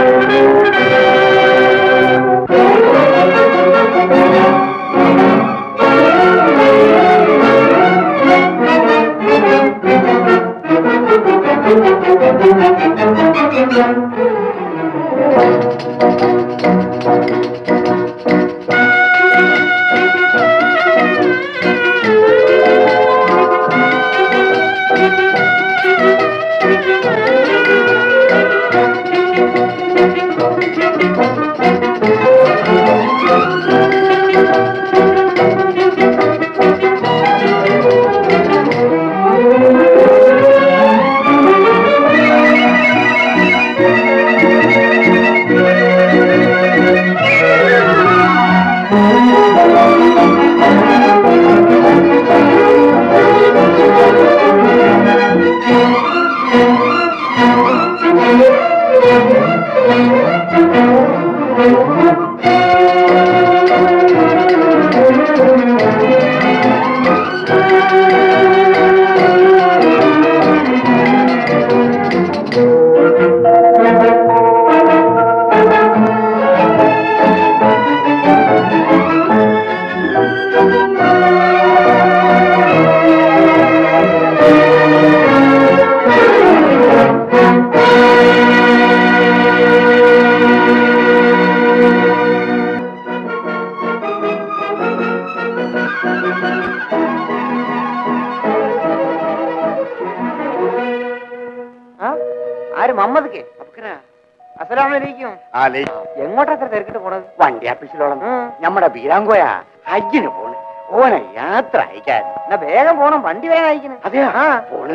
ആര് മമ്മദ്ക്ക് അസലാമലൈക്കും എങ്ങോട്ടാ അത്ര തിരക്കിട്ട് പോണത് വണ്ടി ആഫീസിലോളം ഉം. നമ്മുടെ ബീരാങ്കോയ ഹജ്ജിന് പോണ് ഓനെ യാത്ര അയക്കാൻ എന്നാ വേഗം പോണം വണ്ടി വേഗം അയക്കണേ അതെയോ ആ. പോണ്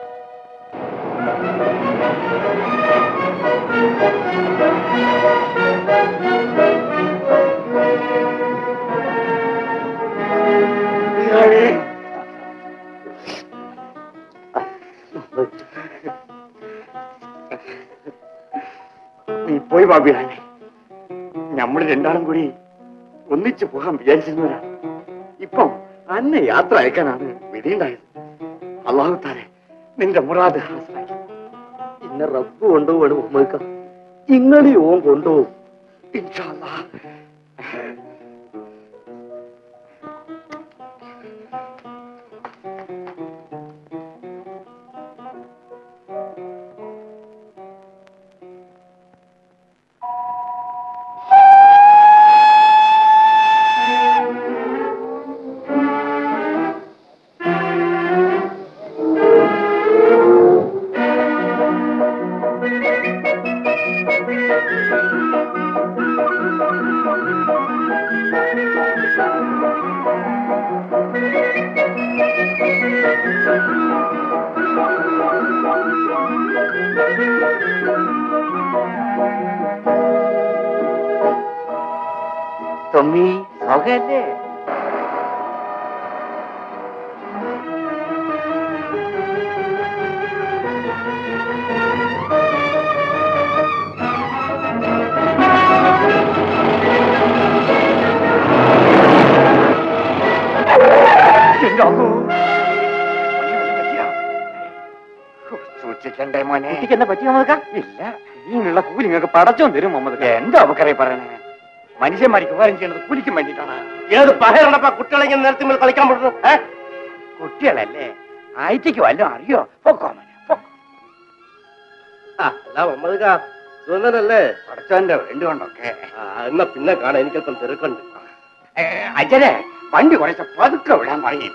നീ പോയി ബാബിയാനെ നമ്മൾ രണ്ടാളും കൂടി ഒന്നിച്ചു പോകാൻ വിചാരിച്ചിരുന്നവരാ ഇപ്പം അന്നെ യാത്ര അയക്കാനാണ് വിധിയുണ്ടായത് അള്ളാഹു താരെ നിന്റെ മുറാദ് ഹാസനാക്കി ഇന്നെ റബ്ബ് കൊണ്ടുപോകണം ഉമ്മക്ക ഇങ്ങളി ഓൻ കൊണ്ടുപോകും ഇൻഷാ അല്ലാഹ്. തൊമ്മി സുഖല്ലേ എന്റെ അള്ളോ. സൂക്ഷിക്കണ്ടേ മോനെ കുട്ടിക്ക് എന്താ പറ്റി മമ്മദ്ക്ക ഇല്ല ഇതിനുള്ള കൂലി നിങ്ങൾക്ക് പടച്ചോൻ തരും മമ്മദ്ക്ക എന്താ അവക്കറെ പറയണേ മനുഷ്യന്മാർക്ക് ഉപകാരം ചെയ്യുന്നത് കൂലിക്കും വേണ്ടിയിട്ടാണ് ഏത് പഹരണപ്പ കുട്ടികളെ ഇങ്ങനെ നേരത്തെ മേൽ കളിക്കാൻ പറ്റുന്നു ഏ? കുട്ടികളല്ലേ ആയിട്ടേക്ക് വല്ലതും അറിയോ പൊക്കോ മോനെ പൊക്കോ. ആ, അല്ല മമ്മദ്ക്ക സുന്ദരല്ലേ പടച്ചോന്റെ വേണ്ടുകൊണ്ടൊക്കെ ആ, എന്നാ പിന്നെ കാണാൻ എനിക്കല്പം തിരക്കുണ്ട് അച്ഛനെ വണ്ടി കുറച്ച് പതുക്കെ വിടാൻ പറയും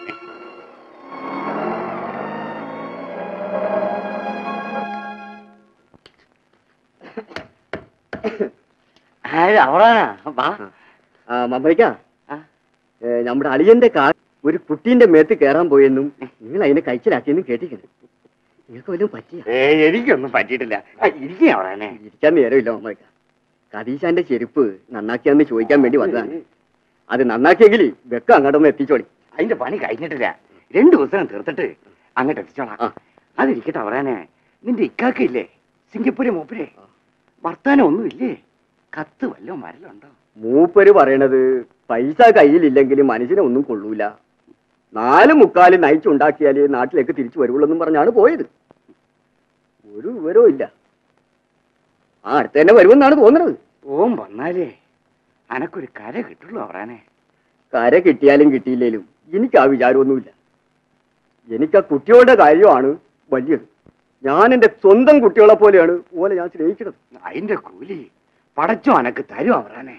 അവറാനാ വാ ആ മമ്മയ്ക്ക ആ. നമ്മുടെ അളിയന്റെ കാ ഒരു കുട്ടീന്റെ മേത്ത് കയറാൻ പോയെന്നും നിങ്ങൾ അതിനെ കഴിച്ചിലാക്കിയെന്നും കേട്ടിരിക്കുന്നു നിങ്ങൾക്ക് വല്ലതും പറ്റിയ ഏ എനിക്കൊന്നും പറ്റിയിട്ടില്ല ഇരിക്കും അവളെ ഇരിക്കാൻ നേരമില്ല മമ്മയ്ക്ക കദീശാന്റെ ചെരുപ്പ് നന്നാക്കിയാന്ന് ചോദിക്കാൻ വേണ്ടി വന്നതാണ് അത് നന്നാക്കിയെങ്കിൽ വെക്ക അങ്ങോട്ടൊന്ന് എത്തിച്ചോളി അതിന്റെ പണി കഴിഞ്ഞിട്ടില്ല രണ്ടു ദിവസം തീർത്തിട്ട് അങ്ങോട്ട് എത്തിച്ചോളാം ആ. അതിരിക്കട്ടെ അവറാനെ നിന്റെ ഇക്കാക്കില്ലേ സിംഗപ്പൂര് മൂപ്പരെ വർത്താനം ഒന്നുമില്ലേ കത്ത് വല്ലതും വരലുണ്ടോ മൂപ്പര് പറയണത് പൈസ കയ്യിലില്ലെങ്കിൽ മനുഷ്യനെ ഒന്നും കൊള്ളൂല നാല് മുക്കാല് നയിച്ചുണ്ടാക്കിയാലേ നാട്ടിലേക്ക് തിരിച്ചു വരുള്ളൂ എന്നും പറഞ്ഞാണ് പോയത് ഒരു വിവരവും ഇല്ല ആ അടുത്ത് തന്നെ വരുമെന്നാണ് തോന്നുന്നത് ഓം വന്നാലേ അനക്കൊരു കര കിട്ടുള്ളൂ അവറാനെ കര കിട്ടിയാലും കിട്ടിയില്ലേലും എനിക്ക് ആ വിചാരമൊന്നുമില്ല എനിക്ക് ആ കുട്ടികളുടെ കാര്യമാണ് വലിയത് ഞാൻ എന്റെ സ്വന്തം കുട്ടികളെ പോലെയാണ് ഓലെ ഞാൻ സ്നേഹിക്കുന്നത് അതിന്റെ കൂലി പടച്ചോ അനക്ക് തരും അവറാനെ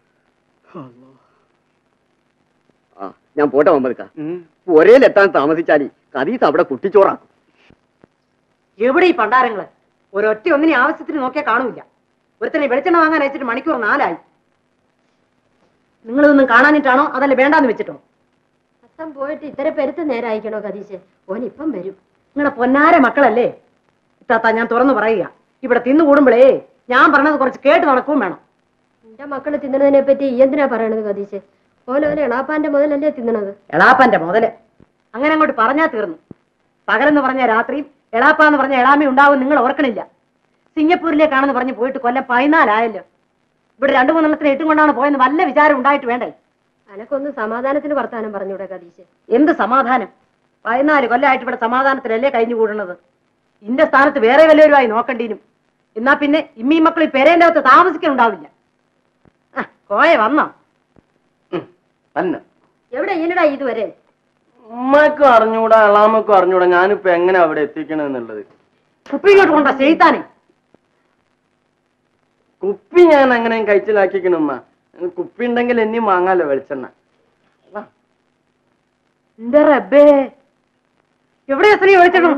ആ ഞാൻ പോട്ടെ മമ്മദ്ക്ക ഒരേലെത്താൻ താമസിച്ചാൽ കതീസ് അവിടെ കുട്ടിച്ചോറാക്കും എവിടെ ഈ പണ്ടാരങ്ങള് ഒരൊറ്റ ഒന്നിനെ ആവശ്യത്തിന് നോക്കിയാൽ കാണൂല ഒരുത്തനെ വെളിച്ചെണ്ണ വാങ്ങാൻ അയച്ചിട്ട് മണിക്കൂർ നാലായി നിങ്ങളിതൊന്നും കാണാനിട്ടാണോ അതല്ല വേണ്ടാന്ന് വെച്ചിട്ടോ അച്ഛൻ പോയിട്ട് ഇത്ര പെരുത്ത് നേരായിക്കണോ കതീശ് ഓൻ ഇപ്പം വരും നിങ്ങളുടെ പൊന്നാര മക്കളല്ലേ ഇത്താത്ത ഞാൻ തുറന്നു പറയുക ഇവിടെ തിന്നു കൂടുമ്പോഴേ ഞാൻ പറഞ്ഞത് കുറച്ച് കേട്ട് നടക്കുകയും വേണം എന്റെ മക്കള് തിന്നണതിനെ പറ്റി ഈ എന്തിനാ പറയണത് കതീശ് ഓല ഓല എളാപ്പാന്റെ മുതലല്ലേ തിന്നണത് എളാപ്പന്റെ മുതല് അങ്ങനെ അങ്ങോട്ട് പറഞ്ഞാ തീർന്നു പകലെന്ന് പറഞ്ഞ രാത്രിയും എളാപ്പ എന്ന് പറഞ്ഞ എളാമ ഉണ്ടാവും നിങ്ങൾ ഓർക്കണില്ല സിംഗപ്പൂരിലേക്കാണെന്ന് പറഞ്ഞ് പോയിട്ട് കൊല്ലം പതിനാലായല്ലോ ഇവിടെ രണ്ടു മൂന്നെണ്ണത്തിന് ഇട്ടും കൊണ്ടാണ് പോയെന്ന് വല്ല വിചാരം ഉണ്ടായിട്ട് വേണ്ടേ അനക്കൊന്ന് സമാധാനത്തിന് വർത്താനം പറഞ്ഞൂടെ കതീശ് എന്ത് സമാധാനം പതിനാല് കൊല്ലമായിട്ട് ഇവിടെ സമാധാനത്തിലല്ലേ കഴിഞ്ഞു കൂടുന്നത് ഇന്റെ സ്ഥാനത്ത് വേറെ വല്ലവരുമായി നോക്കണ്ടീനും എന്നാ പിന്നെ ഇമ്മീ മക്കൾ ഈ പെരേന്റെ അകത്ത് താമസിക്കുന്നുണ്ടാവില്ല ആ, കോയ വന്നോ തന്നെ എവിടെ ഇല്ലടാ ഇതുവരെ ഉമ്മക്കും അറിഞ്ഞൂടാ അളാമക്കും അറിഞ്ഞൂടാ ഞാനിപ്പോ എങ്ങനെ അവിടെ എത്തിക്കണെന്നുള്ളത് കുപ്പിങ്ങോട്ട് കൊണ്ട ചെയ്താനെ കുപ്പി ഞാൻ എങ്ങനെ കഴിച്ചിലാക്കിക്കണം ഉമ്മ കുപ്പി ഉണ്ടെങ്കിൽ എന്നെയും വാങ്ങാലോ വെളിച്ചെണ്ണ എന്റെ റബ്ബേ എവിടെ എത്ര വിളിച്ചിട്ടും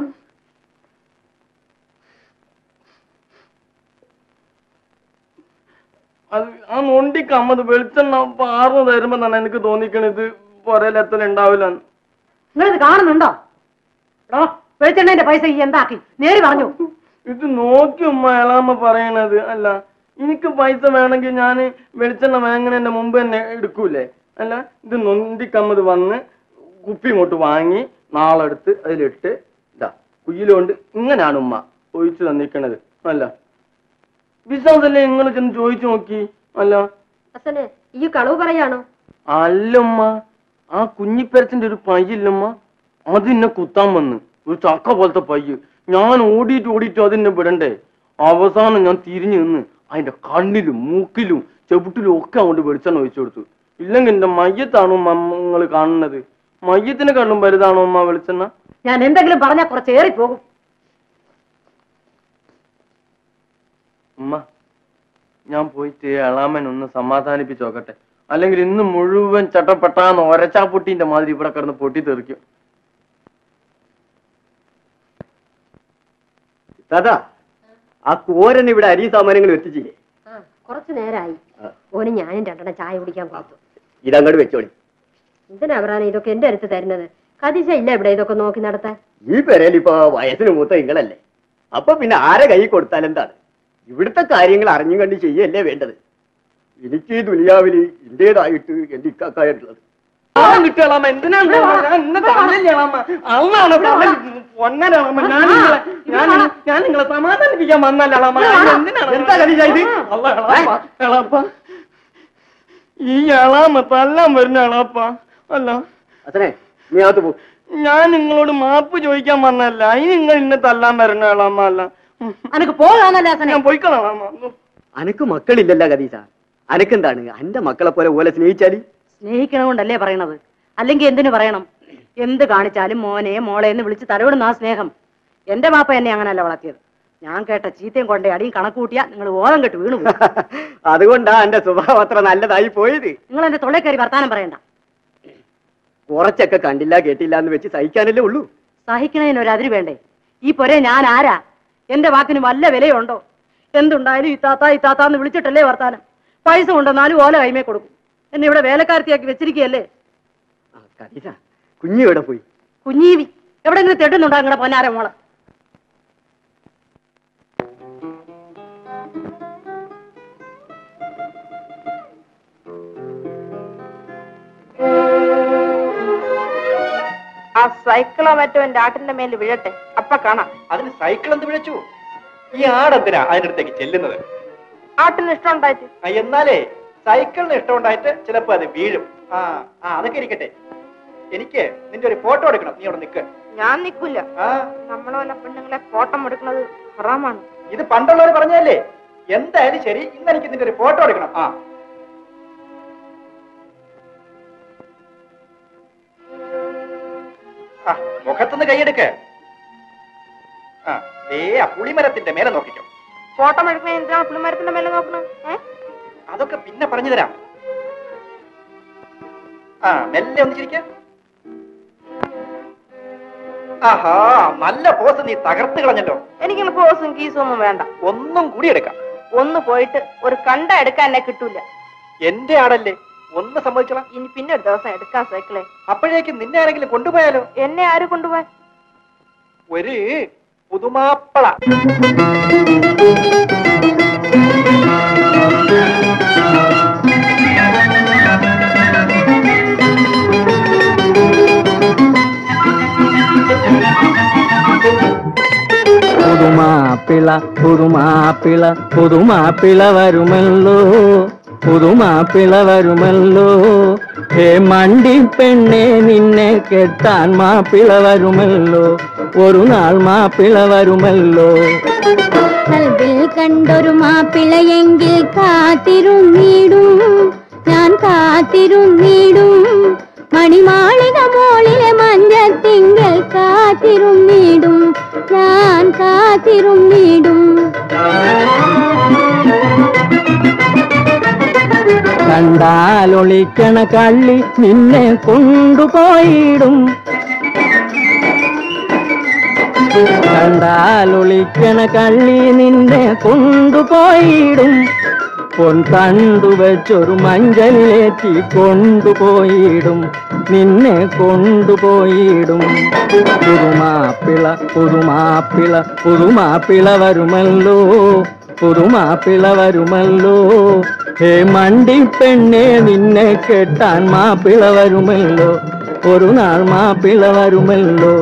അത് ആ നൊണ്ടിക്ക് അമ്മത് വെളിച്ചെണ്ണ പാർന്നു തരുമ്പോ തന്നെ എനിക്ക് തോന്നിക്കണത് പൊരയിലെത്തൽ ഉണ്ടാവില്ല നിങ്ങളിത് കാണുന്നുണ്ടോ എടോ വെളിച്ചെണ്ണന്റെ പൈസ ഈ എന്താക്കി നേര് പറഞ്ഞു ഇത് നോക്കി ഉമ്മ എളാമ്മ പറയണത് അല്ല എനിക്ക് പൈസ വേണമെങ്കിൽ ഞാൻ വെളിച്ചെണ്ണ വാങ്ങണതിന്റെ മുമ്പ് തന്നെ എടുക്കൂലേ അല്ല ഇത് നൊണ്ടിക്കമ്മത് വന്ന് കുപ്പി ഇങ്ങോട്ട് വാങ്ങി നാളെ എടുത്ത് അതിലിട്ട് ഇതാ കുയിലുകൊണ്ട് ഇങ്ങനെയാണ് ഉമ്മ ഒഴിച്ചു തന്നിക്കണത് അല്ല വിശ്വാസല്ലേ നിങ്ങൾ ചെന്ന് ചോദിച്ചു നോക്കി അല്ല അച്ഛനെ ഈ കളവ് പറയാണോ അല്ലമ്മ ആ കുഞ്ഞിപ്പരത്തിന്റെ ഒരു പയ്യില്ലമ്മ അതിന്നെ കുത്താൻ വന്ന് ഒരു ചക്ക പോലത്തെ പയ്യ് ഞാൻ ഓടിയിട്ട് ഓടിയിട്ട് അതിനെ വിടണ്ടേ അവസാനം ഞാൻ തിരിഞ്ഞു നിന്ന് അതിന്റെ കണ്ണിലും മൂക്കിലും ചെവിട്ടിലും ഒക്കെ അങ്ങോട്ട് വെളിച്ചെണ്ണ ഒഴിച്ചു കൊടുത്തു ഇല്ലെങ്കിൽ എന്റെ മയ്യത്താണോ നിങ്ങൾ കാണുന്നത് മയ്യത്തിന് കണ്ണും വലുതാണോ അമ്മ വെളിച്ചെണ്ണ ഞാൻ എന്തെങ്കിലും പറഞ്ഞാൽ കുറച്ച് ഏറിപ്പോകും ഉമ്മ ഞാൻ പോയിട്ട് എളാമൻ ഒന്ന് സമാധാനിപ്പിച്ച് നോക്കട്ടെ അല്ലെങ്കിൽ ഇന്ന് മുഴുവൻ ചട്ടപ്പെട്ടാന്ന് ഒരച്ചാപ്പൊട്ടീന്റെ മാതിരി ഇവിടെ കിടന്ന് പൊട്ടി തെറിക്കും ദാദാ ആ കോരൻ ഇവിടെ അരി സാമാനങ്ങൾ എത്തിച്ചില്ലേ ആ കുറച്ചു നേരായി ഓന് ഞാനും രണ്ടെണ്ണം ചായ കുടിക്കാൻ കൊടുത്തു ഇതങ്ങോട്ട് വെച്ചോളി എന്തിനാ അവറാനെ ഇതൊക്കെ എന്റെ അടുത്ത് തരുന്നത് കതീശ ഇല്ല ഇവിടെ ഇതൊക്കെ നോക്കി നടത്താൻ ഈ പെരയിൽ ഇപ്പൊ വയസ്സിന് മൂത്ത നിങ്ങളല്ലേ അപ്പൊ പിന്നെ ആരെ കൈ കൊടുത്താൽ എന്താണ് ഇവിടുത്തെ കാര്യങ്ങൾ അറിഞ്ഞു കണ്ട് ചെയ്യല്ലേ വേണ്ടത് എനിക്ക് ഈ ദുനിയാവില് ഇന്റേതായിട്ട് എന്റെ ഇക്കാക്കായിട്ടുള്ളത് കിട്ടിയാളാമ എന്തിനാണ് ഞാൻ ഇന്ന് തന്നില്ലാളാമ അള്ളാണ് പൊന്നലാളാമ ഞാൻ നിങ്ങളെ ഞാൻ നിങ്ങളെ- ഞാൻ നിങ്ങളെ സമാധാനിപ്പിക്കാൻ വന്നല്ലാളാമ എന്തിനാണ് എന്താ കലീജ ഇത്? അല്ല എളാപ്പ എളാപ്പ ഈ എളാമ തല്ലാൻ വരുന്ന എളാപ്പ അല്ല അച്ഛനെ നീ അകത്ത് പോ ഞാൻ നിങ്ങളോട് മാപ്പ് ചോദിക്കാൻ വന്നല്ല ഇനി നിങ്ങൾ ഇന്നെ തല്ലാൻ വരണ എളാമ അല്ല ഉം. അനക്ക് പോകാന്നല്ലേ അസനെ ഞാൻ പോയിക്കളാമ അനക്ക് മക്കളില്ലല്ല കദീസ അനക്കെന്താണ് എന്റെ മക്കളെ പോലെ ഓലെ സ്നേഹിച്ചാല് സ്നേഹിക്കണ കൊണ്ടല്ലേ പറയണത് അല്ലെങ്കിൽ എന്തിനു പറയണം എന്ത് കാണിച്ചാലും മോനെ മോളെ എന്ന് വിളിച്ച് തലവിടുന്ന ആ സ്നേഹം എന്റെ മാപ്പ എന്നെ അങ്ങനല്ല വളർത്തിയത് ഞാൻ കേട്ട ചീത്തയും കൊണ്ടേ അടിയും കണക്ക് കൂട്ടിയാ നിങ്ങൾ ഓതം കെട്ട് വീണു പോകും. അതുകൊണ്ടാ എന്റെ സ്വഭാവം അത്ര നല്ലതായി പോയത് നിങ്ങൾ എന്റെ തൊള്ളേ കയറി വർത്താനം പറയണ്ട കുറച്ചൊക്കെ കണ്ടില്ല കേട്ടില്ല എന്ന് വെച്ച് സഹിക്കാനല്ലേ ഉള്ളൂ സഹിക്കണതിന് ഒരു അതിര് വേണ്ടേ ഈ പൊരെ ഞാൻ ആരാ എന്റെ വാക്കിന് വല്ല വിലയുണ്ടോ എന്തുണ്ടായാലും ഇത്താത്ത ഇത്താത്ത എന്ന് വിളിച്ചിട്ടല്ലേ വർത്താനം പൈസ കൊണ്ടുവന്നാലും ഓല കൈമേ കൊടുക്കും എന്നെ ഇവിടെ വേലക്കാരത്തിയാക്കി വെച്ചിരിക്കുകയല്ലേ ആ, കദീസ കുഞ്ഞു എവിടെ പോയി കുഞ്ഞീവി എവിടെങ്കിലും തെട്ടുന്നുണ്ടോ നിങ്ങളുടെ പൊന്നാര മോളെ ആ സൈക്കിളോ മറ്റോ എന്റെ ആട്ടിന്റെ മേലിൽ വീഴട്ടെ അപ്പ കാണാം അതിന് സൈക്കിൾ എന്ത് വിളിച്ചു ഈ ആടെന്തിനാ അതിന്റെ അടുത്തേക്ക് ചെല്ലുന്നത് ആട്ടിന് ഇഷ്ടം ഉണ്ടായിട്ട് ആ, എന്നാലേ സൈക്കിളിന് ഇഷ്ടമുണ്ടായിട്ട് ചിലപ്പോ അത് വീഴും ആ ആ അതൊക്കെ ഇരിക്കട്ടെ എനിക്ക് നിന്റെ ഒരു ഫോട്ടോ എടുക്കണം നീ അവിടെ നിൽക്ക് ഞാൻ നിക്കൂല ആ നമ്മളെ പോലെ പെണ്ണുങ്ങളെ ഫോട്ടം എടുക്കുന്നത് ഹറാമാണ് ഇത് പണ്ടുള്ളവർ പറഞ്ഞല്ലേ എന്തായാലും ശരി ഇന്ന് എനിക്ക് നിന്റെ ഒരു ഫോട്ടോ എടുക്കണം ആ ആ, മുഖത്തുനിന്ന് കൈയെടുക്ക് ആ ദേ ആ പുളിമരത്തിന്റെ മേലെ നോക്കിക്കോ ഫോട്ടോ എടുക്കണേ എന്തിനാ പുളിമരത്തിന്റെ മേലെ നോക്കണം ഏ അതൊക്കെ പിന്നെ പറഞ്ഞു തരാം ആ മെല്ലെ ഒന്നിച്ചിരിക്ക ആഹാ നല്ല പോസ് നീ തകർത്ത് കളഞ്ഞല്ലോ എനിക്കിങ്ങനെ പോസും കീസും ഒന്നും വേണ്ട ഒന്നും കൂടി എടുക്കാം ഒന്ന് പോയിട്ട് ഒരു കണ്ട എടുക്കാൻ എന്നെ കിട്ടൂല എന്റെ ആടല്ലേ ഒന്ന് സമ്മതിച്ചോളാം ഇനി പിന്നെ ഒരു ദിവസം എടുക്കാൻ സൈക്കിളെ അപ്പോഴേക്കും നിന്നെ ആരെങ്കിലും കൊണ്ടുപോയാലോ എന്നെ ആര് കൊണ്ടുപോവാൻ ഒരു പുതുമാപ്പള പുതുമാപ്പിള പുതുമാപ്പിള പുതുമാപ്പിള വരുമല്ലോ പുതുമാപ്പിള വരുമല്ലോ ഹേ മണ്ടി പെണ്ണെ നിന്നെ കെട്ടാൻ മാപ്പിള വരുമല്ലോ ഒരു നാൾ മാപ്പിള വരുമല്ലോ കൽവിൽ കണ്ടൊരു മാപ്പിളയെങ്കിൽ കാത്തിരുന്നിടും ഞാൻ കാത്തിരുന്നിടും മണിമാളിക മോളിലെ മഞ്ഞത്തിങ്കൽ കാത്തിരുന്നിടും ഞാൻ കാത്തിരുന്നിടും കണ്ടാലൊളിക്കണ കള്ളി നിന്നെ കൊണ്ടുപോയിടും കണ്ടാലൊളിക്കണ കള്ളി നിന്നെ കൊണ്ടുപോയിടും പൊൻ കണ്ടു വെച്ചൊരു മഞ്ചലിലേറ്റി കൊണ്ടുപോയിടും നിന്നെ കൊണ്ടുപോയിടും പുതുമാപ്പിള പുതുമാപ്പിള പുതുമാപ്പിള വരുമല്ലോ പുതുമാപ്പിള വരുമല്ലോ ഹേ മണ്ടി പെണ്ണെ നിന്നെ കെട്ടാൻ മാപ്പിള വരുമല്ലോ ഒരു നാൾ മാപ്പിള വരുമല്ലോ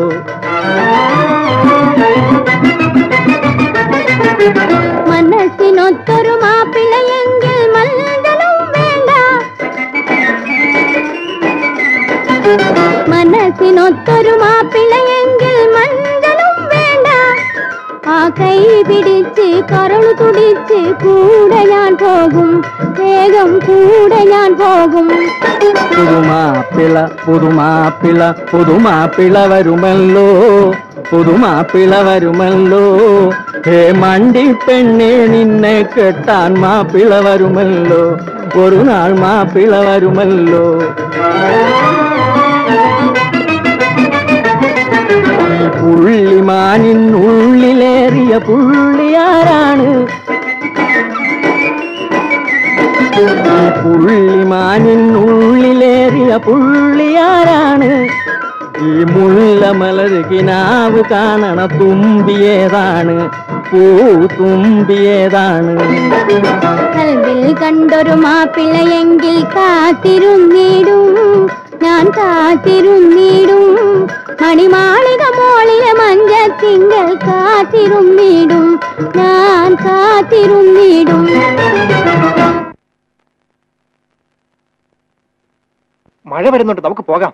മനസ്സിനൊത്തൊരു മാപ്പിളയെങ്കിൽ മല്ലലും വേണ്ട മനസ്സിനൊത്തൊരു മാപ്പിളയെങ്കിൽ മഞ്ചലും വേണ്ട ആ കൈ പിടിച്ച് കരളു തുടിച്ച് കൂടെ ഞാൻ പോകും വേഗം കൂടെ ഞാൻ പോകും പുതുമാപ്പിള പുതുമാപ്പിള പുതുമാപ്പിള വരുമല്ലോ പുതുമാപ്പിള വരുമല്ലോ ഹേ മണ്ടി പെണ്ണെ നിന്നെ കെട്ടാൻ മാപ്പിള വരുമല്ലോ ഒരു നാൾ മാപ്പിള വരുമല്ലോ ഈ പുള്ളിമാനിനുള്ളിലേറിയ പുള്ളിയാരാണ് ഈ പുള്ളിമാനിനുള്ളിലേറിയ പുള്ളിയാരാണ് ഈ മുല്ലമലര് കിനാവ് കാണണ തുമ്പിയേതാണ് പൂ തുമ്പിയേതാണ് കൽവിൽ കണ്ടൊരു മാപ്പിളയെങ്കിൽ കാത്തിരുന്നിടും ഞാൻ കാത്തിരുന്നിടും മണിമാളിക മോളിലെ മഞ്ചത്തിങ്കൽ കാത്തിരുന്നിടും ഞാൻ കാത്തിരുന്നിടും മഴ വരുന്നുണ്ട് നമുക്ക് പോകാം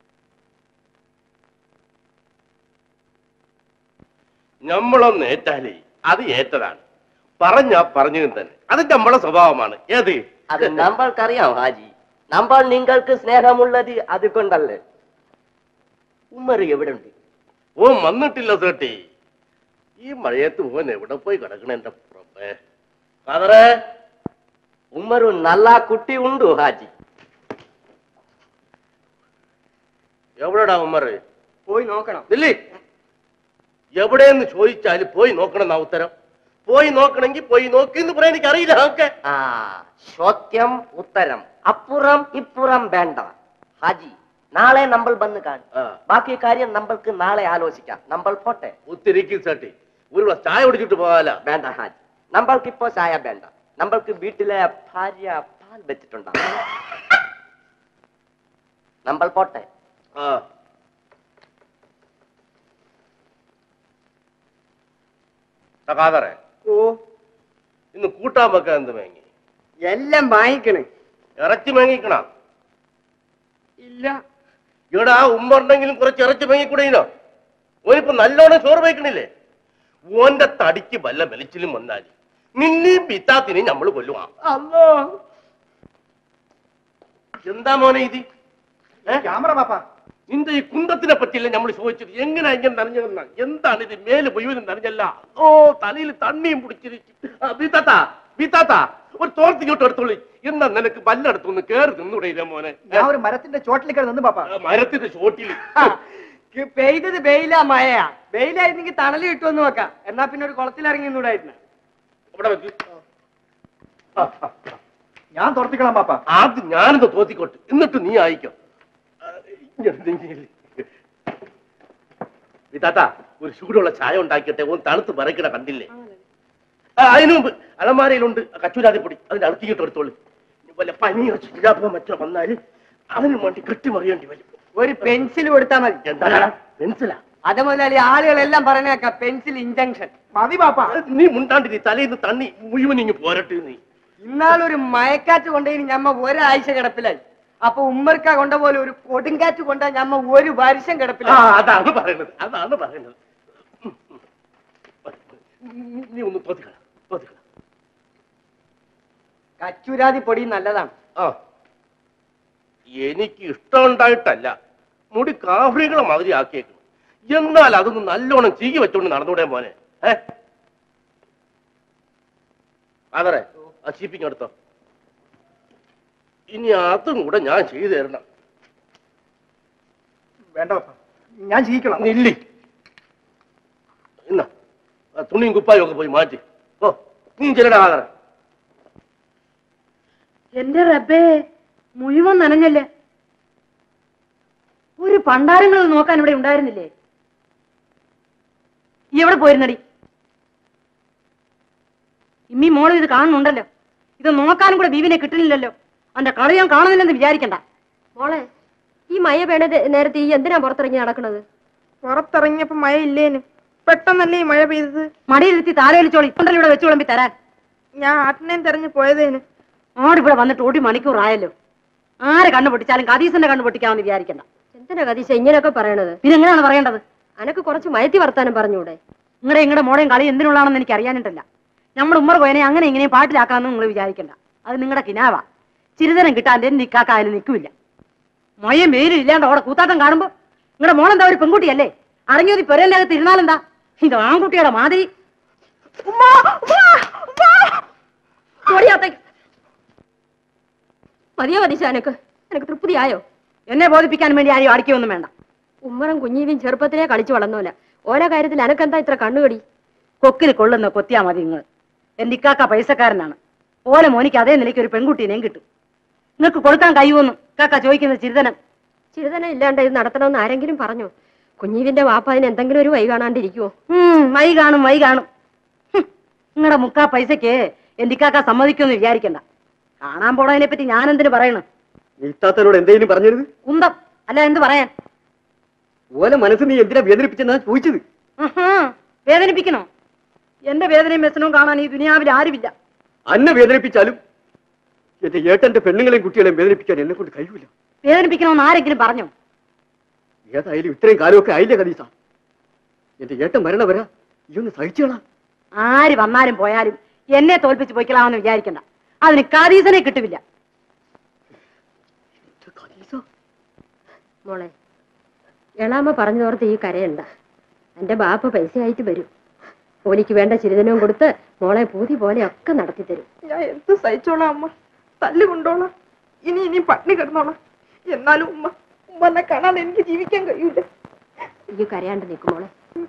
നമ്മളൊന്ന് ഏറ്റാലേ അത് ഏറ്റതാണ് പറഞ്ഞ പറഞ്ഞു തന്നെ അത് നമ്മളെ സ്വഭാവമാണ് ഏത് അത് നമ്മൾക്കറിയാം ഹാജി നമ്മൾ നിങ്ങൾക്ക് സ്നേഹമുള്ളത് അതുകൊണ്ടല്ലേ ഉമ്മർ എവിടെ ഉണ്ട് ഓ വന്നിട്ടില്ല സേട്ടി ഈ മഴയത്ത് ഓൻ എവിടെ പോയി കിടക്കണ എന്റെ പുറമേ കാതറേ ഉമ്മരു നല്ല കുട്ടി ഉണ്ട് ഹാജി എവിടെടാ ഉമ്മറ് പോയി നോക്കണം ദില്ലി എവിടെയെന്ന് ചോദിച്ചാൽ പോയി നോക്കണം എന്നാ ഉത്തരം പോയി നോക്കണമെങ്കിൽ പോയി നോക്കി എന്ന് പറയാൻ എനിക്ക് അറിയില്ല ഒക്കെ ആ ചോദ്യം ഉത്തരം അപ്പുറം ഇപ്പുറം വേണ്ട ഹാജി നാളെ നമ്മൾ വന്ന് കാണും ആ. ബാക്കി കാര്യം നമ്മൾക്ക് നാളെ ആലോചിക്കാം നമ്മൾ പോട്ടെ ഒത്തിരിക്കും സേട്ടി ഒരു ഗ്ലാസ് ചായ കുടിച്ചിട്ട് പോകാല വേണ്ട ഹാജി നമ്മൾക്ക് ഇപ്പോ ചായ വേണ്ട നമ്മൾക്ക് വീട്ടിലെ ഭാര്യ പാൽ വെച്ചിട്ടുണ്ടാവും നമ്മൾ പോട്ടെ ആ കാതറേ ഓ ഇന്ന് കൂട്ടാൻ വെക്കാൻ എന്ത് മേങ്ങി എല്ലാം വാങ്ങിക്കണേ ഇറച്ചി മേങ്ങിക്കണ ഇല്ല ഇവിടെ ഉമ്പുണ്ടെങ്കിലും കുറച്ച് ഇറച്ചി മേങ്ങിക്കൂടെയിനോ ഓനിപ്പോ നല്ലോണം ചോറ് വയ്ക്കണില്ലേ ഓന്റെ തടിക്ക് വല്ല വെളിച്ചിലും വന്നാൽ നിന്നെയും പിത്താത്തിനെയും നമ്മൾ കൊല്ലുവാ അല്ലോ എന്താ മോനെ ഇത് ഏ? ക്യാമറ പാപ്പ നിന്റെ ഈ കുന്തത്തിനെ പറ്റിയല്ലേ നമ്മൾ ചോദിച്ചത് എങ്ങനെ ഇങ്ങനെ നനഞ്ഞതെന്ന എന്താണ് ഇത് മേല് മുഴുവനും നനഞ്ഞല്ല ഓ തലയിൽ തണ്ണിയും പിടിച്ചിരിക്കും ബീത്താത്ത ബീത്താത്ത ഒരു തോർത്തിങ്ങോട്ട് എടുത്തോളി എന്നാ നിനക്ക് വല്ലടത്തൊന്ന് കേറി നിന്നൂടെ ഇതേ മോനെ ഞാൻ ഒരു മരത്തിന്റെ ചോട്ടിലേക്ക് നിന്ന് പാപ്പ ആ, മരത്തിന്റെ ചോട്ടില് പെയ്തത് വെയിലാ മഴയാ വെയിലായിരുന്നെങ്കിൽ തണല് കിട്ടുമെന്ന് നോക്കാം എന്നാ പിന്നെ ഒരു കുളത്തിലിറങ്ങി നിന്നൂടായിരുന്നു അവിടെ വെക്ക് ആ, ആ, ആ. ഞാൻ തുറപ്പിക്കണം പാപ്പ ആദ്യം ഞാനിത് തോത്തിക്കോട്ട് എന്നിട്ട് നീ അയക്കോ വിതാത്ത ഒരു ചൂടുള്ള ചായ ഉണ്ടാക്കിട്ടെ ഒന്ന് തണുത്ത് പറക്കണ കണ്ടില്ലേ ആ, അതിനു മുമ്പ് അലമാരയിലുണ്ട് കച്ചൂരാതിപ്പൊടി അതിന്റെ അളുത്തിക്കിട്ട് എടുത്തോളൂ വല്ല പനിയോ ചില്ലാപ്പോ മറ്റോ വന്നാല് അതിന് വേണ്ടി കെട്ടിമറിയേണ്ടി വരും ഒരു പെൻസിൽ കൊടുത്താൽ മതി എന്താ പെൻസിലാ അത് മുതലാളി ആളുകളെല്ലാം പറഞ്ഞേക്കാം പെൻസിൽ ഇഞ്ചക്ഷൻ മതി പാപ്പ നീ മുണ്ടാണ്ടി നീ തലേന്ന് തണ്ണി മുഴുവൻ ഇങ്ങ് പോരട്ടെ നീ ഇന്നാളൊരു മയക്കാറ്റ് കൊണ്ടതിന് ഞമ്മ ഒരാഴ്ച കിടപ്പിലായി അപ്പൊ ഉമ്മർക്ക കൊണ്ട പോലെ ഒരു കൊടുങ്കാറ്റ് കൊണ്ട ഞമ്മ ഒരു വർഷം ആ കിടപ്പിലായി അതാണ് പറയുന്നത് അതാണ് പറയുന്നത് നീ- നീ ഒന്ന് തോത്തിക്കള തോത്തിക്കള കച്ചൂരാതി പൊടി നല്ലതാണ് ആ എനിക്ക് ഇഷ്ടമുണ്ടായിട്ടല്ല മുടി കാഫ്രികളെ മാതിരി ആക്കിയേക്കണം എന്നാൽ അതൊന്ന് നല്ലോണം ചീകി വെച്ചോണ്ട് നടന്നൂടെ മോനെ ഏ അതറെ ആ ചീപ്പിങ് എടുത്തോ ഇനി അതും കൂടെ ഞാൻ ചെയ്തു തരണം വേണ്ട പാപ്പ ഞാൻ ജീവിക്കണം ഇല്ലി എന്നാ ആ തുണിയും കുപ്പായും ഒക്കെ പോയി മാറ്റി ഓ നീ ചെല്ലടാ ആദറെ എന്റെ റബ്ബേ മുഴുവൻ നനഞ്ഞല്ലേ ഒരു പണ്ടാരങ്ങൾ നോക്കാൻ ഇവിടെ ഉണ്ടായിരുന്നില്ലേ ഈ എവിടെ പോയിരുന്നടി ഇമ്മി മോളും ഇത് കാണുന്നുണ്ടല്ലോ ഇത് നോക്കാനും കൂടെ ബീവിനെ കിട്ടുന്നില്ലല്ലോ അവന്റെ കളി ഞാൻ കാണുന്നില്ലെന്ന് വിചാരിക്കണ്ട മോളെ ഈ മഴ വേണ നേരത്തെ ഈ എന്തിനാ പുറത്തിറങ്ങി നടക്കണത് പുറത്തിറങ്ങിയപ്പോ മഴ ഇല്ലേനു പെട്ടെന്നല്ലേ ഈ മഴ പെയ്തത് മടിയിലിരുത്തി താരവലിച്ചോളി ഇപ്പണ്ടല്ലോ ഇവിടെ വെച്ച് വിളമ്പി തരാൻ ഞാൻ ആട്ടിനെയും തെരഞ്ഞു പോയതേനു ആടിവിടെ വന്നിട്ട് ഒരു മണിക്കൂറായല്ലോ ആരെ കണ്ണു പൊട്ടിച്ചാലും കതീസിന്റെ കണ്ണു പൊട്ടിക്കാമെന്ന് വിചാരിക്കണ്ട എന്തിനാ കതീശ ഇങ്ങനെയൊക്കെ പറയണത് പിന്നെ എങ്ങനെയാണ് പറയേണ്ടത് അനക്ക് കുറച്ച് മയത്തി വർത്താനം പറഞ്ഞൂടെ നിങ്ങളുടെ നിങ്ങളുടെ മോളെയും കളി എന്തിനുള്ളതാണെന്ന് എനിക്ക് അറിയാനിട്ടല്ല നമ്മുടെ ഉമ്മർ കോയനെ അങ്ങനെ ഇങ്ങനെ പാട്ടിലാക്കാമെന്ന് നിങ്ങൾ വിചാരിക്കണ്ട അത് നിങ്ങളുടെ കിനാവാ ചിരിതരം കിട്ടാൻ എന്റെ നിക്കാക്ക അതിന് നിൽക്കില്ല മൊയ്യം വെയിലും ഇല്ലാണ്ട് അവിടെ കൂത്താട്ടം കാണുമ്പോ നിങ്ങളുടെ മോളെന്താ ഒരു പെൺകുട്ടിയല്ലേ അടങ്ങിയത് പെരേന്റെ അകത്ത് ഇരുന്നാലെന്താ ഇത് ആൺകുട്ടിയുടെ മാതിരി ഉമ്മാ, ഉമ്മാ, ഉമ്മാ. ഓടിയാത്തേക്ക്. മതിയോ കതീശ എനക്ക് എനക്ക് തൃപ്തിയായോ എന്നെ ബോധിപ്പിക്കാൻ വേണ്ടി ആരും അടിക്കൊന്നും വേണ്ട ഉമ്മറും കുഞ്ഞീവിയും ചെറുപ്പത്തിലേ കളിച്ചു വളർന്നോല ഓരോ കാര്യത്തിൽ എനക്കെന്താ ഇത്ര കണ്ണുകടി കൊക്കിന് കൊള്ളുന്ന കൊത്തിയാ മതി നിങ്ങൾ എന്റെ ഇക്കാക്ക പൈസക്കാരനാണ് ഓലെ മോനിക്ക് അതേ നിലയ്ക്ക് ഒരു പെൺകുട്ടീനെയും കിട്ടും നിങ്ങൾക്ക് കൊടുക്കാൻ കഴിയുമെന്ന് കാക്ക ചോദിക്കുന്നത് ചിരിതനം ചിരിതന ഇല്ലാണ്ട് ഇത് നടത്തണമെന്ന് ആരെങ്കിലും പറഞ്ഞോ കുഞ്ഞീവിന്റെ വാപ്പ അതിന് എന്തെങ്കിലും ഒരു വൈ കാണാണ്ടിരിക്കുവോ ഉം, വൈ കാണും വൈ കാണും നിങ്ങളുടെ മുക്കാ പൈസക്ക് എന്റെ ഇക്കാക്ക സമ്മതിക്കുമെന്ന് വിചാരിക്കണ്ട കാണാൻ പോണതിനെ പറ്റി ഞാൻ എന്തിനു പറയണു നീത്താത്തനോട് എന്തെങ്കിലും പറഞ്ഞത് കുന്തം അല്ല എന്ത് പറയാൻ ഓലെ മനസ്സ് നീ എന്തിനാ വേദനിപ്പിച്ചെന്നാ ചോദിച്ചത് ഉഹും, വേദനിപ്പിക്കണോ എന്റെ വേദനയും വ്യസനവും കാണാൻ ഈ ദുനിയാവിൽ ആരുമില്ല അന്നെ വേദനിപ്പിച്ചാലും എന്റെ ഏട്ടന്റെ പെണ്ണുങ്ങളെയും കുട്ടികളെയും വേദനിപ്പിക്കാൻ എന്നെ കൊണ്ട് കഴിയൂല വേദനിപ്പിക്കണമെന്ന് ആരെങ്കിലും പറഞ്ഞോ ഏതായാലും ഇത്രയും കാലമൊക്കെ ആയില്ലേ കദീസ എന്റെ ഏട്ടൻ മരണ വരാ ഈ ഒന്ന് സഹിച്ചോളാം ആര് വന്നാലും പോയാലും എന്നെ തോൽപ്പിച്ച് പൊയ്ക്കലാമെന്ന് വിചാരിക്കണ്ട അതിന് കതീസനെ കിട്ടുമില്ല മോളെ എളാമ്മ പറഞ്ഞോർത്ത് ഈ കരയണ്ട എന്റെ ബാപ്പ പൈസയായിട്ട് വരും ഓലിക്ക് വേണ്ട ചിരിതനവും കൊടുത്ത് മോളെ പൂതി പോലെ ഒക്കെ നടത്തി തരും ഞാൻ എന്ത് സഹിച്ചോളാം അമ്മ തല്ലു കൊണ്ടോളാം ഇനി ഇനി പട്ടിണി കിടന്നോളാം എന്നാലും ഉമ്മ ഉമ്മ എന്നെ കാണാതെ എനിക്ക് ജീവിക്കാൻ കഴിയൂല ഈ കരയാണ്ട് നിൽക്കും മോളെ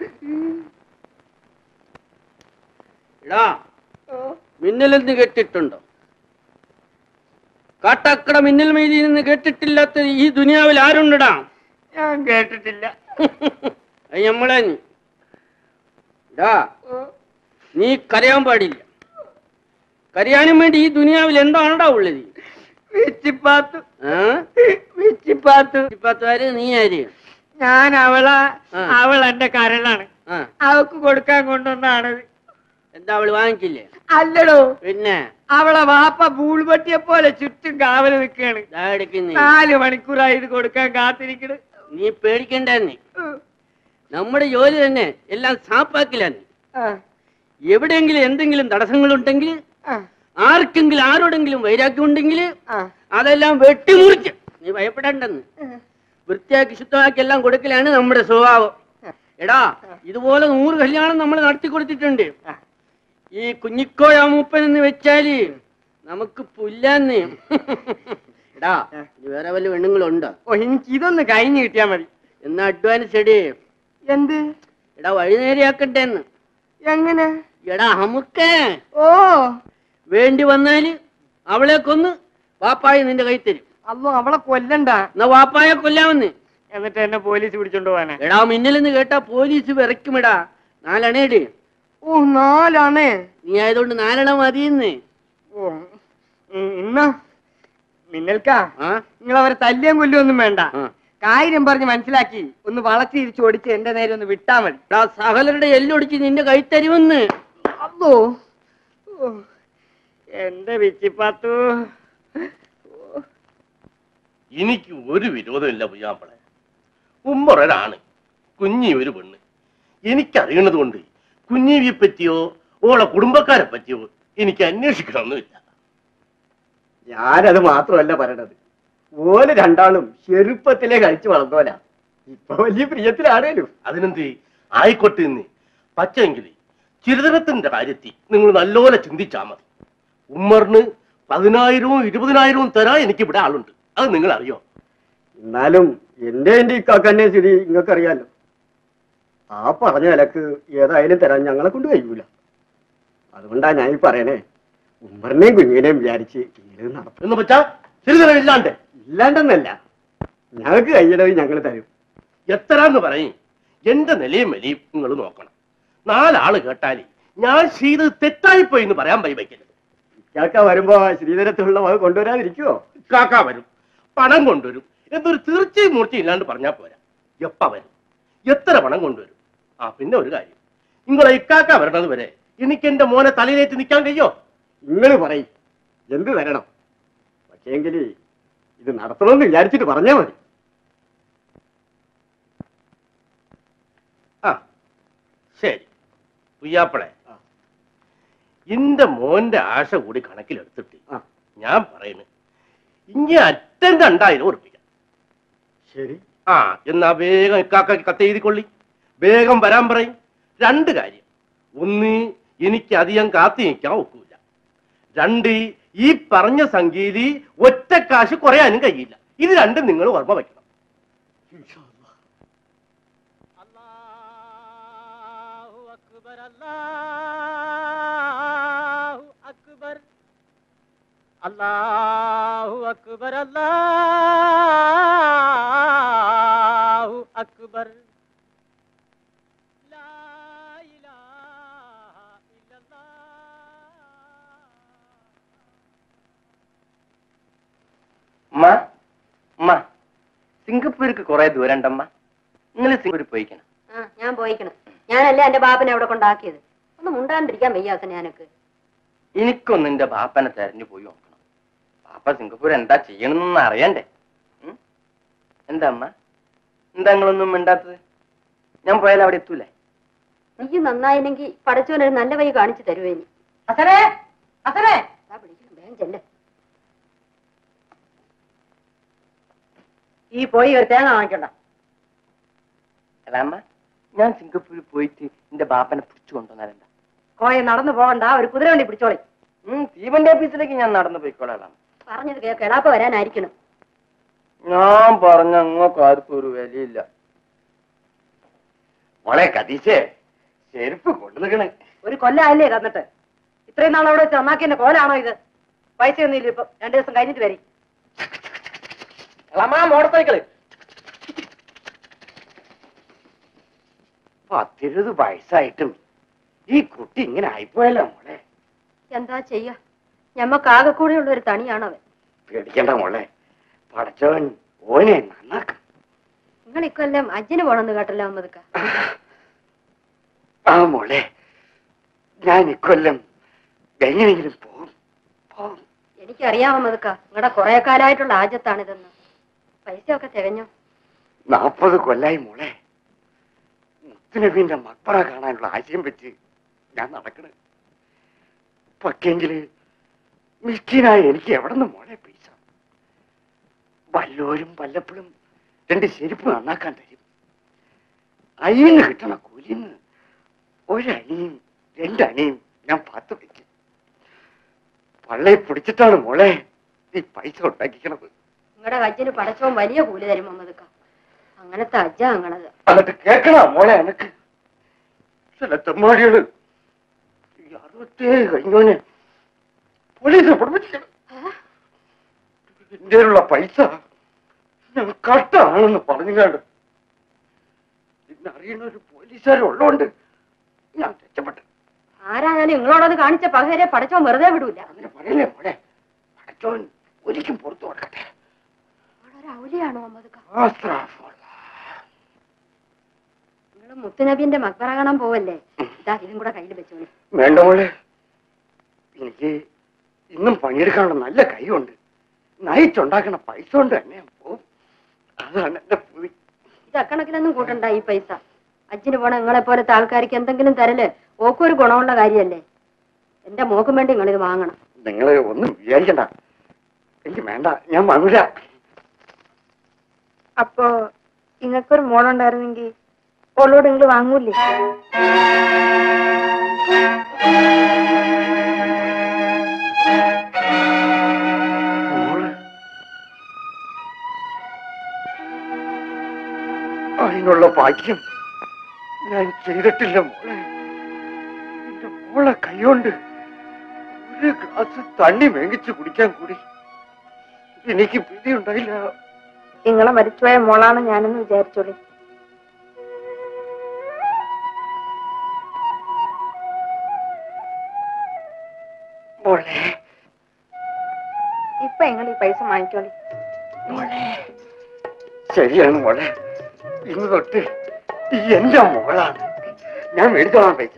എടാ മിന്നലെന്ന് കേട്ടിട്ടുണ്ടോ കാട്ടാക്കട മിന്നൽ മെയ്തി നിന്ന് കേട്ടിട്ടില്ലാത്ത ഈ ദുനിയാവിൽ ആരുണ്ടടാ ഞാൻ കേട്ടിട്ടില്ല അത് നമ്മളെ നീ എടാ നീ കരയാൻ പാടില്ല കരയാനും വേണ്ടി ഈ ദുനിയാവിൽ എന്താണടാ ഉള്ളത് വിച്ചിപ്പാത്തു ആ? വിച്ചിപ്പാത്തു ഇപ്പത്തെ ആര് നീ ആര് ഞാൻ അവളാ ആ. അവൾ എന്റെ കരളാണ് ആ അവക്ക് കൊടുക്കാൻ കൊണ്ടുവന്നാണത് എന്താ അവള് വാങ്ങിച്ചില്ലേ അല്ലടോ പിന്നെ അവളെ വാപ്പ ബൂൾപട്ടിയെ പോലെ ചുറ്റും കാവല് നിൽക്കാണ് ദാ എടുക്കുന്നേ നാല് മണിക്കൂറായി ഇത് കൊടുക്കാൻ കാത്തിരിക്കണ് നീ പേടിക്കണ്ടെന്ന് നമ്മുടെ ജോലി തന്നെ എല്ലാം സാപ്പാക്കില്ല നീ ആ. എവിടെയെങ്കിലും എന്തെങ്കിലും തടസ്സങ്ങളുണ്ടെങ്കിൽ ആർക്കെങ്കിലും ആരോടെങ്കിലും വൈരാഗ്യം ഉണ്ടെങ്കിൽ അതെല്ലാം വെട്ടിമുറിച്ച് നീ ഭയപ്പെടണ്ടെന്ന് വൃത്തിയാക്കി ശുദ്ധമാക്കി എല്ലാം കൊടുക്കലാണ് നമ്മുടെ സ്വഭാവം എടാ ഇതുപോലെ നൂറ് കല്യാണം നമ്മൾ നടത്തി കൊടുത്തിട്ടുണ്ട് ഈ കുഞ്ഞിക്കോയ മൂപ്പൻ എന്ന് വെച്ചാല് നമുക്ക് പുല്ലാന്ന് എടാ ഇനി വേറെ വല്ല പെണ്ണുങ്ങളുണ്ടോ ഓ എനിക്ക് ഇതൊന്ന് കഴിഞ്ഞു കിട്ടിയാ മതി എന്നാ അഡ്വാൻസ് എടേ എന്ത് എടാ വഴി നേരെയാക്കട്ടെ എന്ന് എങ്ങനെ എടാ നമുക്കേ ഓ വേണ്ടി വന്നാല് അവളെ കൊന്ന് വാപ്പായ നിന്റെ കൈ തരും അല്ലോ അവളെ കൊല്ലണ്ട എന്നാ വാപ്പായെ കൊല്ലാമെന്ന് എന്നിട്ട് എന്നെ പോലീസ് പിടിച്ചോണ്ട് പോവാനാ എടാ മിന്നലെന്ന് കേട്ടാ പോലീസ് വിറയ്ക്കുമെടാ നാലെണ്ണേടി ഓ നാലാണേ നീ ആയതുകൊണ്ട് നാലെണ്ണ മതിയെന്ന് ഓ ഉം, എന്നാ മിന്നൽക്കാ ആ നിങ്ങൾ അവരെ തല്ലിയും കൊല്ലൊന്നും വേണ്ട ആ. കാര്യം പറഞ്ഞ് മനസ്സിലാക്കി ഒന്ന് വളച്ച് തിരിച്ചു ഓടിച്ച് എന്റെ നേരെ ഒന്ന് വിട്ടാ മതി എടാ സകലരുടെ എല്ലൊടിച്ച് നിന്റെ കൈ തരുമെന്ന് അല്ലോ ഓ, എന്റെ വിച്ചിപ്പാത്തു എനിക്ക് ഒരു വിരോധമില്ല പുയ്യാമ്പളെ ഉമ്മറൊരാണ് കുഞ്ഞി ഒരു പെണ്ണ് എനിക്കറിയണത് കൊണ്ട് കുഞ്ഞീവിയെ പറ്റിയോ ഓളെ കുടുംബക്കാരെ പറ്റിയോ എനിക്ക് അന്വേഷിക്കണമെന്നില്ല ഞാനത് മാത്രമല്ല പറയണത് ഓല് രണ്ടാളും ചെറുപ്പത്തിലെ കഴിച്ചു വളർന്നോല ഇപ്പൊ വലിയ പ്രിയത്തിലാണേലും അതിനെന്ത് ആയിക്കോട്ടെ എന്ന് പച്ചെങ്കിൽ ചിരിതനത്തിന്റെ കാര്യത്തിൽ നിങ്ങൾ നല്ലോലെ ചിന്തിച്ചാ മതി ഉമ്മറിന് പതിനായിരവും ഇരുപതിനായിരവും തരാൻ എനിക്ക് ഇവിടെ ആളുണ്ട് അത് നിങ്ങൾ അറിയോ എന്നാലും എന്റെ എന്റെ ഇക്കാക്കന്നെ സ്ഥിതി നിങ്ങൾക്കറിയാലോ ആ പറഞ്ഞ നിലക്ക് ഏതായാലും തരാൻ ഞങ്ങളെ കൊണ്ട് കഴിയൂല അതുകൊണ്ടാ ഞാൻ ഈ പറയണേ ഉമ്മറിനെയും കുഞ്ഞിനെയും വിചാരിച്ച് ഇങ്ങനെ നടത്തും എന്ന് വെച്ചാ ചിരിതനം ഇല്ലാണ്ട് ഇല്ലാണ്ടെന്നല്ല ഞങ്ങൾക്ക് കഴിയണത് ഞങ്ങൾ തരും എത്രാന്ന് പറയും എന്റെ നിലയും വലിയും നിങ്ങൾ നോക്കണം നാലാള് കേട്ടാല് ഞാൻ ചെയ്തത് തെറ്റായിപ്പോയി എന്ന് പറയാൻ വൈ വയ്ക്കരുത് ഇക്കാക്ക വരുമ്പോ ശ്രീധരത്തുള്ള വക കൊണ്ടുവരാതിരിക്കുവോ കാക്ക വരും പണം കൊണ്ടുവരും എന്നൊരു തീർച്ചയും മൂർച്ചയും ഇല്ലാണ്ട് പറഞ്ഞാൽ പോരാ എപ്പ വരും എത്ര പണം കൊണ്ടുവരും ആ പിന്നെ ഒരു കാര്യം നിങ്ങളെ ഇക്കാക്ക വരണത് വരെ എനിക്ക് എന്റെ മോനെ തലയിലേറ്റ് നിൽക്കാൻ കഴിയോ നിങ്ങൾ പറയും എന്ത് തരണം പക്ഷേങ്കിൽ ഇത് നടത്തണമെന്ന് വിചാരിച്ചിട്ട് പറഞ്ഞാ മതി ആ ശരി പുയ്യാപ്പളെ എന്റെ മോന്റെ ആശ കൂടി കണക്കിലെടുത്തിട്ട് ആ. ഞാൻ പറയുന്നു ഇങ്ങനെ അറ്റം രണ്ടായിരം ഉറപ്പിക്കാം ശരി ആ എന്നാ വേഗം ഇക്കാക്ക കത്തെഴുതിക്കൊള്ളി വേഗം വരാൻ പറയും രണ്ട് കാര്യം ഒന്ന് എനിക്ക് അധികം കാത്തു നിൽക്കാൻ ഒക്കൂല രണ്ട് ഈ പറഞ്ഞ സംഖ്യയിൽ ഒറ്റ കാശ് കുറയാനും കഴിയില്ല ഇത് രണ്ടും നിങ്ങൾ ഓർമ്മ വയ്ക്കണം അല്ലാഹു അക്ബർ അല്ലാഹു അക്ബർ അല്ലാഹു അക്ബർ അല്ലാഹു അക്ബർ ലാ ഇലാഹ അമ്മ അമ്മ സിംഗപ്പൂർക്ക് കുറെ ദൂരം ഉണ്ടമ്മ നിങ്ങൾ സിംഗപ്പൂർ പോയിക്കണം ആ ഞാൻ പോയിക്കണം ഞാനല്ലേ എന്റെ ബാപ്പനെ അവിടെ കൊണ്ടാക്കിയത് ഒന്ന് മുണ്ടാണ്ടിരിക്കാൻ വയ്യാത്ത ഞാനൊക്കെ എനിക്കൊന്ന് എന്റെ ബാപ്പനെ തെരഞ്ഞു പോയി നോക്കണം ബാപ്പ സിംഗപ്പൂർ എന്താ ചെയ്യണമെന്നൊന്നും അറിയണ്ടേ ഉം? എന്താ അമ്മ എന്താ നിങ്ങളൊന്നും മിണ്ടാത്തത് ഞാൻ പോയാൽ അവിടെ എത്തൂലേ നീ നന്നായില്ലെങ്കിൽ പടച്ചോനൊരു നല്ല വഴി കാണിച്ചു തരുവേനി അസരേ അസരേ അതാ വിളിക്കണം വേഗം ചെല്ല് ഈ പോയി ഒരു തേങ്ങ വാങ്ങിക്കണ്ട അല്ല അമ്മ ഞാൻ സിംഗപ്പൂരിൽ പോയിട്ട് എന്റെ ബാപ്പനെ പിടിച്ചു കൊണ്ടുവന്നാലെന്താ കോയ നടന്നു പോകണ്ട ഒരു കുതിര വണ്ടി പിടിച്ചോളി ഉം തീവണ്ടി ഓഫീസിലേക്ക് ഞാൻ നടന്നു പോയിക്കോളാം പറഞ്ഞത് കേക്ക് എളാപ്പ വരാനായിരിക്കണം ഞാൻ പറഞ്ഞ അങ്ങോട്ട് ആർക്കും ഒരു വിലയില്ല മോളെ കതീശേ ചെരുപ്പ് കൊണ്ടുനിൽക്കണേ ഒരു കൊല്ലായല്ലേ തന്നിട്ട് ഇത്രയും നാൾ അവിടെ വെച്ച് നന്നാക്കിന്റെ കോലാണോ ഇത് പൈസ ഒന്നും ഇല്ല ഇപ്പൊ രണ്ടു ദിവസം കഴിഞ്ഞിട്ട് വരി മോട്ടോർ സൈക്കിള് പത്തിരുപത് വയസ്സായിട്ടും ഈ കുട്ടി ഇങ്ങനെ ആയിപ്പോയല്ലോ മോളെ എന്താ ചെയ്യാ ഞമ്മക്ക് ആകെ കൂടെയുള്ള ഒരു തണിയാണവൻ പേടിക്കണ്ട മോളെ പടച്ചവൻ ഓനെ നന്നാക്കും നിങ്ങൾ ഇക്കൊല്ലം അജ്ജിന് പോണെന്ന് കേട്ടല്ലോ അമ്മതുക്ക ആ മോളെ ഞാൻ ഇക്കൊല്ലം എങ്ങനെയെങ്കിലും പോകും പോകും എനിക്കറിയാം അമ്മതുക്ക നിങ്ങളുടെ കുറെ കാലമായിട്ടുള്ള ആജത്താണിതെന്ന് പൈസ ഒക്കെ തികഞ്ഞോ നാൽപ്പത് കൊല്ലായി മോളെ മുത്തുനബീന്റെ മക്ബറ കാണാനുള്ള ആശയം വെച്ച് ഞാൻ നടക്കണേ പക്ഷെങ്കില് മിസ്കീനായ എനിക്ക് എവിടെ നിന്ന് മോളെ പൈസ വല്ലോരും വല്ലപ്പോഴും രണ്ട് ചെരുപ്പ് നന്നാക്കാൻ തരും അയ്യന് കിട്ടണ കൂലിന്ന് ഒരണിയും രണ്ടണിയും ഞാൻ പാത്ത് വയ്ക്കും പള്ളയെ പിടിച്ചിട്ടാണ് മോളെ ഈ പൈസ ഉണ്ടാക്കിക്കണത് നിങ്ങളുടെ കജ്ജിന് പടച്ചോൻ വലിയ കൂലി തരും മമ്മദക്ക അങ്ങനത്തെ അജ്ജ ഞങ്ങളത് എന്നിട്ട് കേക്കണ മോളെ എനക്ക് ചില തെമ്മാടികള് ഈ അറുപത്തേഴ് കഴിഞ്ഞോനെ പോലീസ് പഠിപ്പിക്കണം ഇന്ത്യയിലുള്ള പൈസ ഞാൻ കട്ടാണെന്ന് പറഞ്ഞുകാണ്ട് ഇന്ന് അറിയുന്ന ഒരു പോലീസുകാരുള്ളതുകൊണ്ട് ഞാൻ രക്ഷപ്പെട്ടു ആരായാലും നിങ്ങളോടത് കാണിച്ച പകരെ പടച്ചോൻ വെറുതെ വിടൂല അങ്ങനെ പറയല്ലേ മോളെ പടച്ചോൻ ഒരിക്കും പുറത്തു കൊടുക്കട്ടെ ഒരു ഔലിയാണോ മമ്മദക്ക ആസ്ത്രാഫുള്ള. നിങ്ങൾ മുത്തുനബീന്റെ മക്ബറ കാണാൻ പോവല്ലേ ഇതാ ഇതും കൂടെ കയ്യിൽ വെച്ചോളി വേണ്ട മോളെ എനിക്ക് ഇന്നും പണിയെടുക്കാനുള്ള നല്ല കൈയുണ്ട് നയിച്ചുണ്ടാക്കുന്ന പൈസ കൊണ്ട് തന്നെ ഞാൻ പോവും അതാണ് എന്റെ പൂതി ഇത് അക്കണക്കിലൊന്നും കൂട്ടണ്ട ഈ പൈസ അജ്ജിന് പോണ നിങ്ങളെ പോലത്തെ ആൾക്കാർക്ക് എന്തെങ്കിലും തരല് ഓക്കൊരു ഗുണമുള്ള കാര്യല്ലേ എന്റെ മോക്കും വേണ്ടി നിങ്ങൾ ഇത് വാങ്ങണം നിങ്ങൾ ഒന്നും വിചാരിക്കണ്ട എനിക്ക് വേണ്ട ഞാൻ വാങ്ങൂല അപ്പോ ഇങ്ങക്കൊരു മോളുണ്ടായിരുന്നെങ്കിൽ ഓളോട് നിങ്ങൾ വാങ്ങൂലേ മോള് അതിനുള്ള ഭാഗ്യം ഞാൻ ചെയ്തിട്ടില്ല മോളെ എന്റെ മോളെ കൈകൊണ്ട് ഒരു ഗ്ലാസ് തണ്ണി മേങ്ങിച്ച് കുടിക്കാൻ കൂടി എനിക്ക് പിടി ഉണ്ടായില്ല നിങ്ങളെ മരിച്ചുപോയ മോളാണ് ഞാനെന്ന് വിചാരിച്ചോളി മോളെ ഇപ്പൊ നിങ്ങൾ ഈ പൈസ വാങ്ങിക്കോളി മോളെ ശരിയാണ് മോളെ ഇന്ന് തൊട്ട് ഈ എന്റെ മോളാണ് ഞാൻ മേടിച്ചോളാം പൈസ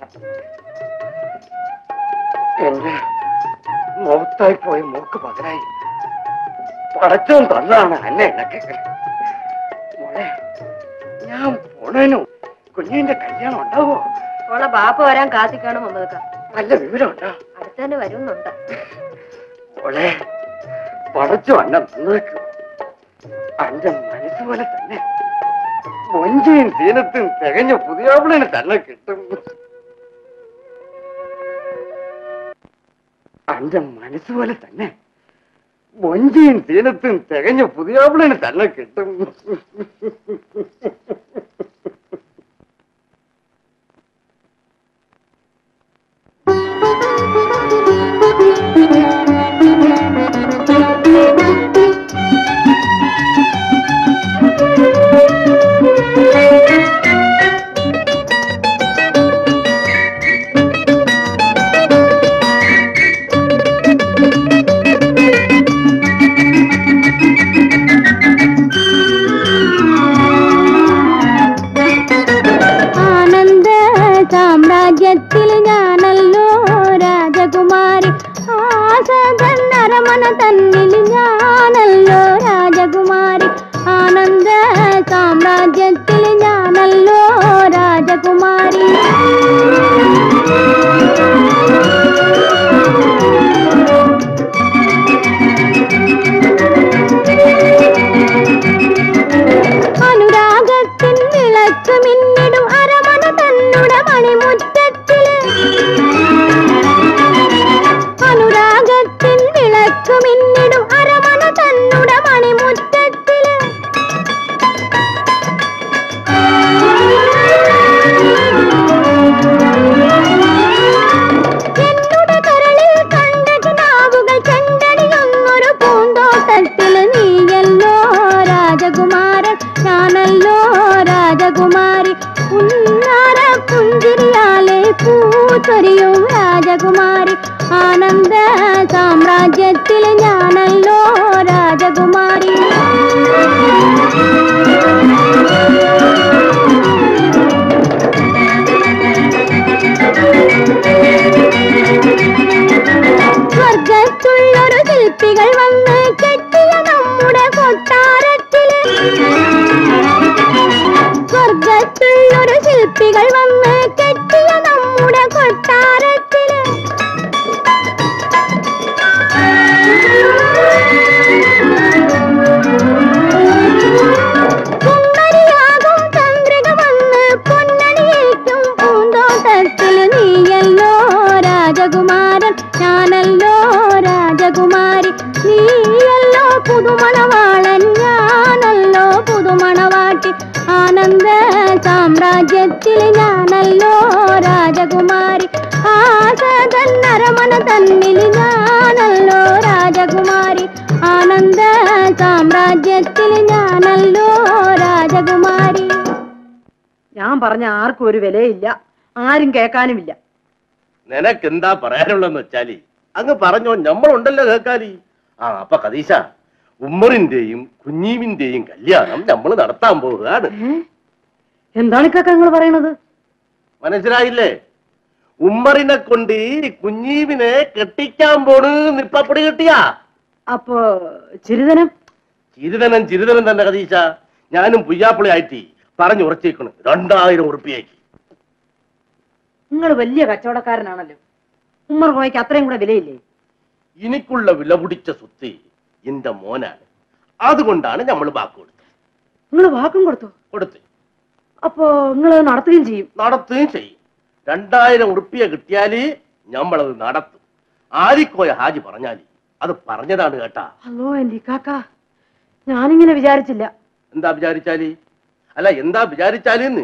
എന്റെ മുഖത്തായി പോയ മൂക്ക് പകരായി പടച്ചോൻ തന്നതാണ് എന്നെ എനക്ക് മോളെ ഞാൻ പോണേനു കുഞ്ഞിന്റെ കല്യാണം ഉണ്ടാവോ ഓളെ ബാപ്പ വരാൻ കാത്തിക്കാണ് മമ്മദക്ക നല്ല വിവരം ഉണ്ടോ അടുത്ത് തന്നെ വരുന്നുണ്ട് മോളെ പടച്ചു അന്നെ നന്നാക്കും അന്റെ മനസ്സ് പോലെ തന്നെ മൊഞ്ചയും തീനത്തും തികഞ്ഞ പുതിയാപ്പിളിന് തന്നെ കിട്ടും അന്റെ മനസ്സ് പോലെ തന്നെ മൊഞ്ചയും തീനത്തും തികഞ്ഞ പുതിയാപ്പിളിന് തന്നെ കിട്ടും ആനന്ദ സാമ്രാജ്യത്തിൽ ഞാനല്ലോ രാജകുമാരി ആസതൻ അരമന തന്നിൽ ഞാനല്ലോ രാജകുമാരി ആനന്ദ സാമ്രാജ്യത്തിൽ ഞാനല്ലോ രാജകുമാരി അനുരാഗത്തിൻ വിളക്ക് മിന്നിടും അരമന തന്നുടെ മണിമുറ്റത്തില് അനുരാഗത്തിൻ വിളക്ക് മിന്നിടും അരമന തന്നുടെ മണിമുറ്റത്തില് എന്നുടെ കരളിൽ കണ്ട കിനാവുകൾ ചെണ്ടടിയൊന്നൊരു പൂന്തോട്ടത്തിൽ നീയല്ലോ രാജകുമാരൻ ഞാനല്ലോ രാജകുമാരി ഉന്നാര പുഞ്ചിരിയാലെ പൂച്ചൊരിയും രാജകുമാരി ആനന്ദ സാമ്രാജ്യത്തിൽ ഞാനല്ലോ രാജകുമാരി സ്വർഗത്തുള്ളൊരു ശില്പികൾ വന്ന് കെട്ടിയ നമ്മുടെ കൊട്ടാരത്തില് സ്വർഗത്തുള്ളൊരു ശില്പികൾ വന്ന് കെട്ടിയ നമ്മുടെ കൊട്ടാര ഞാനല്ലോ രാജകുമാരി നീയല്ലോ പുതുമണവാളൻ ഞാനല്ലോ പുതുമണവാട്ടി ആനന്ദ സാമ്രാജ്യത്തിൽ ഞാനല്ലോ രാജകുമാരി ആശതൻ നരമന തന്നിൽ ഞാനല്ലോ രാജകുമാരി ആനന്ദ സാമ്രാജ്യത്തിൽ ഞാനല്ലോ രാജകുമാരി ഞാൻ പറഞ്ഞ ആർക്കും ഒരു വിലയില്ല ആരും കേൾക്കാനുമില്ല നിനക്ക് എന്താ പറയാനുള്ളതെന്ന് വെച്ചാല് അങ്ങ് പറഞ്ഞോ നമ്മളുണ്ടല്ലോ കേൾക്കാലി ആ അപ്പൊ കദീശ ഉമ്മറിന്റെയും കുഞ്ഞീവിന്റെയും കല്യാണം നമ്മൾ നടത്താൻ പോവുകയാണ് എന്താണ് ഇക്കൊക്കെ നിങ്ങൾ പറയണത് മനസ്സിലായില്ലേ ഉമ്മറിനെ കൊണ്ട് കുഞ്ഞീവിനെ കെട്ടിക്കാൻ പോണ് നിപ്പപ്പടി കിട്ടിയാ അപ്പോ ചിരിതനം ചിരിതനം ചിരിതനം തന്നെ കദീശ ഞാനും പുയ്യാപ്പിളി ആയിട്ട് പറഞ്ഞു ഉറച്ചേക്കണ് രണ്ടായിരം ഉറുപ്പിയേക്ക് നിങ്ങൾ വലിയ കച്ചവടക്കാരനാണല്ലോ ഉമ്മർ കോയ്ക്ക് അത്രയും കൂടെ വിലയില്ലേ എനിക്കുള്ള വില പിടിച്ച സ്വത്ത് എന്റെ മോനാണ് അതുകൊണ്ടാണ് നമ്മൾ വാക്ക് കൊടുത്തത് നിങ്ങൾ വാക്കും കൊടുത്തു കൊടുത്ത് അപ്പോ നിങ്ങൾ നടത്തുകയും ചെയ്യും നടത്തുകയും ചെയ്യും രണ്ടായിരം ഉറുപ്പിയ കിട്ടിയാല് നമ്മളത് നടത്തും ആരിക്കോയ ഹാജി പറഞ്ഞാല് അത് പറഞ്ഞതാണ് കേട്ടാ അല്ലോ എന്റെ കാക്ക ഞാനിങ്ങനെ വിചാരിച്ചില്ല എന്താ വിചാരിച്ചാല് അല്ല എന്താ വിചാരിച്ചാല് എന്ന്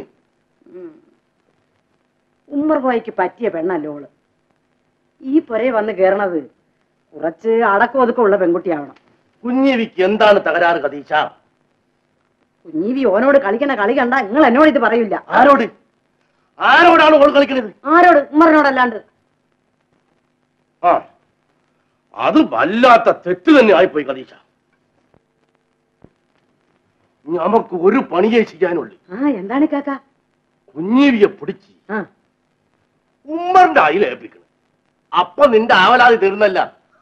ഉമ്മർ കോയ്ക്ക് പറ്റിയ പെണ്ണല്ലോ ഓള് ഈ പുരയെ വന്ന് കേറണത് കുറച്ച് അടക്കം ഒതുക്കമുള്ള പെൺകുട്ടിയാവണം കുഞ്ഞിവിക്ക് എന്താണ് തകരാറ് കതീശ കുഞ്ഞീവി ഓനോട് കളിക്കണ കളി കണ്ട നിങ്ങൾ എന്നോട് ഇത് പറയില്ല ആരോട് ആരോടാണ് ഓൾ കളിക്കുന്നത് ആരോട് ഉമ്മറിനോടല്ലാണ്ട് ആ അത് വല്ലാത്ത തെറ്റ് തന്നെ ആയിപ്പോയി കതീശ നമുക്ക് ഒരു പണിയെ ചെയ്യാനുള്ളൂ ആ എന്താണ് കാക്ക കുഞ്ഞീവിയെ പിടിച്ച് ആ ഉമ്മറിന്റെ അയില ഏൽപ്പിക്കണം അപ്പൊ നിന്റെ ആവലാതി തീർന്നല്ല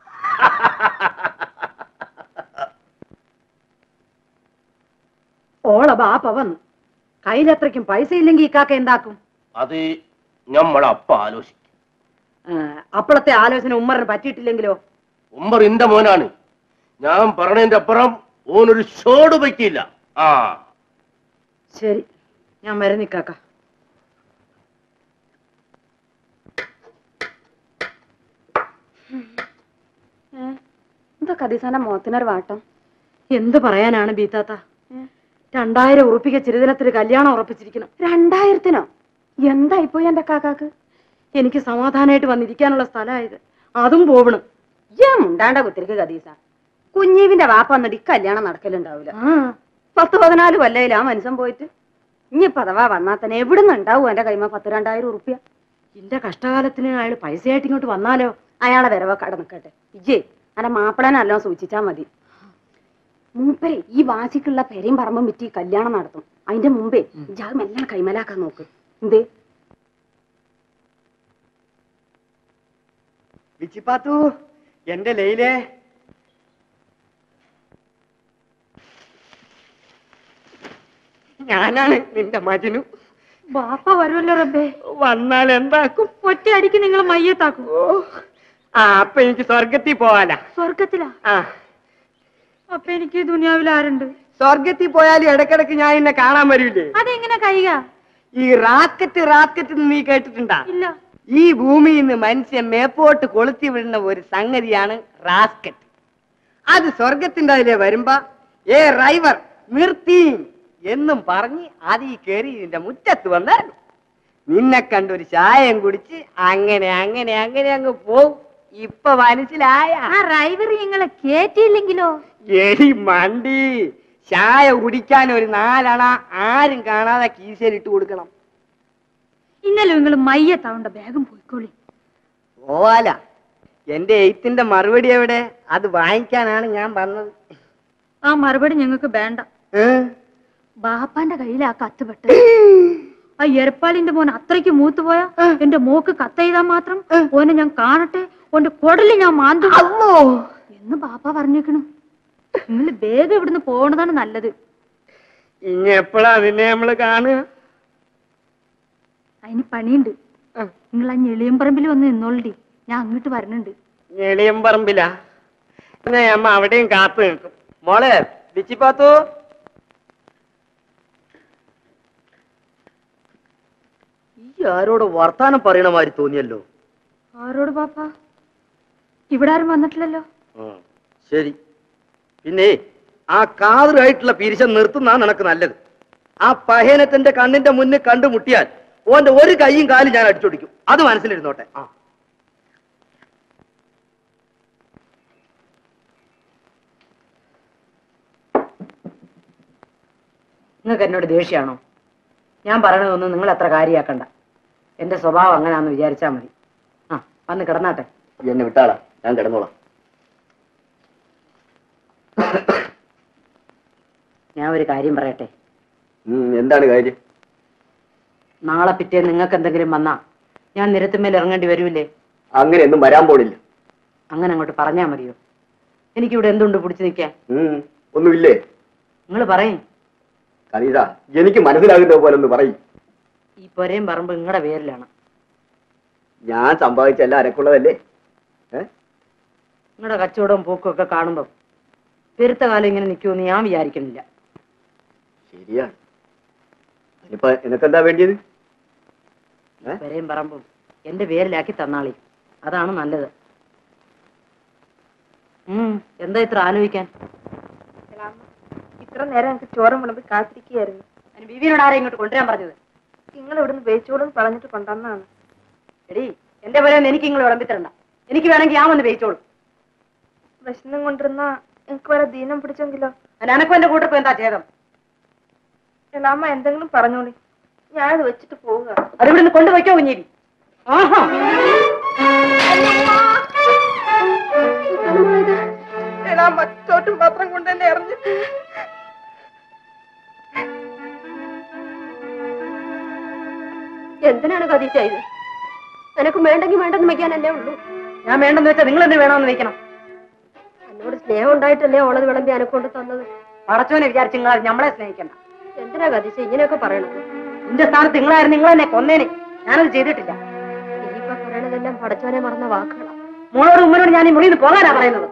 ഓള ബാപ്പ വന്നു കയ്യിലത്രയ്ക്കും പൈസ ഇല്ലെങ്കിൽ ഈ കാക്ക എന്താക്കും അത് നമ്മൾ അപ്പ ആലോചിക്കും ആ, അപ്പോഴത്തെ ആലോചന ഉമ്മറിന് പറ്റിയിട്ടില്ലെങ്കിലോ ഉമ്മർ എന്റെ മോനാണ് ഞാൻ പറഞ്ഞതിന്റെ അപ്പുറം ഓനൊരു ഷോട് വയ്ക്കില്ല ആ ശരി ഞാൻ വരുന്നിക്കാക്ക എന്താ കദീസാന്റെ മുഖത്തിനൊരു വാട്ടം എന്ത് പറയാനാണ് ബീത്താത്ത രണ്ടായിരം ഉറുപ്പിക ചിരുദിനത്തിൽ കല്യാണം ഉറപ്പിച്ചിരിക്കണം രണ്ടായിരത്തിനോ എന്തായിപ്പോയി എന്റെ കാക്കാക്ക് എനിക്ക് സമാധാനമായിട്ട് വന്നിരിക്കാനുള്ള സ്ഥലമായത് അതും പോവണം ഞാൻ മുണ്ടാണ്ട കുത്തിരിക്ക് കദീസ കുഞ്ഞീവിന്റെ വാപ്പ വന്നിട്ട് ഈ കല്യാണം നടക്കലുണ്ടാവൂല ആ പത്ത് പതിനാല് കൊല്ലയില്ല ആ മനുഷ്യൻ പോയിട്ട് ഇനി പതവാ വന്നാൽ തന്നെ എവിടുന്ന് ഉണ്ടാവും എന്റെ കൈമ പത്ത് രണ്ടായിരം ഉറുപ്പ്യ എന്റെ കഷ്ടകാലത്തിന് അയാൾ പൈസയായിട്ട് ഇങ്ങോട്ട് വന്നാലോ അയാളെ വരവ കട നിൽക്കട്ടെ ഇജേ അന്റെ മാപ്പിളനെ നല്ലോണം സൂചിച്ചാ മതി മൂപ്പരെ ഈ വാശിക്കുള്ള പെരയും പറമ്പും വിറ്റ് ഈ കല്യാണം നടത്തും അതിന്റെ മുമ്പേ ഇജാവ് മെല്ലാണ് കൈമലാക്കാൻ നോക്ക് എന്തേ വിച്ചിപ്പാത്തു എന്റെ ലൈലേ ഞാനാണ് നിന്റെ മജനു ബാപ്പ വരുമല്ലോ റബ്ബേ വന്നാൽ എന്താക്കും ഒറ്റ അടിക്ക് നിങ്ങൾ മയ്യത്താക്കും ആ അപ്പൊ എനിക്ക് സ്വർഗത്തിൽ പോവാലാ സ്വർഗത്തിലാ ആ അപ്പൊ എനിക്ക് ഈ ദുനിയാവിൽ ആരുണ്ട് സ്വർഗത്തിൽ പോയാലും ഇടക്കിടക്ക് ഞാൻ എന്നെ കാണാൻ വരൂലേ അതെങ്ങനെ കഴിയുക ഈ റാക്കറ്റ് റാക്കറ്റ് എന്ന് നീ കേട്ടിട്ടുണ്ടാ ഇല്ല ഈ ഭൂമിയിൽ നിന്ന് മനുഷ്യൻ മേപ്പോട്ട് കൊളുത്തി വിടുന്ന ഒരു സംഗതിയാണ് റാസ്കറ്റ് അത് സ്വർഗത്തിന്റെ അതിലെ വരുമ്പോ ഏ ഡ്രൈവർ നിർത്തി എന്നും പറഞ്ഞ് അത് ഈ കയറി ഇതിന്റെ മുറ്റത്ത് വന്നായിരുന്നു നിന്നെ കണ്ടൊരു ചായം കുടിച്ച് അങ്ങനെ അങ്ങനെ അങ്ങനെ അങ്ങ് പോവും ഇപ്പൊ മനസ്സിലായ ആ ഡ്രൈവർ നിങ്ങളെ കേറ്റിയില്ലെങ്കിലോ എലി മണ്ടി ചായ കുടിക്കാൻ ഒരു നാലണ ആരും കാണാതെ കീശയിലിട്ട് കൊടുക്കണം ഇന്നലെ നിങ്ങൾ മയ്യത്താവണ്ട വേഗം പോയിക്കോളി പോവാല എന്റെ എയ്ത്തിന്റെ മറുപടി എവിടെ അത് വാങ്ങിക്കാനാണ് ഞാൻ വന്നത് ആ മറുപടി ഞങ്ങൾക്ക് വേണ്ട ഏ? ബാപ്പാന്റെ കയ്യിൽ ആ കത്ത് പെട്ട് ആ എരപ്പാളിന്റെ മോൻ അത്രയ്ക്ക് മൂത്തുപോയാ എന്റെ മോക്ക് കത്തെയ്താൻ മാത്രം ഓനെ ഞാൻ കാണട്ടെ ഓന്റെ കൊടല് ഞാൻ മാന്തു എന്ന് ബാപ്പ പറഞ്ഞേക്കണു നിങ്ങൾ വേഗം ഇവിടുന്ന് പോണതാണ് നല്ലത് ഇനി എപ്പോഴാ നിന്നെ നമ്മള് കാണുക അതിന് പണിയുണ്ട് നിങ്ങൾ ആ ഞെളിയമ്പറമ്പിൽ വന്ന് നിന്നോളടി ഞാൻ അങ്ങോട്ട് വരണുണ്ട് ഞെളിയം പറമ്പിലാ എന്നാ അമ്മ അവിടെയും കാത്തു നിൽക്കും മോളെ ബിച്ചിപ്പാത്തു ഈ ആരോട് വർത്താനം പറയണ മാതിരി തോന്നിയല്ലോ ആരോട് ബാപ്പ ഇവിടെ ആരും വന്നിട്ടില്ലല്ലോ ശരി പിന്നെ ആ കാതറായിട്ടുള്ള പിരിശം നിർത്തുന്ന നിനക്ക് നല്ലത് ആ പഹേനത്തിന്റെ കണ്ണിന്റെ മുന്നിൽ കണ്ടുമുട്ടിയാൽ ഓന്റെ ഒരു കൈയും കാലും ഞാൻ അടിച്ചൊടിക്കും അത് മനസ്സിലിരുന്നോട്ടെ ആ നിങ്ങൾക്ക് എന്നോട് ദേഷ്യമാണോ ഞാൻ പറയണതൊന്നും നിങ്ങൾ അത്ര കാര്യമാക്കണ്ട എന്റെ സ്വഭാവം അങ്ങനെയാന്ന് വിചാരിച്ചാൽ മതി ആ വന്ന് കിടന്നാട്ടെ എന്നെ വിട്ടാളാ ഞാൻ കിടന്നോളാം ഞാൻ ഒരു കാര്യം പറയട്ടെ ഉം, എന്താണ് കാര്യം നാളെ പിറ്റേ നിങ്ങൾക്ക് എന്തെങ്കിലും വന്നാ ഞാൻ നിരത്തുമേൽ ഇറങ്ങേണ്ടി വരൂലേ അങ്ങനെ ഒന്നും വരാൻ പോണില്ല അങ്ങനെ അങ്ങോട്ട് പറഞ്ഞാൽ മതിയോ എനിക്കിവിടെ എന്തുണ്ട് പിടിച്ചു നിൽക്കാൻ ഉം, ഒന്നുമില്ലേ നിങ്ങൾ പറയും കനീത എനിക്ക് മനസ്സിലാകുന്ന പോലെ ഒന്ന് പറയും ഈ പൊരയും പറമ്പ് നിങ്ങളുടെ പേരിലാണ് ഞാൻ സമ്പാദിച്ചല്ല അരക്കുള്ളതല്ലേ ഏ നിങ്ങളുടെ കച്ചവടവും പോക്കും ഒക്കെ കാണുമ്പോൾ പെരുത്ത കാലം ഇങ്ങനെ നിൽക്കുമെന്ന് ഞാൻ വിചാരിക്കുന്നില്ല ശരിയാണ് ഇനിയിപ്പൊ നിനക്കെന്താ വേണ്ടിയത് ഏ? പെരയും പറമ്പും എന്റെ പേരിലാക്കി തന്നാളി അതാണ് നല്ലത് ഉം എന്താ ഇത്ര ആലോചിക്കാൻ ഇത്ര നേരം എനിക്ക് ചോറും വിളമ്പി കാത്തിരിക്കുകയായിരുന്നു അതിന് ബീവിനോട് ആരെയും ഇങ്ങോട്ട് കൊണ്ടുവരാൻ പറഞ്ഞത് നിങ്ങൾ ഇവിടുന്ന് വേച്ചോടും പറഞ്ഞിട്ട് കൊണ്ടുവന്നാണ് എടി എന്റെ പോലെ എനിക്ക് നിങ്ങൾ വിളമ്പിത്തരണ്ട എനിക്ക് വേണമെങ്കിൽ ഞാൻ വന്ന് വേയിച്ചോളൂ വിശന്നും കൊണ്ടിരുന്ന എനിക്ക് വരെ ദീനം പിടിച്ചെങ്കിലോ അനക്കും എന്റെ കൂട്ടർക്കും എന്താ ഛേദം എലാമ്മ എന്തെങ്കിലും പറഞ്ഞോളി ഞാനത് വെച്ചിട്ട് പോവുക അത് ഇവിടുന്ന് കൊണ്ടുപോയിക്കോ കുഞ്ഞേരി ആഹാ എലാമ്മ ചോറ്റും പാത്രം കൊണ്ട് തന്നെ എറിഞ്ഞു എന്തിനാണ് കതീശ ഇത് എനക്ക് വേണ്ടെങ്കിൽ വേണ്ടെന്ന് വയ്ക്കാനല്ലേ ഉള്ളൂ ഞാൻ വേണ്ടെന്ന് വെച്ചാൽ നിങ്ങൾ എന്ത് വേണമെന്ന് വെക്കണം എന്നോട് സ്നേഹം ഉണ്ടായിട്ടല്ലേ ഓളത് വിളമ്പി അനക്കൊണ്ട് തന്നത് പടച്ചോനെ വിചാരിച്ച് നിങ്ങൾ നമ്മളെ സ്നേഹിക്കണ്ട എന്തിനാ കതീശ ഇങ്ങനെയൊക്കെ പറയണത് എന്റെ സ്ഥാനത്ത് നിങ്ങളായിരുന്നു നിങ്ങൾ എന്നെ കൊന്നേനെ ഞാനത് ചെയ്തിട്ടില്ല ഇനിയിപ്പോ പറയണതെല്ലാം പടച്ചോനെ മറന്ന വാക്കുകളാ മോളോട് ഉമ്മനോട് ഞാൻ ഈ മുറിയിൽ നിന്ന് പോകാനാ പറയുന്നത്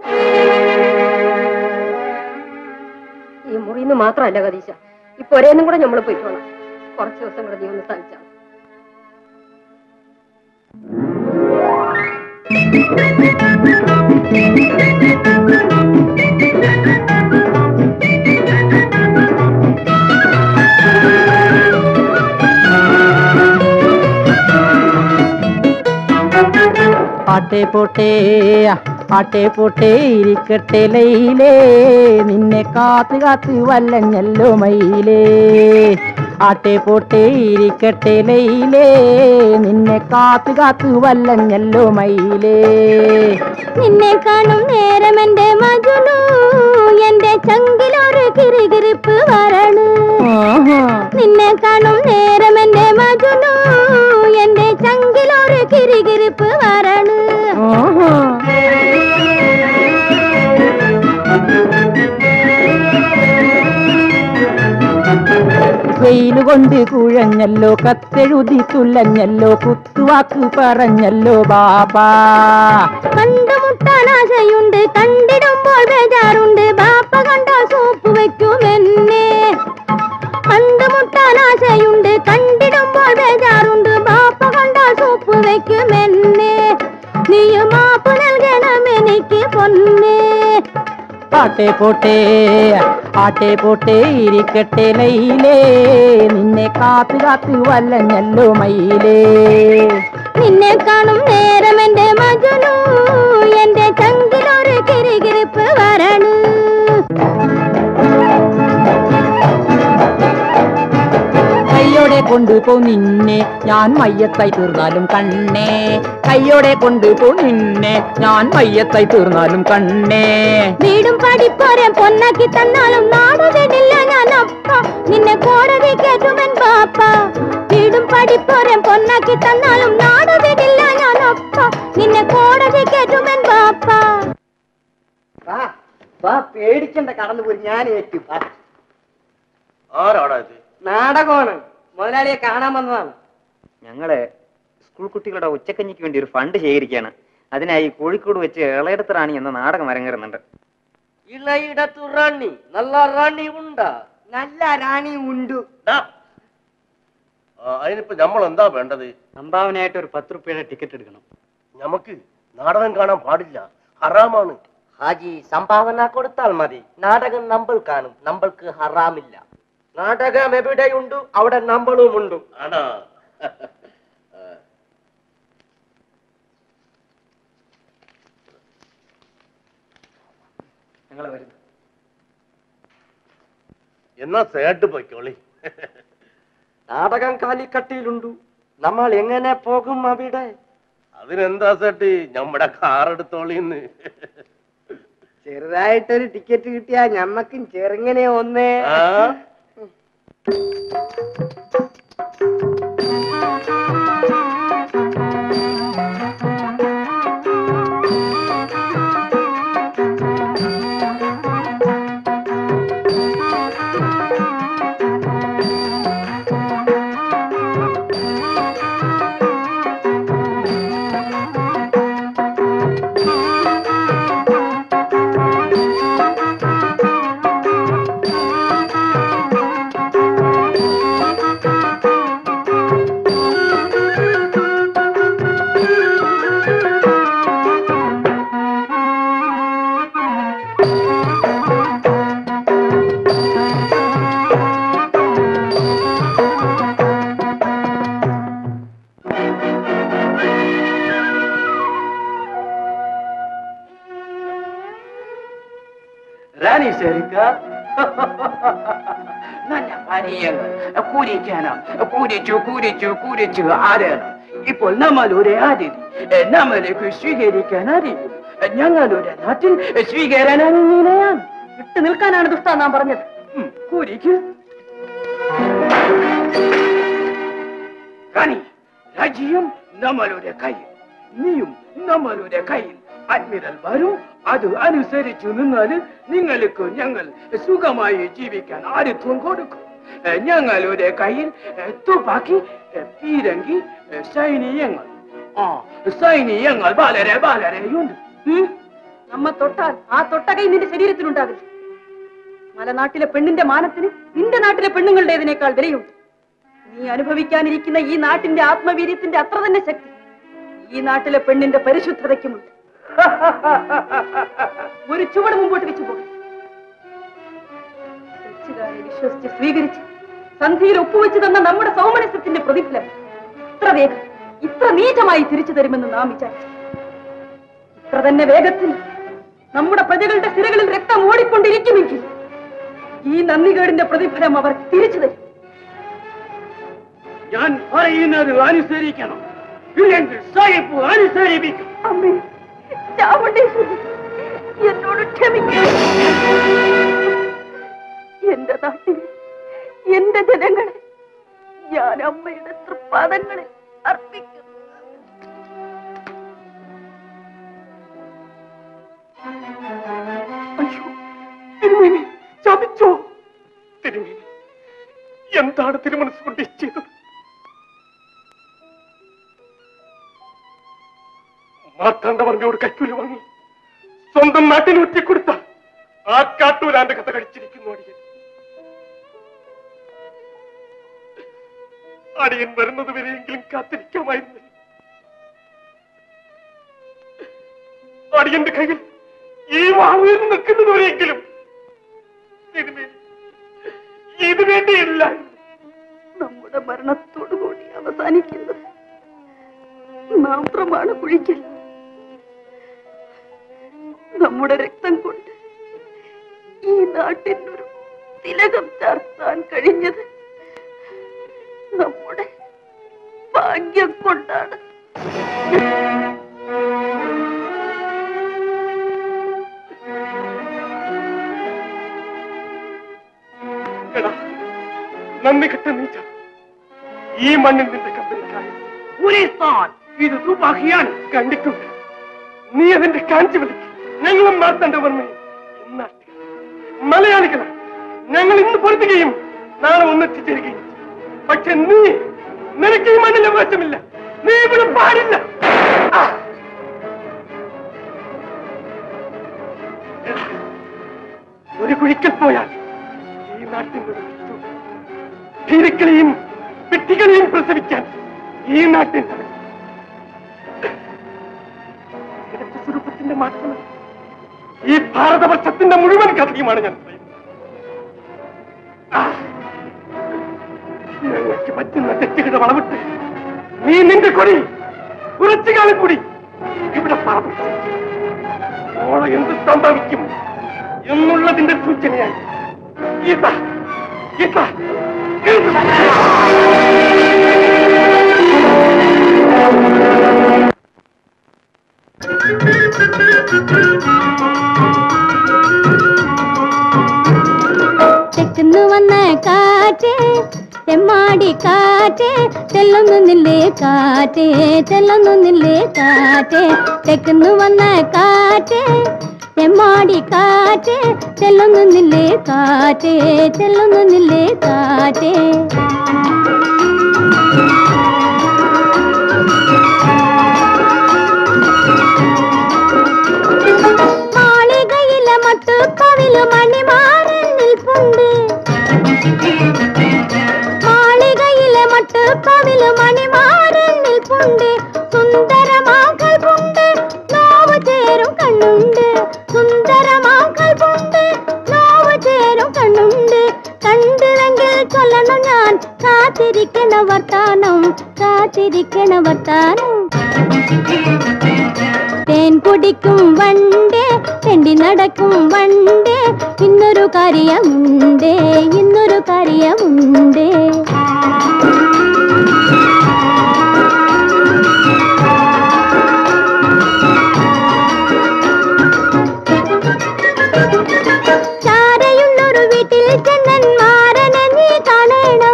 ഈ മുറിന്ന് മാത്രമല്ല കതീശ ഈ പൊരേന്നും കൂടെ നമ്മൾ പോയിക്കോളാം കുറച്ച് ദിവസം കൂടെ നീ ഒന്ന് സഹിച്ചാ ആട്ടെ പോട്ടെ ആട്ടെ പോട്ടെ ഇരിക്കട്ടെ ലൈലേ നിന്നെ കാത്ത് കാത്ത് വല്ലഞ്ഞല്ലോ മയിലേ ആട്ടെ പോട്ടെ ഇരിക്കട്ടെ ലൈലേ നിന്നെ കാത്ത് കാത്ത് വല്ലഞ്ഞല്ലോ മയിലേ നിന്നെ കാണും നേരം എന്റെ മജുനു എന്റെ ചങ്കിലൊരു കിറുകിറുപ്പ് വരണു നിന്നെ കാണും നേരം എന്റെ മജുനു എന്റെ ചങ്കിലൊരു കിറുകിറുപ്പ് വരണു വെയിലുകൊണ്ട് കുഴഞ്ഞല്ലോ കത്തെഴുതി തുല്ലഞ്ഞല്ലോ കുത്തുവാക്ക് പറഞ്ഞല്ലോ ബാബാ കണ്ടുമുട്ടാൻ ആശയുണ്ട് കണ്ടിടുമ്പോൾ ബേജാറുണ്ട് ബാപ്പ കണ്ടാൽ സൂപ്പ് വെക്കുമെന്നെ കണ്ടുമുട്ടാൻ ആശയുണ്ട് കണ്ടിടുമ്പോൾ ബേജാറുണ്ട് ബാപ്പ കണ്ടാൽ സൂപ്പ് വെക്കുമെന്നെ നീയും മാപ്പ് നൽകണം എനിക്ക് പൊന്നേ ആട്ടെ പോട്ടെ ആട്ടെ പോട്ടെ ഇരിക്കട്ടെ ലൈലേ നിന്നെ കാത്ത് കാത്ത് വല്ലഞ്ഞല്ലോ മയിലേ നിന്നെ കാണും നേരം എന്റെ മജുനു എന്റെ ചങ്കിലൊരു കിരികിരിപ്പ് വരണു കയ്യോടെ കൊണ്ടുപോ നിന്നെ ഞാൻ മയ്യത്തായി തീർന്നാലും കണ്ണേ കയ്യോടെ കൊണ്ടുപോ നിന്നെ ഞാൻ മയ്യത്തായി തീർന്നാലും കണ്ണേ വീടും പഠിപ്പോരെ പൊന്നാക്കി തന്നാലും നാട് വിടില്ല ഞാൻ അപ്പ നിന്നെ കോടതി കേട്ടുമെൻ ബാപ്പ വീടും പഠിപ്പോരെ പൊന്നാക്കി തന്നാലും നാട് വിടില്ല ഞാൻ അപ്പ നിന്നെ കോടതി കേട്ടുമെൻ ബാപ്പ വാ വാ പേടിക്കണ്ട കടന്നു പോയി ഞാൻ ഏറ്റു വാ. ആരാടാ ഇത് നാടകമാണ് മുതലാളിയെ കാണാൻ വന്നതാണ് ഞങ്ങള് സ്കൂൾ കുട്ടികളുടെ ഉച്ചക്കഞ്ഞിക്ക് വേണ്ടി ഒരു ഫണ്ട് ശേഖരിക്കുകയാണ് അതിനായി കോഴിക്കോട് വെച്ച് ഇളയിടത്ത് റാണി എന്ന നാടകം അരങ്ങേറുന്നുണ്ട് ഇളയിടത്തു റാണി നല്ല റാണി ഉണ്ടാ നല്ല റാണി ഉണ്ടു ഡാ. ആ, അതിനിപ്പോ നമ്മൾ എന്താ വേണ്ടത് സംഭാവനയായിട്ട് ഒരു പത്ത് റുപ്യയുടെ ടിക്കറ്റ് എടുക്കണം നമുക്ക് നാടകം കാണാൻ പാടില്ല ഹറാമാണ് ഹാജി സംഭാവന കൊടുത്താൽ മതി നാടകം നമ്മൾ കാണും നമ്മൾക്ക് ഹറാമില്ല നാടകം എവിടെയുണ്ട് അവിടെ നമ്മളും ഉണ്ട് ആണോ ഞങ്ങൾ വരുന്നു എന്നാ സേട്ട് പൊയ്ക്കോളി നാടകം കാലിക്കട്ടിയിലുണ്ട് നമ്മൾ എങ്ങനെ പോകും അവിടെ അതിനെന്താ സേട്ടി നമ്മുടെ കാർ എടുത്തോളിന്ന് ചെറുതായിട്ടൊരു ടിക്കറ്റ് കിട്ടിയാ ഞമ്മക്കും ചെറുങ്ങനെ ഒന്നേ ആ റാണി ശരിക്ക നല്ല പനിയങ്ങൾ കുരിക്കണം കുരിച്ചു കുരിച്ചു കുരിച്ചു ആരണം ഇപ്പോൾ നമ്മൾ ഒരു അതിഥി നമ്മൾക്ക് സ്വീകരിക്കാൻ അറിയും ഞങ്ങളുടെ നാട്ടിൽ സ്വീകരണം ഇങ്ങനെയാണ് വിട്ടു നിൽക്കാനാണ് ദുഷ്ട നാം പറഞ്ഞത് കുരിക്ക് റാണി രാജ്യം നമ്മളുടെ കയ്യിൽ നീയും നമ്മളുടെ കയ്യിൽ അഡ്മിറൽ വരും അത് അനുസരിച്ചു നിന്നാൽ നിങ്ങൾക്ക് ഞങ്ങൾ സുഖമായി ജീവിക്കാൻ ആരുത്വം കൊടുക്കും എ, ഞങ്ങളുടെ കയ്യിൽ എ, തുപ്പാക്കി എ, പീരങ്കി എ, സൈനിയങ്ങൾ ആ സൈനിയങ്ങൾ വളരെ വളരെയുണ്ട് ഉം. നമ്മ തൊട്ടാൽ ആ തൊട്ടകൈ നിന്റെ ശരീരത്തിലുണ്ടാകില്ല മലനാട്ടിലെ പെണ്ണിന്റെ മാനത്തിന് നിന്റെ നാട്ടിലെ പെണ്ണുങ്ങളുടേതിനേക്കാൾ വിലയുണ്ട് നീ അനുഭവിക്കാനിരിക്കുന്ന ഈ നാട്ടിന്റെ ആത്മവീര്യത്തിന്റെ അത്ര തന്നെ ശക്തി ഈ നാട്ടിലെ പെണ്ണിന്റെ പരിശുദ്ധതയ്ക്കുമുണ്ട് ഒരു ചുവട് മുമ്പോട്ട് വെച്ചു പോകും തെറ്റുകാരെ വിശ്വസിച്ച് സ്വീകരിച്ച് സന്ധിയിൽ ഒപ്പുവെച്ച് തന്ന നമ്മുടെ സൗമനസ്യത്തിന്റെ പ്രതിഫലം ഇത്ര വേഗം ഇത്ര നീചമായി തിരിച്ചു തരുമെന്ന് നാം വിചാരിച്ചു ഇത്ര തന്നെ വേഗത്തിൽ നമ്മുടെ പ്രജകളുടെ സിരകളിൽ രക്തം ഓടിക്കൊണ്ടിരിക്കുമെങ്കിൽ ഈ നന്ദികേടിന്റെ പ്രതിഫലം അവർ തിരിച്ചു തരും ഞാൻ പറയുന്നത് അനുസരിക്കണം ഇല്ലെങ്കിൽ സായിപ്പ് അനുസരിപ്പിക്കും അമ്മേ ചാമുണ്ടേശ്വരി എന്നോട് ക്ഷമിക്കണം എന്റെ നാട്ടിലെ എന്റെ ജനങ്ങളെ ഞാൻ അമ്മയുടെ തൃപ്പാദങ്ങളിൽ അർപ്പിക്കുന്നു അയ്യോ തിരുമേനി ചതിച്ചോ തിരുമേനി എന്താണ് തിരുമനസ് കൊണ്ട് ഈ ചെയ്തത് മാർത്താണ്ഡവർമ്മയോട് കൈക്കൂലി വാങ്ങി സ്വന്തം നാട്ടിൽ ഒറ്റിക്കൊടുത്ത ആ കാട്ടൂലാന്റെ കഥ കഴിച്ചിരിക്കുന്നു അടിയൻ അടിയൻ വരുന്നത് വരെയെങ്കിലും കാത്തിരിക്കാമായിരുന്നു അടിയന്റെ കയ്യിൽ ഈ വാങ്ങുന്നു നിൽക്കുന്നത് വരെയെങ്കിലും തിരുമേനി ഇത് വേണ്ടിയില്ല നമ്മുടെ മരണത്തോടുകൂടി അവസാനിക്കുന്നത് മാത്രമാണ് കുഴിക്കൽ നമ്മുടെ രക്തം കൊണ്ട് ഈ നാട്ടിനൊരു തിലകം ചാർത്താൻ കഴിഞ്ഞത് നമ്മുടെ ഭാഗ്യം കൊണ്ടാണ് എടാ നന്ദി കെട്ട നീച്ച ഈ മണ്ണിൽ നിന്റെ കമ്പനിക്കായി ഉരിസ്ഥാൻ ഇത് തുപ്പാക്കിയാണ് കണ്ടിട്ടുണ്ട് നീ അതിന്റെ കാഞ്ചി വിളിക്കും ഞങ്ങളും മാർത്തണ്ടവർമ്മയും ഇന്നാട്ടുകാർ മലയാളികളാണ് ഞങ്ങൾ ഇന്ന് പൊരുത്തുകയും നാളെ ഒന്നെത്തിച്ചേരുകയും ചെയ്യും. പക്ഷെ നീ നിനക്ക് ഈ മണ്ണിൽ അവകാശമില്ല നീ ഇവിടെ പാടില്ല ആ! എടാ, ഒരു കുഴിക്കൽ പോയാൽ ഈ നാട്ടിൽ ഒരു വിത്തു. ഭീരുക്കളെയും വെട്ടികളെയും പ്രസവിക്കാൻ ഈ നാട്ടിൽ നിനക്ക് സ്വരൂപത്തിന് എന്നെ മാത്രമല്ല ഈ ഭാരതവർഷത്തിന്റെ മുഴുവൻ കഥയുമാണ് ഞാൻ പറയുന്നത് ആ, ഞങ്ങൾക്ക് പറ്റുന്ന തെറ്റുകളുടെ വളവിട്ട് നീ നിന്റെ കൊടി കുറച്ചു കാലം കൂടി ഇവിടെ പറഞ്ഞു ഓളെ എന്ത് സംഭവിക്കും എന്നുള്ളതിന്റെ സൂചനയായി ഗീത ഗീത തെക്കുന്നു വന്ന കാറ്റ് തെമ്മാടി കാറ്റ് തെല്ലൊന്നു നില്ലേ കാറ്റ് തെല്ലൊന്നു നില്ലേ കാറ്റ് തെക്കുന്നു വന്ന കാറ്റ് തെമ്മാടി കാറ്റ് തെല്ലൊന്നു നില്ലേ കാറ്റ് തെല്ലൊന്നു നില്ലേ കാറ്റ് മാളികയിലെ മട്ടുപ്പവില് മണിമാരൻ നിൽപ്പുണ്ട് മാളികയിലെ മട്ടുപ്പവില് മണിമാരൻ നിൽപ്പുണ്ട് സുന്ദരമാക്കൽ പുണ്ട് നോവ് ചേരും കണ്ണുണ്ട് സുന്ദരമാക്കൽ പുണ്ട് നോവ് ചേരും കണ്ണുണ്ട് കണ്ടില്ലെങ്കിൽ ചൊല്ലണം ഞാൻ കാത്തിരിക്കണ വർത്താനം കാത്തിരിക്കണ വർത്താനം തേൻ കുടിക്കും വണ്ടേ തെണ്ടി നടക്കും വണ്ടേ ഇന്നൊരു കാര്യമുണ്ടേ ഇന്നൊരു കാര്യമുണ്ടേ ചാരയുള്ളൊരു വീട്ടിൽ ചെന്നന്മാരനെ നീ കാണണം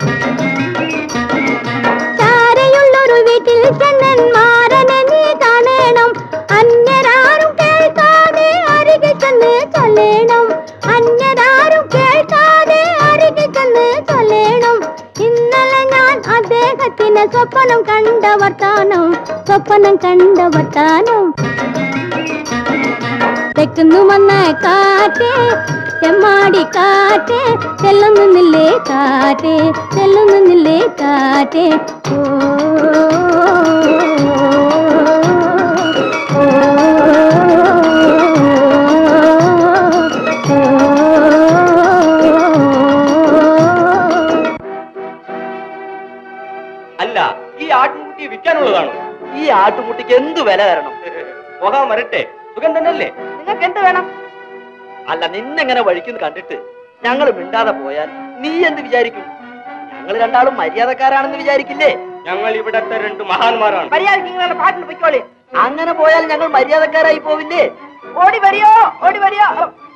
ചാരയുള്ളൊരു വീട്ടിൽ ചെന്നന്മാരനെ നീ കാണണം അന്യരാരും കേൾക്കാതെ അരികിൽ ചെന്ന് ചൊല്ലണം അന്യരാരും കേൾക്കാതെ അരികിൽ ചെന്ന് ചൊല്ലണം ഇന്നലെ ഞാൻ അദ്ദേഹത്തിന് സ്വപ്നം കണ്ട വർത്താനം സ്വപ്നം കണ്ട വർത്താനം തെക്കുന്നു വന്ന കാറ്റ് ചെമ്മാടി കാറ്റ് ചെല്ലുന്നു നില്ലേ കാറ്റ് ചെല്ലുന്നു നില്ലേ കാറ്റ് ഓ അല്ല ഈ ആട്ടുംകുട്ടി വിൽക്കാനുള്ളതാണ് ഈ ആട്ടുമുട്ടിക്ക് എന്ത് വില തരണം പോകാൻ വരട്ടെ സുഖം തന്നെയല്ലേ നിങ്ങൾക്ക് എന്ത് വേണം അല്ല നിന്നെങ്ങനെ വഴിക്കുന്നു കണ്ടിട്ട് ഞങ്ങൾ മിണ്ടാതെ പോയാൽ നീ എന്ത് വിചാരിക്കും ഞങ്ങൾ രണ്ടാളും മര്യാദക്കാരാണെന്ന് വിചാരിക്കില്ലേ ഞങ്ങൾ ഇവിടത്തെ രണ്ട് മഹാന്മാരാണ് മര്യാദയ്ക്ക് നിങ്ങളുടെ പാട്ടിന് പൊയ്ക്കോളി അങ്ങനെ പോയാൽ ഞങ്ങൾ മര്യാദക്കാരായി പോവില്ലേ ഓടി വരിയോ ഓടി വരിയോ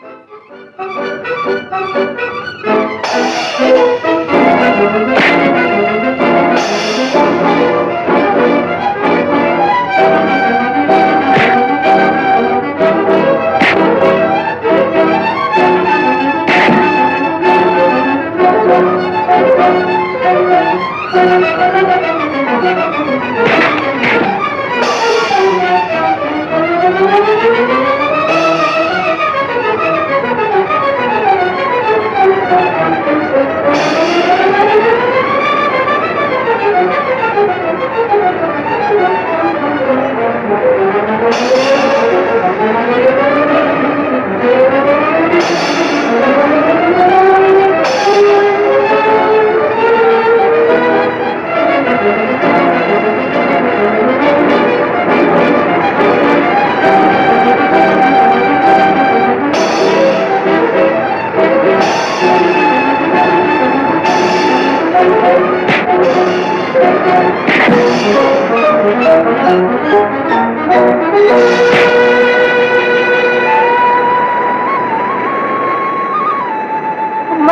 ഉമ്മ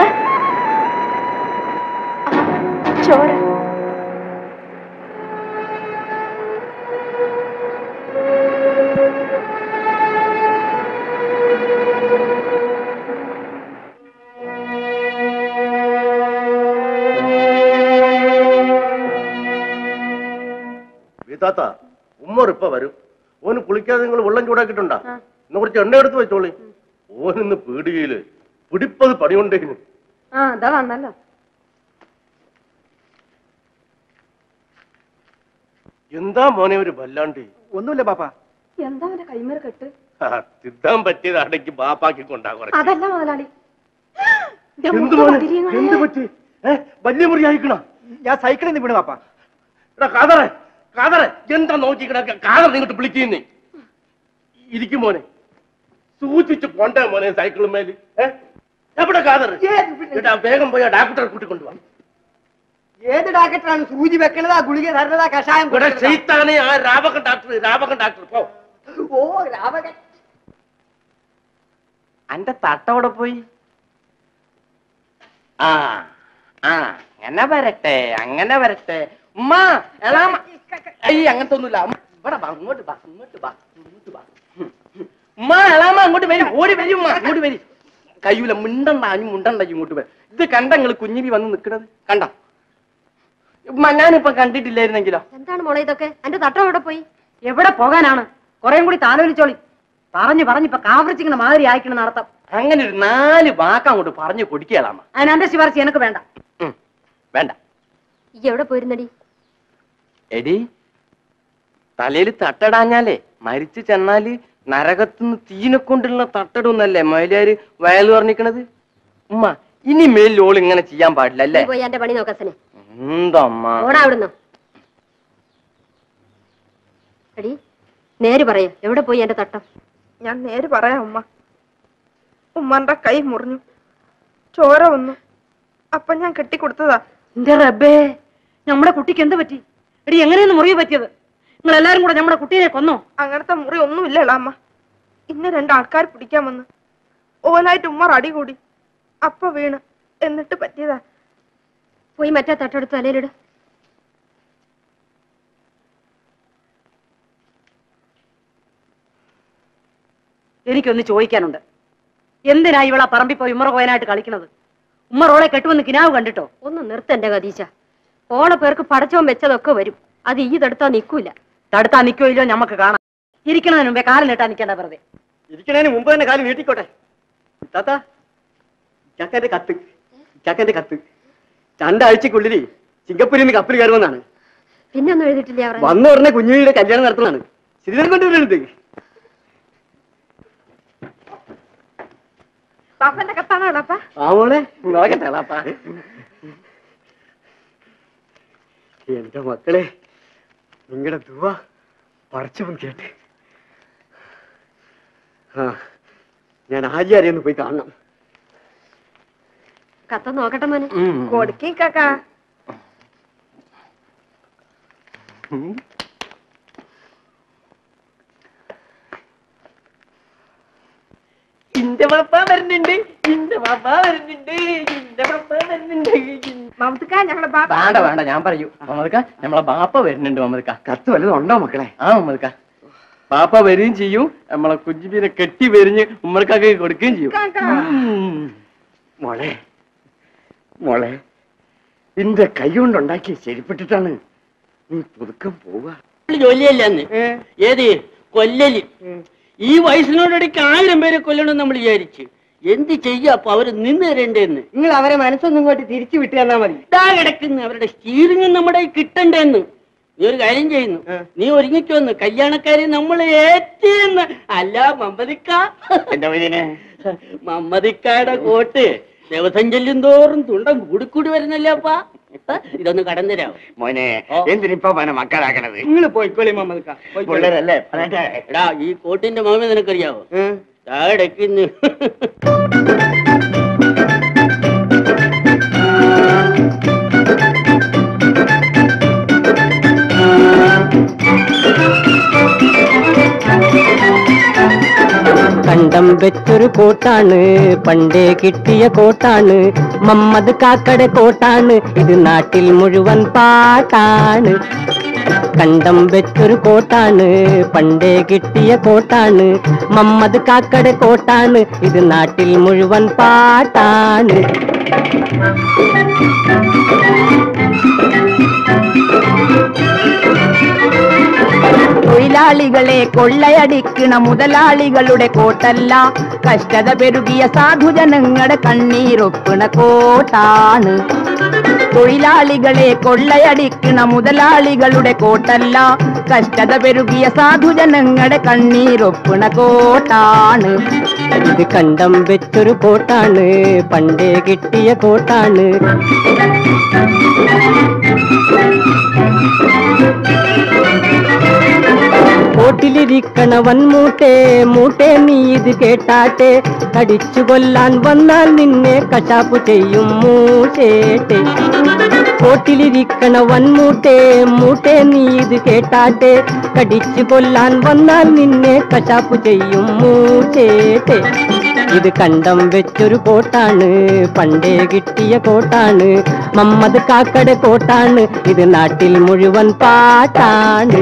ചോര വീതാത്ത ഉമ്മർ ഇപ്പൊ വരും ഓന് കുളിക്കാതെ നിങ്ങൾ വെള്ളം ചൂടാക്കിയിട്ടുണ്ടാ ഇന്ന് കുറച്ച് എണ്ണ എടുത്ത് വെച്ചോളി ഓനിന്ന് പീടികയില് പിടിപ്പത് പണിയുണ്ടേനു ആ അതാ വന്നല്ലോ എന്താ മോനെ ഒരു വല്ലാണ്ട് ഒന്നുമില്ല പാപ്പ എന്താ അവന്റെ കൈമേൽ കെട്ട് ആ, തിന്നാൻ പറ്റിയതാണെങ്കിൽ ബാപ്പാക്കി കൊണ്ടാ കുറച്ച് അതല്ല മുതലാളി ദേ എന്ത് മൂക്ക് മോനെ? പതിരിയങ്ങളെ. എന്ത് പറ്റി ഏ വലിയ മുറി അയക്കണ ഞാൻ സൈക്കിളിൽ നിന്ന് വീണ് പാപ്പ എടാ കാതറെ കാതറെ എന്താ നോക്കിക്കണ കാതർ നിങ്ങോട്ട് വിളിക്കുന്നേ ഇരിക്കും മോനെ സൂചിച്ച് പോണ്ടേ മോനെ സൈക്കിളും മേല് ഏ എവിടെ കാതർ എടാ വേഗം പോയി ആ ഡാക്ടറെ കൂട്ടിക്കൊണ്ടുവാ ഏത് ഡാക്ടറാണ് സൂചി വെക്കണതാ ഗുളിക തരണതാ കഷായം ഇവിടെ ചെയ്ത്താനെ ആ രാവകൻ ഡാക്ടർ രാവകൻ ഡാക്ടർ പോ ഓ രാവകൻ അന്റെ തട്ടവിടെ പോയി ആ ആ അങ്ങനെ വരട്ടെ അങ്ങനെ വരട്ടെ ഉമ്മ എളാമ ഏയ് അങ്ങനത്തെ ഒന്നുമില്ല ഉമ്മ, ഇവിടെ വാ ഇങ്ങോട്ട് വാ ഇങ്ങോട്ട് വാ ഇങ്ങോട്ട് വാ ഉം, ഉം. ഉമ്മ എളാമ അങ്ങോട്ട് വരും ഓടി വരും ഉമ്മ അങ്ങോട്ട് വരും കയ്യൂല മുണ്ടണ്ട അഞ്ഞു മുണ്ടണ്ട ഇങ്ങോട്ട് വരും ഇത് കണ്ട നിങ്ങള് കുഞ്ഞിബി വന്ന് നിക്കണത് കണ്ട ഉമ്മ ഞാനിപ്പൊ കണ്ടിട്ടില്ലായിരുന്നെങ്കിലോ എന്താണ് മോളെ ഇതൊക്കെ എന്റെ തട്ടം എവിടെ പോയി എവിടെ പോകാനാണ് കുറേം കൂടി താലോലിച്ചോളി പറഞ്ഞു പറഞ്ഞിപ്പൊ കാവറിച്ചിങ്ങനെ മാതിരി ആയിക്കണം നടത്തം അങ്ങനെ ഒരു നാല് വാക്ക് അങ്ങോട്ട് പറഞ്ഞു കൊടുക്കുകയാളാമ അതിന് എന്റെ ശിവാർച്ചി എനക്ക് വേണ്ട വേണ്ട ഈ എവിടെ പോയിരുന്നടി എടി തലയിൽ തട്ടടാഞ്ഞാലേ മരിച്ചു ചെന്നാല് നരകത്തുനിന്ന് തീനെ കൊണ്ടുള്ള തട്ടടുന്നല്ലേ മയിലാര് വയൽ പറഞ്ഞിക്കണത് ഉമ്മ ഇനി മേലിൽ ഓൾ ഇങ്ങനെ ചെയ്യാൻ പാടില്ല നീ അല്ലേ പോയി എന്റെ പണി നോക്കസനെ എന്താ അമ്മ ഓടാ അവിടുന്ന് എടി നേര് പറയ എവിടെ പോയി എന്റെ തട്ടം ഞാൻ നേര് പറയാം ഉമ്മ ഉമ്മന്റെ കൈ മുറിഞ്ഞു ചോര വന്നു അപ്പൊ ഞാൻ കെട്ടിക്കൊടുത്തതാ എന്റെ റബ്ബേ നമ്മുടെ കുട്ടിക്ക് എന്ത് പറ്റി എടി എങ്ങനെയൊന്ന് മുറിവ് പറ്റിയത് നിങ്ങൾ എല്ലാരും കൂടെ നമ്മുടെ കുട്ടീനെ കൊന്നോ അങ്ങനത്തെ മുറി ഒന്നുമില്ല അമ്മ ഇന്ന് രണ്ടാൾക്കാർ പിടിക്കാൻ വന്ന് ഓലായിട്ട് ഉമ്മ അടി കൂടി അപ്പൊ വീണ് എന്നിട്ട് പറ്റിയതാ പോയി മറ്റേ തട്ടെടുത്ത് തലയിലിട് എനിക്കൊന്ന് ചോദിക്കാനുണ്ട് എന്തിനാ ഇവളാ പറമ്പിൽ പോയി ഉമ്മറ കോയനായിട്ട് കളിക്കണത് ഉമ്മറോളെ കെട്ടുവന്ന് കിനാവ് കണ്ടിട്ടോ ഒന്ന് നിർത്ത എന്റെ കതീശ ഓണ പേർക്ക് പടച്ചോൻ വെച്ചതൊക്കെ വരും അത് ഈ തടുത്താ നിക്കൂല തടുത്താ നിക്കോ ഇല്ലോ ഞമ്മക്ക് കാണാം ഇരിക്കണതിന് മുമ്പേ കാലം നീട്ടാൻ നിൽക്കേണ്ട വെറുതെ ഇരിക്കണേന് മുമ്പ് തന്നെ കാലം നീട്ടിക്കോട്ടെ താത്ത ചക്കന്റെ കത്ത് ചക്കന്റെ കത്ത് രണ്ടാഴ്ചക്കുള്ളിൽ സിംഗപ്പൂരിൽ നിന്ന് കപ്പൽ കയറുമെന്നാണ് പിന്നെ ഒന്നും എഴുതിയിട്ടില്ല അവർ വന്ന ഉടനെ കുഞ്ഞുവിയുടെ കല്യാണം നടത്തുന്നതാണ് ശ്രീധരൻ കൊണ്ടുവരുന്നത് പാപ്പന്റെ കത്താണോ എളാപ്പ ആ മോളെ നോക്കട്ടെ എളാപ്പാ. എന്റെ മക്കളെ നിങ്ങളുടെ ദുവ പറിച്ചവൻ കേട്ട് ആ ഞാൻ ആര്യാരെ ഒന്ന് പോയി കാണണം കത്ത നോക്കട്ടെ മോനെ കൊടുക്കേ കാക്കാ ഇന്റെ പാപ്പ വരുന്നുണ്ട് ഇന്റെ പാപ്പ വരുന്നുണ്ട് ഇന്റെ പാപ്പ വരുന്നുണ്ട് മമതുക്ക ഞങ്ങളെ ബാപ്പ വേണ്ട വേണ്ട ഞാൻ പറയൂ മമ്മദ്ക്ക നമ്മളെ ബാപ്പ വരുന്നുണ്ട് മമ്മദ്ക്ക കത്ത് വല്ലതും ഉണ്ടോ മക്കളെ ആ മമ്മദ്ക്ക ബാപ്പ വരികയും ചെയ്യും നമ്മളെ കുഞ്ഞിനെ കെട്ടി വരിഞ്ഞ് ഉമ്മർക്കൊക്കെ കൊടുക്കുകയും ചെയ്യും ഉം. മോളെ മോളെ നിന്റെ കൈ കൊണ്ടുണ്ടാക്കിയ ശരിപ്പെട്ടിട്ടാണ് നീ പുതുക്കം പോവുക ജോലിയല്ലെന്ന് ഏത് കൊല്ലല് ഈ വയസ്സിനോടിടയ്ക്ക് ആയിരം പേരെ കൊല്ലണം നമ്മൾ വിചാരിച്ച് എന്ത് ചെയ്യാ അപ്പൊ അവര് നിന്ന് തരണ്ടേന്ന് നിങ്ങൾ അവരെ മനസ്സൊന്നും ഇങ്ങോട്ട് തിരിച്ചു വിട്ടു തന്നാ മതി ഇതാ കിടക്കുന്നു അവരുടെ സ്റ്റീറിംഗ് നമ്മുടെ കയ്യിൽ കിട്ടണ്ടേന്ന് നീ ഒരു കാര്യം ചെയ്യുന്നു നീ ഒരുങ്ങിക്കോന്ന് കല്യാണക്കാരെ നമ്മൾ ഏറ്റെന്ന് അല്ല മമ്മദിക്ക എന്റെ മതിനെ മമ്മദിക്കായുടെ കോട്ട് ദിവസം ചെല്ലും തോറും തുണ്ടം കൂടിക്കൂടി വരുന്നല്ലേ അപ്പാ ഇതൊന്ന് കടന്നു തരാമോ മോനെ ഓ. എന്തിനിപ്പ മോനെ മക്കളാക്കണത് നിങ്ങൾ പോയിക്കോളി മമ്മദിക്ക പിള്ളേരല്ലേ പറയട്ടെ എടാ ഈ കോട്ടിന്റെ മാമ നിനക്കറിയാവോ താഴെക്കുന്നു കണ്ടം വെച്ചൊരു കോട്ടാണ് പണ്ടേ കിട്ടിയ കോട്ടാണ് മമ്മദ് കാക്കടെ കോട്ടാണ് ഇത് നാട്ടിൽ മുഴുവൻ പാട്ടാണ് കണ്ടം വെച്ചൊരു കോട്ടാണ് പണ്ടേ കിട്ടിയ കോട്ടാണ് മമ്മദ് കാക്കടെ കോട്ടാണ് ഇത് നാട്ടിൽ മുഴുവൻ പാട്ടാണ് തൊഴിലാളികളെ കൊള്ളയടിക്കണ മുതലാളികളുടെ കോട്ടല്ല കഷ്ടത പെരുകിയ സാധുജനങ്ങളുടെ കണ്ണീരൊപ്പണ കോട്ടാണ് തൊഴിലാളികളെ കൊള്ളയടിക്കണ മുതലാളികളുടെ കോട്ടല്ല കഷ്ടത പെരുകിയ സാധുജനങ്ങളുടെ കണ്ണീരൊപ്പണ കോട്ടാണ് ഇത് കണ്ടം വെച്ചൊരു കോട്ടാണ് പണ്ടേ കിട്ടിയ കോട്ടാണ് കോട്ടിലിരിക്കണവൻ മൂട്ടെ മൂട്ടെ നീ ഇത് കേട്ടാട്ടെ കടിച്ചു കൊല്ലാൻ വന്നാൽ നിന്നെ കശാപ്പു ചെയ്യും മൂട്ടേട്ടെ കോട്ടിലിരിക്കണവൻ മൂട്ടെ മൂട്ടെ നീ ഇത് കേട്ടാട്ടെ കടിച്ചു കൊല്ലാൻ വന്നാൽ നിന്നെ കശാപ്പു ചെയ്യും മൂട്ടേട്ടെ ഇത് കണ്ടം വെച്ചൊരു കോട്ടാണ് പണ്ടേ കിട്ടിയ കോട്ടാണ് മമ്മദ് കാക്കട കോട്ടാണ് ഇത് നാട്ടിൽ മുഴുവൻ പാട്ടാണ്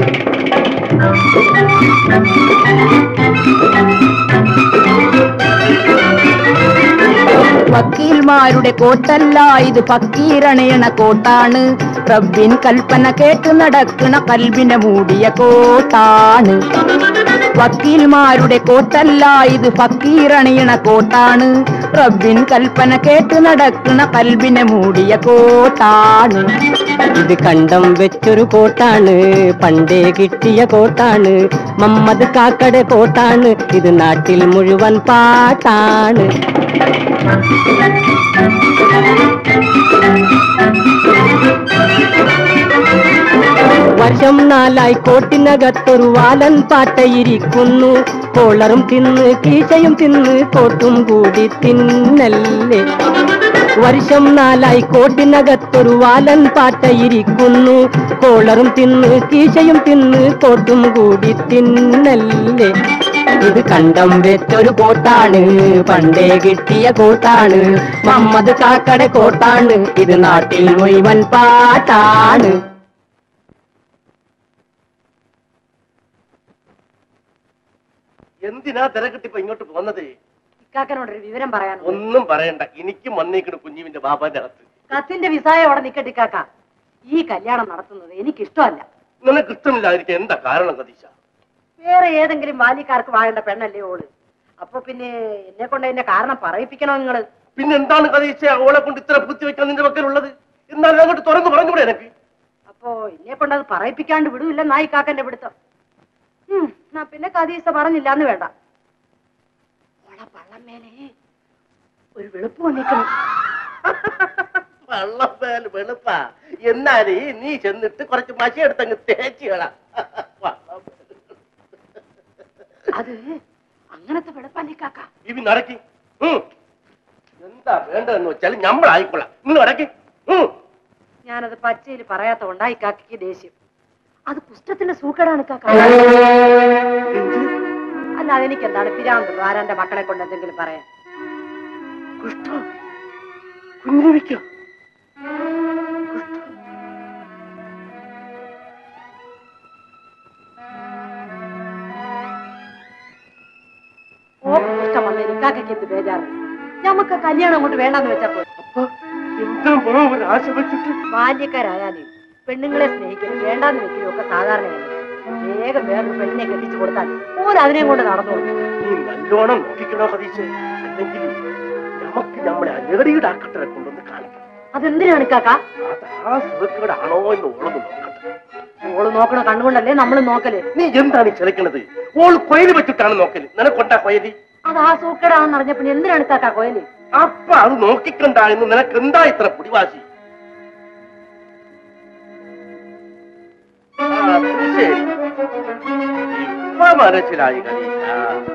വക്കീൽമാരുടെ കോട്ടല്ല ഇത് ഫക്കീരണയണ കോട്ടാണ് റബ്ബിൻ കൽപ്പന കേട്ട് നടക്കണ കൽബിനെ മൂടിയ കോട്ടാണ് വക്കീൽമാരുടെ കോട്ടല്ല ഇത് ഫക്കീറണിയണ കോട്ടാണ് റബ്ബിൻ കൽപ്പന കേട്ട് നടക്കണ കൽബിനെ മൂടിയ കോട്ടാണ് ഇത് കണ്ടം വെച്ചൊരു കോട്ടാണ് പണ്ടേ കിട്ടിയ കോട്ടാണ് മമ്മദ് കാക്കട കോട്ടാണ് ഇത് നാട്ടിൽ മുഴുവൻ പാട്ടാണ് വർഷം നാലായി കോട്ടിനകത്തൊരു വാലൻ പാട്ടയിരിക്കുന്നു കോളറും തിന്ന് കീശയും തിന്ന് കോട്ടും കൂടി തിന്നല്ലേ വർഷം നാലായി കോട്ടിനകത്തൊരു വാലൻ പാട്ടയിരിക്കുന്നു കോളറും തിന്ന് കീശയും തിന്ന് കോട്ടും കൂടി തിന്നല്ലേ ഇത് കണ്ടം വെച്ചൊരു കോട്ടാണ് പണ്ടേ കിട്ടിയ കോട്ടാണ് മമ്മദ് കാക്കട കോട്ടാണ് ഇത് നാട്ടിൽ മുഴുവൻ പാട്ടാണ് എന്തിനാ തിരക്കിട്ടിപ്പോ ഇങ്ങോട്ട് പോന്നത് ഇക്കാക്കനോടൊരു വിവരം പറയാൻ ഒന്നും പറയണ്ട എനിക്ക് മണ്ണേക്കിട് കുഞ്ഞുവിന്റെ ബാബാന്റെ അകത്ത് കത്തിന്റെ വിസായ അവിടെ നിക്കട്ടെ ഇക്കാക്ക ഈ കല്യാണം നടത്തുന്നത് എനിക്കിഷ്ടമല്ല നിനക്ക് ഇഷ്ടമില്ലാതിരിക്കാൻ എന്താ കാരണം കതീശ വേറെ ഏതെങ്കിലും ബാല്യക്കാർക്ക് വാഴേണ്ട പെണ്ണല്ലേ ഓള് അപ്പൊ പിന്നെ എന്നെ കൊണ്ട് എന്നെ കാരണം പറയിപ്പിക്കണോ നിങ്ങള് പിന്നെ എന്താണ് കതീശ ഓളെ കൊണ്ട് ഇത്ര പൂത്തി വെക്കാൻ നിന്റെ പക്കലുള്ളത് എന്നാലും അങ്ങോട്ട് തുറന്നു പറഞ്ഞൂടെ എനക്ക് അപ്പോ എന്നെ കൊണ്ട് അത് പറയിപ്പിക്കാണ്ട് വിടൂല്ല നായി കാക്കന്റെ പിടുത്തം ഉം, എന്നാ പിന്നെ കദീസ പറഞ്ഞില്ല എന്ന് വേണ്ട ഓളെ പള്ളമ്മേലെ ഒരു വെളുപ്പ് വന്നിക്കണം വള്ളപ്പേൽ വെളുപ്പാ എന്നാലേ നീ ചെന്നിട്ട് കുറച്ച് മഷി എടുത്തങ്ങ് തേച്ച് കളാ അത് അങ്ങനത്തെ വെളുപ്പല്ലേ കാക്ക ഇവി നടക്കി ഉം. എന്താ വേണ്ടതെന്ന് വെച്ചാൽ ഞമ്മളായിക്കൊള്ളാം നിങ്ങൾ നടക്കി ഉം. ഞാനത് പച്ചയിൽ പറയാത്ത കൊണ്ടാ ഈ കാക്കയ്ക്ക് ദേഷ്യം അത് കുഷ്ടത്തിന്റെ സൂക്കേടാണ് കാക്ക അല്ല അതെനിക്ക് എന്താണ് പിരാന്ത് ആരാന്റെ മക്കളെ കൊണ്ട് എന്തെങ്കിലും പറയാൻ കുഞ്ഞിരിക്കോ ഓ കുഷ്ടം വന്ന ഇക്കാക്കയ്ക്ക് എന്ത് ബേജാറ് ഞമ്മക്ക് കല്യാണം കൊണ്ട് വേണ്ടെന്ന് വെച്ചപ്പോ എന്താ മോൻ ഒരു ആശ വെച്ചിട്ട് ബാല്യക്കാരായാലേ പെണ്ണുങ്ങളെ സ്നേഹിക്കലും വേണ്ടാന്ന് വെക്കലും ഒക്കെ സാധാരണയല്ലേ വേഗം വേറൊരു പെണ്ണിനെ കെട്ടിച്ചു കൊടുത്താൽ ഓൻ അതിനെയും കൊണ്ട് നടന്നോളൂ നീ നല്ലോണം നോക്കിക്കണോ കതീശ് അല്ലെങ്കിൽ നമുക്ക് നമ്മളെ അനേടിയുടെ ആക്കട്ടെ കൊണ്ടൊന്ന് കാണിക്കണം അതെന്തിനാണ് കാക്ക അത് ആ സുഖക്കേടാണോ എന്ന് ഓളൊന്ന് നോക്കട്ടെ ഓള് നോക്കണ കണ്ണുകൊണ്ടല്ലേ നമ്മൾ നോക്കല് നീ എന്താണ് ഈ ചിലക്കണത് ഓൾ കൊയല് വെച്ചിട്ടാണ് നോക്കല് നിനക്കൊണ്ടാ കൊയലി അത് ആ സൂക്കേടാണെന്ന് അറിഞ്ഞ പിന്നെ എന്തിനാണ് കാക്ക കോയല് അപ്പ അത് നോക്കിക്കണ്ട എന്ന് നിനക്ക് എന്താ ഇത്ര പിടിവാശി ആ, അത് ശരി. ഇപ്പൊ മനസ്സിലായി കലീഷ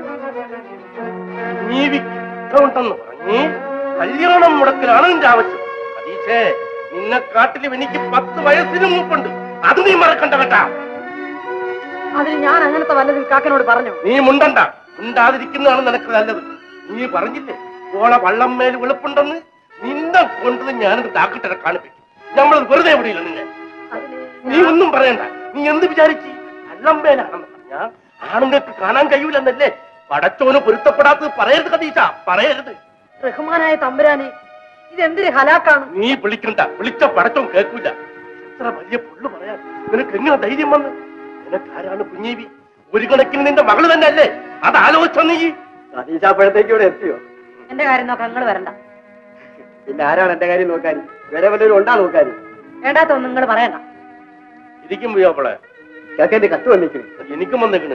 നീ വിക്കൗണ്ടെന്ന് പറഞ്ഞ് കല്യാണം മുടക്കലാണ് നിന്റെ ആവശ്യം കലീഷേ നിന്നെ കാട്ടിലും എനിക്ക് പത്ത് വയസ്സിന് മൂപ്പുണ്ട് അത് നീ മറക്കണ്ട കേട്ടാ അതിന് ഞാൻ അങ്ങനത്തെ വല്ലതും കാക്കനോട് പറഞ്ഞു നീ മുണ്ടണ്ട മുണ്ടാതിരിക്കുന്നതാണ് നിനക്ക് നല്ലത് നീ പറഞ്ഞില്ലേ ഓളെ വള്ളം മേൽ വെളുപ്പുണ്ടെന്ന് നിന്നെ കൊണ്ടത് ഞാനത് ഡാക്ടറെ കാണിപ്പിക്കും നമ്മളത് വെറുതെ വിടില്ല നിന്നെ നീ ഒന്നും പറയണ്ട നീ എന്ത് വിചാരിച്ച് വള്ളം മേലാണെന്ന് പറഞ്ഞാ ആണുങ്ങൾക്ക് കാണാൻ കഴിയൂലെന്നല്ലേ പടച്ചോന് പൊരുത്തപ്പെടാത്തത് പറയരുത് കതീശ പറയരുത് റഹ്മാനായ തമ്പുരാനെ ഇതെന്തൊരു ഹലാക്കാണ് നീ വിളിക്കണ്ട വിളിച്ച പടച്ചോൻ കേൾക്കൂല എത്ര വലിയ പുള്ളു പറയാൻ നിനക്ക് എങ്ങനെ ധൈര്യം വന്ന് നിനക്ക് ആരാണ് കുഞ്ഞീവി ഒരു കണക്കിന് നിന്റെ മകള് തന്നെ അല്ലേ അത് ആലോചിച്ച നീ സതീശാപ്പഴത്തേക്ക് ഇവിടെ എത്തിയോ എന്റെ കാര്യം നോക്കാൻ നിങ്ങൾ വരണ്ട പിന്നെ ആരാണ് എന്റെ കാര്യം നോക്കാൻ വേറെ വല്ലവരും ഉണ്ടാ നോക്കാൻ വേണ്ടാത്തൊന്നും നിങ്ങൾ പറയണ്ട ഇരിക്കും പോയോപ്പളെ ചാക്കന്റെ കത്ത് വന്നിരിക്കുന്നു എനിക്കും വന്നിക്കണ്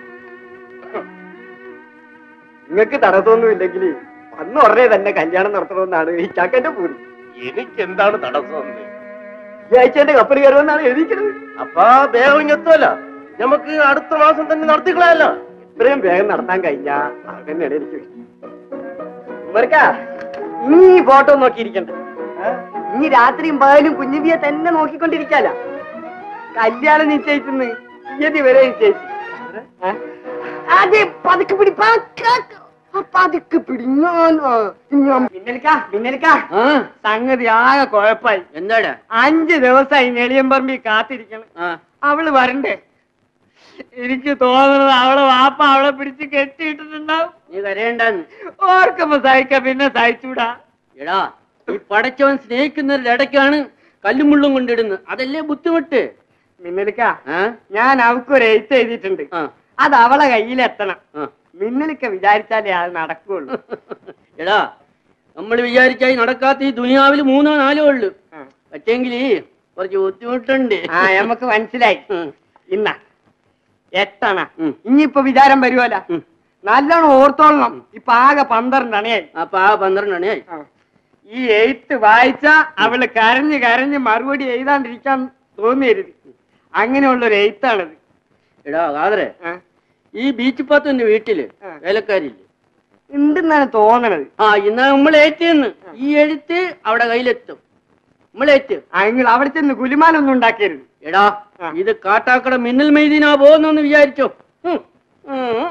നിങ്ങൾക്ക് തടസ്സമൊന്നും ഇല്ലെങ്കിൽ അന്ന് ഉടനെ തന്നെ കല്യാണം നടത്തണമെന്നാണ് ഈ ചാക്കന്റെ പൂരി എനിക്ക് എന്താണ് തടസ്സം ഈ ആഴ്ച എന്റെ കപ്പൽ കയറുമെന്നാണ് എഴുതിക്കുന്നത് അപ്പൊ വേഗം ഇങ്ങെത്തുമല്ല നമുക്ക് അടുത്ത മാസം തന്നെ നടത്തിക്കളയല്ലോ ഇത്രയും വേഗം നടത്താൻ കഴിഞ്ഞാ അതന്നെയാണ് എനിക്ക് ഉമ്മർക്കാ, ഈ ഫോട്ടോ നോക്കിയിരിക്കണ്ട ഈ രാത്രിയും പകലും കുഞ്ഞുബിയെ തന്നെ നോക്കിക്കൊണ്ടിരിക്കാല കല്യാണം നിശ്ചയിച്ചെന്ന് തീയതി വരെ നിശ്ചയിച്ചു ഏ? അതെ പതുക്കെ പിടി പതുക്കെ. ആ, പതുക്കെ പിടി ഞാൻ ആ, ഞാൻ മിന്നലിക്കാ മിന്നലിക്കാ ആ സംഗതി ആകെ കുഴപ്പായി എന്താടാ അഞ്ച് ദിവസമായി നെളിയമ്പറമ്പി കാത്തിരിക്കണം ആ അവള് വരണ്ടേ എനിക്ക് തോന്നുന്നത് അവളെ വാപ്പ അവളെ പിടിച്ച് കെട്ടിയിട്ടിട്ടുണ്ടാവും നീ കരയണ്ടെന്ന് ഓർക്കുമ്പോ സഹിക്ക പിന്നെ സഹിച്ചൂടാ എടാ ഈ പടച്ചവൻ സ്നേഹിക്കുന്നവരുടെ ഇടയ്ക്കാണ് കല്ലും മുള്ളും കൊണ്ടിടുന്നത് അതല്ലേ ബുദ്ധിമുട്ട് മിന്നലിക്ക ആ ഞാൻ അവക്കൊരു എഴുത്ത് എഴുതിയിട്ടുണ്ട് ആ അത് അവളെ കയ്യിലെത്തണം ആ മിന്നലിക്ക വിചാരിച്ചാലേ അത് നടക്കുള്ളൂ എടാ നമ്മൾ വിചാരിച്ചായി നടക്കാത്ത ഈ ദുനിയാവിൽ മൂന്നോ നാലോ ഉള്ളു ആ. പറ്റെങ്കിൽ കുറച്ച് ബുദ്ധിമുട്ടുണ്ട് ആ നമുക്ക് മനസ്സിലായി ഉം. ഇന്ന എട്ടണ ഉം. ഇനിയിപ്പൊ വിചാരം വരുമല്ല ഉം. നല്ലോണം ഓർത്തോളണം ഇപ്പൊ ആകെ പന്ത്രണ്ടണയായി അപ്പൊ ആ പന്ത്രണ്ടാണ് ഈ എഴുത്ത് വായിച്ച അവള് കരഞ്ഞ് കരഞ്ഞ് മറുപടി എഴുതാണ്ടിരിക്കാൻ തോന്നിയരുത് അങ്ങനെയുള്ള ഒരു എഴുത്താണത് എടാ കാതറെ ആ. ഈ ബീച്ച് പാത്തിന്റെ വീട്ടില് ആ. വേലക്കാരില്ലേ ഉണ്ടെന്നാണ് തോന്നണത് ആ ഇന്നാ നമ്മൾ ഏറ്റെന്ന് ഈ എഴുത്ത് അവിടെ കയ്യിലെത്തും നമ്മളേറ്റ് നിങ്ങൾ അവിടെ ചെന്ന് കുലിമാലൊന്നും ഉണ്ടാക്കരുത് എടാ ആ. ഇത് കാട്ടാക്കട മിന്നൽ മൈദീനാ പോകുന്നു വിചാരിച്ചോ ഉം. ഉം.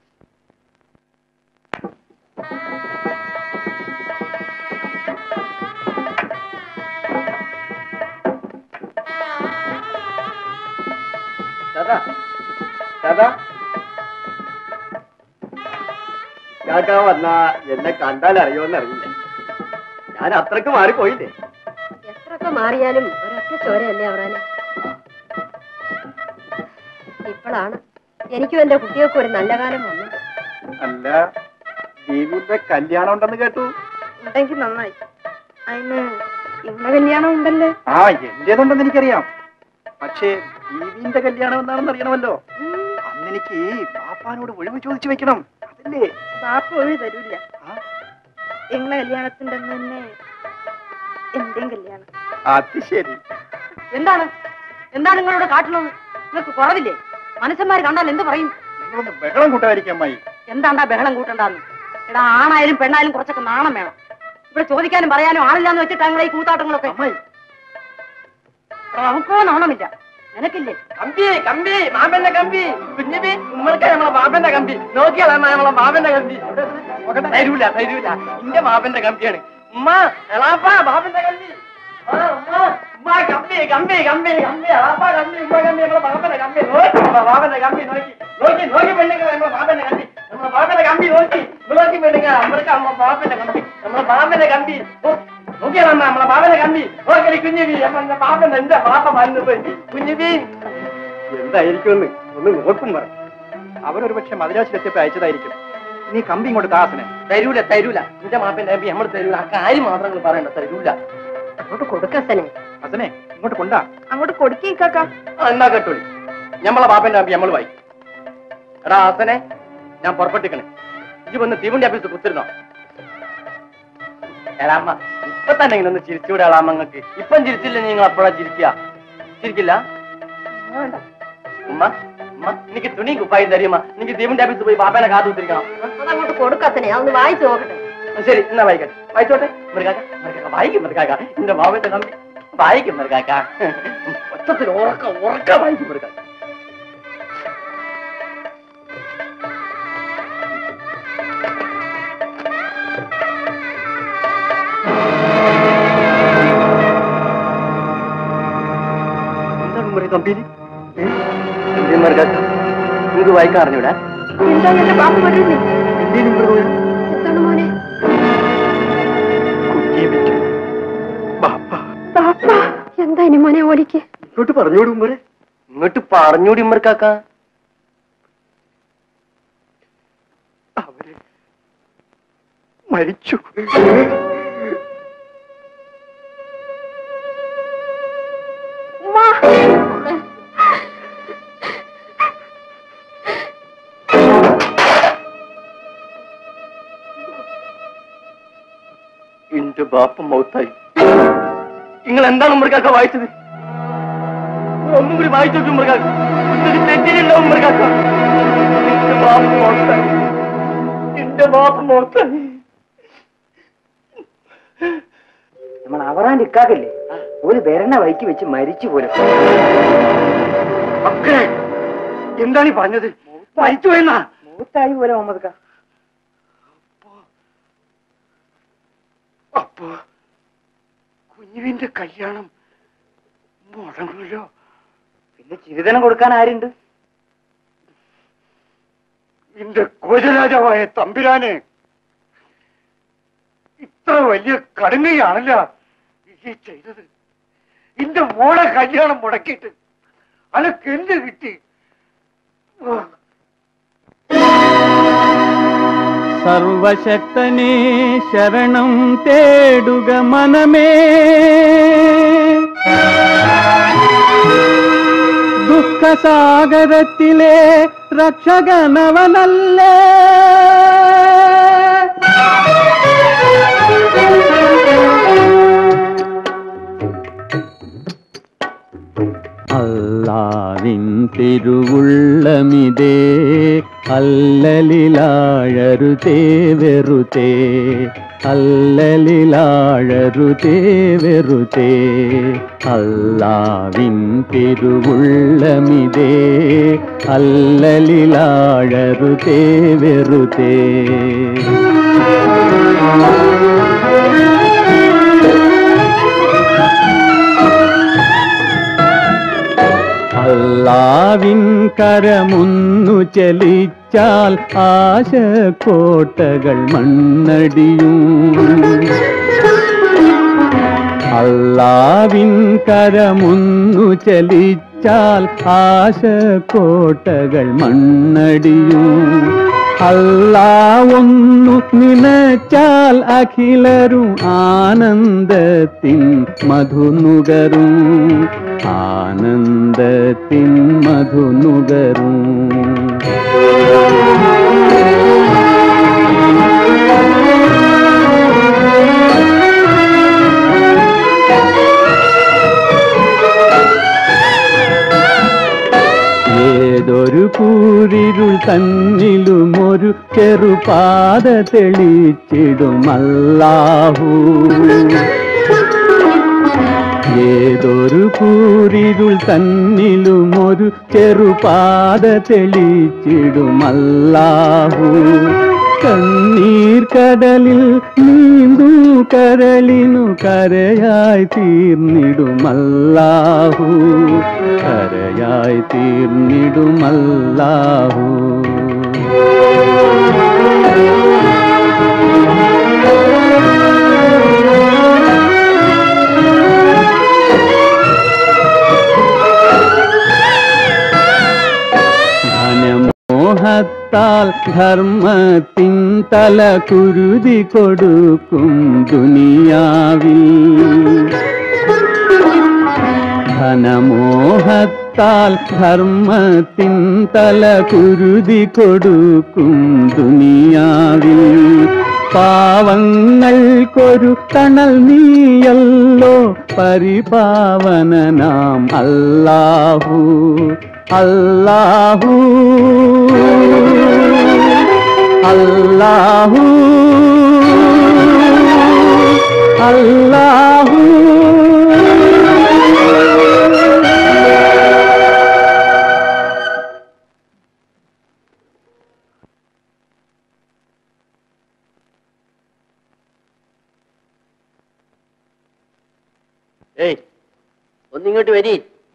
ദാദാ ദാദാ കാക്ക വന്ന എന്നെ കണ്ടാൽ അറിയോന്ന് അറിയില്ല ഞാൻ അത്രക്ക് മാറിപ്പോയില്ലേ എത്രയൊക്കെ മാറിയാലും ഒരൊറ്റ ചോരയല്ലേ അവറാന് ഇപ്പോഴാണ് എനിക്കും എന്റെ കുട്ടികൾക്കും ഒരു നല്ല കാലം വന്നത് അല്ല ദീപിന്റെ കല്യാണം ഉണ്ടെന്ന് കേട്ടു ഉണ്ടെങ്കിൽ നന്നായി അതിന് ഇന്ന കല്യാണം ഉണ്ടല്ലേ ആ എന്റേതുണ്ടെന്ന് എനിക്കറിയാം പക്ഷേ ദീപിന്റെ കല്യാണം എന്താണെന്ന് അറിയണമല്ലോ അന്ന് എനിക്ക് പാപ്പാനോട് ഒഴിവ് ചോദിച്ചു വെക്കണം അതല്ലേ ബാപ്പ ഒഴി തരൂല നിങ്ങളെ കല്യാണത്തിന്റെ അന്ന് തന്നെ എന്റെയും കല്യാണം അത് ശരി എന്താണ് എന്താണ് നിങ്ങളിവിടെ കാട്ടുന്നത് നിങ്ങൾക്ക് കുറവില്ലേ മനുഷ്യന്മാർ കണ്ടാൽ എന്ത് പറയും നിങ്ങളൊന്ന് ബഹളം കൂട്ടാതിരിക്കാം അമ്മായി എന്താണ്ടാ ബഹളം കൂട്ടണ്ടാന്ന് എടാ ആണായാലും പെണ്ണായാലും കുറച്ചൊക്കെ നാണം വേണം ഇവിടെ ചോദിക്കാനും പറയാനും ആളില്ലാന്ന് വെച്ചിട്ട് ഞങ്ങളെ ഈ കൂത്താട്ടങ്ങളൊക്കെ അമ്മായി എടാ, നമുക്കോ നാണമില്ല നിനക്കില്ലേ കമ്പി കമ്പി മാമന്റെ കമ്പി കുഞ്ഞിബി ഉമ്മൾക്ക് നമ്മളെ മാമന്റെ കമ്പി നോക്കിയാൽ നമ്മളെ മാമന്റെ കമ്പി തരൂല തരൂല ഇന്റെ മാമന്റെ കമ്പിയാണ് ഉമ്മ എളാപ്പ മാമന്റെ കമ്പി ആ, ഉമ്മ, ഉമ്മ കമ്പി കമ്പി കമ്പി കമ്പി എളാപ്പ കമ്പി ഉമ്മ കമ്പി നമ്മളെ മാമന്റെ കമ്പി നോക്കി നമ്മളെ മാമന്റെ കമ്പി നോക്കി നോക്കി നോക്കി പെണ്ണുങ്ങൾ നമ്മളെ മാമന്റെ കമ്പി നമ്മളെ മാമന്റെ കമ്പി നോക്കി നോക്കി പെണ്ണുങ്ങൾ നമ്മൾക്ക് നമ്മളെ മാമന്റെ കമ്പി നമ്മളെ മാമന്റെ കമ്പി ഓ, നോക്കിയാലമ്മ നമ്മളെ മാമന്റെ കമ്പി നോക്കി കുഞ്ഞിബി നമ്മളെ മാമന്റെ എന്റെ മാപ്പ മറന്നു പോയി കുഞ്ഞിബി എന്തായിരിക്കുമെന്ന് ഒന്ന് നോക്കും പറ അവരൊരു പക്ഷെ മദ്രാസിലെത്തിയപ്പോ അയച്ചതായിരിക്കും നീ കമ്പി ഇങ്ങോട്ട് ദാസനെ തരൂല തരൂല നിന്റെ മാപ്പിന്റെ കമ്പി നമ്മൾ തരൂല ആ കാര്യം മാത്രം നിങ്ങൾ പറയണ്ട തരൂല അങ്ങോട്ട് കൊടുക്കസനെ ഹസനെ ഇങ്ങോട്ട് കൊണ്ടാ അങ്ങോട്ട് കൊടുക്കേ കാക്ക ആ, എന്നാ കേട്ടോളി ഞമ്മളെ ബാപ്പന്റെ കമ്പി നമ്മൾ വായിക്കും എടാ ആസനെ ഞാൻ പുറപ്പെട്ടിക്കണേ ഇജ്ജ് വന്ന് തീവണ്ടി ഓഫീസ് കുത്തിരുന്നോ എടാമ്മ ഇപ്പൊ തന്നെ ഇങ്ങനെ ഒന്ന് ചിരിച്ചുകൂടെ എളാമ്മങ്ങൾക്ക് ഇപ്പം ചിരിച്ചില്ല നിങ്ങൾ അപ്പോഴാ ചിരിക്കുക ചിരിക്കില്ല ഉമ്മ ഉമ്മ എനിക്ക് തുണി കുപ്പായി തരുമ്മ എനിക്ക് തീവണ്ടി ഓഫീസ് പോയി ബാപ്പനെ കാത്തു കുത്തിരിക്കണം അതങ്ങോട്ട് കൊടുക്കസനെ അതൊന്ന് വായിച്ചു നോക്കട്ടെ ശരി എന്നാ വായിക്കട്ടെ വായിച്ചോട്ടെ മൃഗാക്ക മൃഗാക്ക വായിക്കും മൃഗാക്ക എന്റെ ബാബന്റെ കമ്പി വായിക്കും മൃഗാക്ക ഒച്ചത്തിൽ ഉറക്ക ഉറക്ക വായിക്കും മൃഗാക്ക എന്താണ് ഉമ്മറെ കമ്പിയിൽ മൃഗാക്ക നിങ്ങൾക്ക് വായിക്കാൻ അറിഞ്ഞൂടാ എന്താ എന്റെ ബാപ്പ വരൂല്ലേ എന്തിനും മൃഗം എന്താണ് മോനെ കുട്ടിയെ പറ്റൂ ബാപ്പ ബാപ്പ എന്താ ഇനി മോനെ ഓലിക്ക് ഇങ്ങോട്ട് പറഞ്ഞോളൂ ഉമ്മറെ ഇങ്ങോട്ട് പറഞ്ഞൂടി മൃഗാക്ക അവര് മരിച്ചു എന്റെ ബാപ്പ മൗത്തായി നിങ്ങൾ എന്താണ് ഉമ്മർക്കാക്ക വായിച്ചത് ഒന്നും കൂടി വായിച്ചു നോക്കി ഉമ്മർക്കാക്ക നിങ്ങൾക്ക് തെറ്റിയിട്ടുണ്ടാവും ഉമ്മർക്കാക്ക എന്റെ ബാപ്പ മൗത്തായി എന്റെ ബാപ്പ മൗത്തായി നമ്മൾ അവറാന്റെ ഇക്കാക്കല്ലേ ഒരു വരണ വൈക്ക് വെച്ച് മരിച്ചു പോലും മക്കളെ എന്താണ് ഈ പറഞ്ഞത് മരിച്ചു പോയെന്നാ മൂത്തായി പോലെ മുഹമ്മദ് ക അപ്പോ കുഞ്ഞുവിന്റെ കല്യാണം മുടങ്ങുമല്ലോ പിന്നെ ചിരിതനം കൊടുക്കാൻ ആരുണ്ട് എന്റെ കോജരാജാവായ തമ്പുരാനെ ഇത്ര വലിയ കടുങ്ങയാണല്ല ഈ ചെയ്തത് എന്റെ മോളെ കല്യാണം മുടക്കിയിട്ട് അനക്ക് എന്ത് കിട്ടി ഓ സർവശക്തനെ ശരണം തേടുക മനമേ ദുഃഖസാഗരത്തിലെ രക്ഷകനവനല്ലേ അല്ലാവിൻ തിരുവുള്ളമിതേ അല്ലലിലാഴരുതേ വെറുതേ അല്ലലിലാഴരുതേ വെറുതേ അല്ലാവിൻ തിരുവുള്ളമിതേ അല്ലലിലാഴരുതേ വെറുതേ അല്ലാവിൻ കരമൊന്നു ചലിച്ചാൽ ആശക്കോട്ടകൾ മണ്ണടിയും അല്ലാവിൻ കരമൊന്നു ചലിച്ചാൽ ആശക്കോട്ടകൾ മണ്ണടിയും അല്ലാ ഒന്നു നിനച്ചാൽ അഖിലരും ആനന്ദത്തിൻ മധുനുകരും ആനന്ദത്തിൻ മധുനുകരും ഏതൊരു കൂരിരുൾ തന്നിലും ഒരു ചെറുപാത തെളിച്ചിടും അല്ലാഹു ഏതൊരു കൂരിരുൾ തന്നിലും ഒരു ചെറുപാത തെളിച്ചിടും അല്ലാഹു കണ്ണീർ കടലിൽ നീന്തു കരളിനു കരയായി തീർന്നിടും അല്ലാഹു കരയായി തീർന്നിടും അല്ലാഹു ധനമോഹത്താൽ ധർമ്മത്തിൻ തല കുരുതി കൊടുക്കും ദുനിയാവിൽ ധനമോഹത്താൽ ധർമ്മത്തിൻ തല കുരുതി കൊടുക്കും ദുനിയാവിൽ പാവങ്ങൾക്കൊരു തണൽ നീയല്ലോ പരിപാവനനാം അല്ലാഹു അല്ലാഹു അല്ലാഹു അല്ലാഹു ഏയ് ഒന്നിങ്ങോട്ട് വരി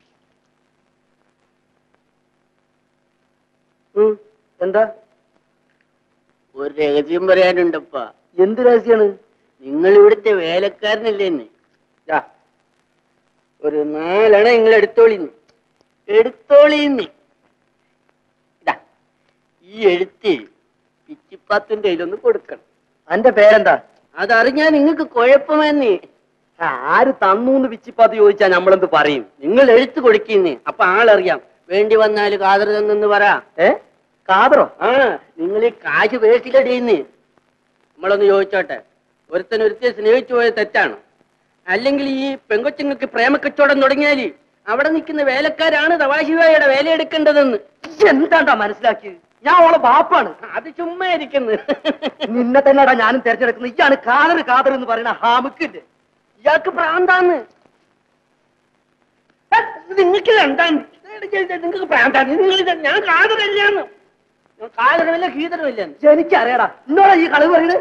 എന്താ ഒരു രഹസ്യം പറയാനുണ്ടപ്പ എന്ത് രഹസ്യാണ് നിങ്ങൾ ഇവിടുത്തെ വേലക്കാരനല്ലേന്ന് ദാ, ഒരു നാലെണ്ണ നിങ്ങൾ എടുത്തോളിന്ന് എടുത്തോളിന്ന് ഇതാ, ഈ എഴുത്ത് പിച്ചിപ്പാത്തിന്റെ കയ്യിലൊന്ന് കൊടുക്കണം അന്റെ പേരെന്താ അതറിഞ്ഞാ നിങ്ങൾക്ക് കുഴപ്പമെന്ന് ആര് തന്നൂന്ന് വിച്ചിപ്പാത്ത് ചോദിച്ചാ നമ്മളെന്ത് പറയും നിങ്ങൾ എഴുത്ത് കൊടുക്കുന്നേ അപ്പൊ ആളറിയാം വേണ്ടി വന്നാല് കാതർ തന്നെന്ന് പറ ഏ കാതറോ ആ നിങ്ങൾ ഈ കാശ് വേസ്റ്റിലടിയുന്ന് നമ്മളൊന്ന് ചോദിച്ചോട്ടെ ഒരുത്തൻ ഒരുത്തിയെ സ്നേഹിച്ചു പോയത് തെറ്റാണ് അല്ലെങ്കിൽ ഈ പെങ്കൊച്ചുങ്ങൾക്ക് പ്രേമക്കച്ചവടം തുടങ്ങിയാല് അവിടെ നിൽക്കുന്ന വേലക്കാരാണ് തവാശിവായുടെ വേലയെടുക്കേണ്ടതെന്ന് എന്താണ്ടാ മനസ്സിലാക്കിയത് ഞാൻ ഓളെ ബാപ്പാണ് അത് ചുമ്മാ ഇരിക്കുന്നു നിന്നെ തന്നെടാ ഞാനും തെരഞ്ഞെടുക്കുന്നത് ഇയാണ് കാതർ കാതർ എന്ന് പറയുന്ന ഹാമുക്കില്ലേ ഇയാൾക്ക് പ്രാന്താന്ന് നിങ്ങൾക്ക് എന്താണ് നിങ്ങൾക്ക് പ്രാന്താണ് നിങ്ങൾ ഇത് ഞാൻ കാതറല്ലാന്ന് ഞാൻ കാതരമില്ല ഗീതരമില്ല എനിക്കറിയാടാ എന്നോടാ ഈ കളവ് പറയുന്നത്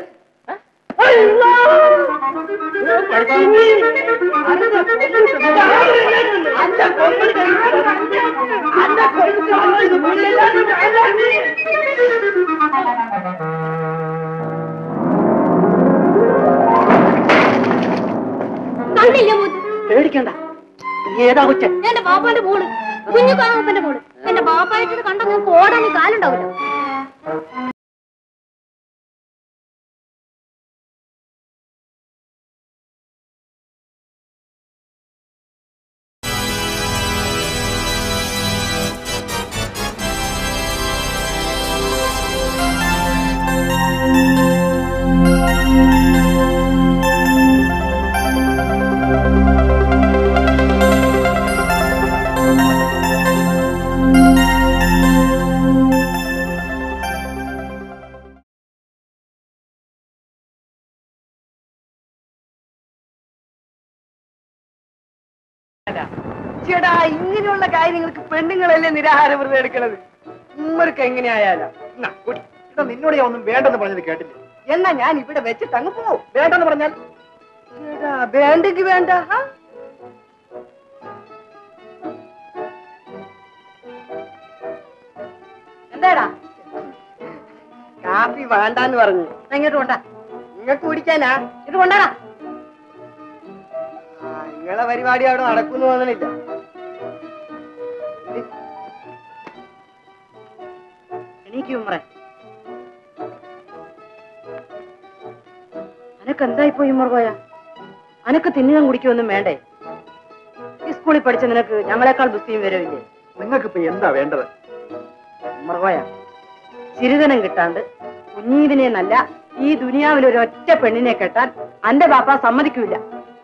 കണ്ടില്ല മൂത്ത് പേടിക്കണ്ട നീ ഏതാ കൊച്ചൻ എന്റെ ബാപ്പാന്റെ മോള് കുഞ്ഞു കാമുപ്പന്റെ മോള് എന്റെ ബാപ്പായിട്ട് കണ്ട നിങ്ങൾക്ക് ഓടാൻ ഈ കാലുണ്ടാവില്ല ചേടാ ഇങ്ങനെയുള്ള കാര്യങ്ങൾക്ക് പെണ്ണുങ്ങളല്ലേ നിരാഹാരം വെറുതെ എടുക്കണത് ഉമ്മർക്ക് എങ്ങനെയായാലും എന്നാ, കുടി. എടാ, നിന്നോട് ഞാൻ ഒന്നും വേണ്ടെന്ന് പറഞ്ഞത് കേട്ടില്ല എന്നാ ഞാൻ ഇവിടെ വെച്ചിട്ട് അങ്ങ് പോവും വേണ്ടെന്ന് പറഞ്ഞാൽ എടാ, വേണ്ടെങ്കി വേണ്ട ഹാ? എന്താടാ കാപ്പി വേണ്ടാന്ന് പറഞ്ഞു ഇങ്ങോട്ട് കൊണ്ടാ നിങ്ങൾക്ക് കുടിക്കാനാ ഇത് കൊണ്ടാടാ ആ, നിങ്ങളെ പരിപാടി അവിടെ നടക്കുന്നു തോന്നണില്ല എണീക്കും ഉമ്മറെ അനക്ക് എന്തായിപ്പോയി ഉമ്മർ പോയ അനക്ക് തിന്നുകയും കുടിക്കുമൊന്നും വേണ്ടേ ഈ സ്കൂളിൽ പഠിച്ച നിനക്ക് ഞങ്ങളെക്കാൾ ബുദ്ധിയും വരവില്ലേ നിങ്ങൾക്ക് ഇപ്പൊ എന്താ വേണ്ടത് ഉമ്മർ പോയ സിരിധനം കിട്ടാണ്ട് കുഞ്ഞീതിനെ നല്ല ഈ ദുനിയാവിൽ ഒരു ഒറ്റ പെണ്ണിനെ കെട്ടാൻ അന്റെ ബാപ്പ സമ്മതിക്കൂല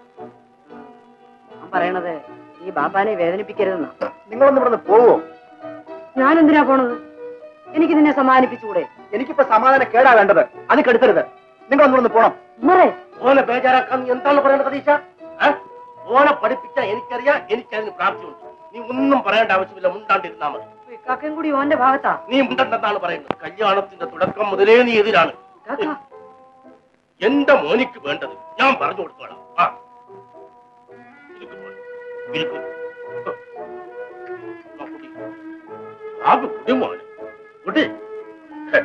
ഞാൻ പറയണത് ഈ ബാപ്പാനെ വേദനിപ്പിക്കരുതെന്നാ നിങ്ങളൊന്ന് ഇവിടുന്ന് പോവോ ഞാൻ എന്തിനാ പോണത് എനിക്ക് നിന്നെ സമാധാനിപ്പിച്ചുകൂടെ എനിക്കിപ്പോ സമാധാനം കേടാ വേണ്ടത് അത് കെടുത്തരുത് നിങ്ങളൊന്ന് പോണം ഉമ്മറേ ഓനെ ബേജാറാക്കാൻ നീ എന്താണ് പറയേണ്ടത് പ്രതീക്ഷ ഓനെ പഠിപ്പിക്കാൻ എനിക്കറിയാം എനിക്കതിന് പ്രാപ്തിയുണ്ട് നീ ഒന്നും പറയേണ്ട ആവശ്യമില്ല മുണ്ടാണ്ടിരുന്നാ മതി ഇക്കാക്കയും കൂടി ഓന്റെ ഭാഗത്താ നീ മുണ്ടെന്നാണ് പറയുന്നത് കല്യാണത്തിന്റെ തുടക്കം മുതലേ നീ എതിരാണ് കാക്ക എന്റെ മോനിക്ക് വേണ്ടത് ഞാൻ പറഞ്ഞു കൊടുത്തോളാം ആ ഇരിക്ക് മോനെ, ഇരിക്ക്. ആ, കുടി. ആ, കുടി മോനെ കുടി ഹെ.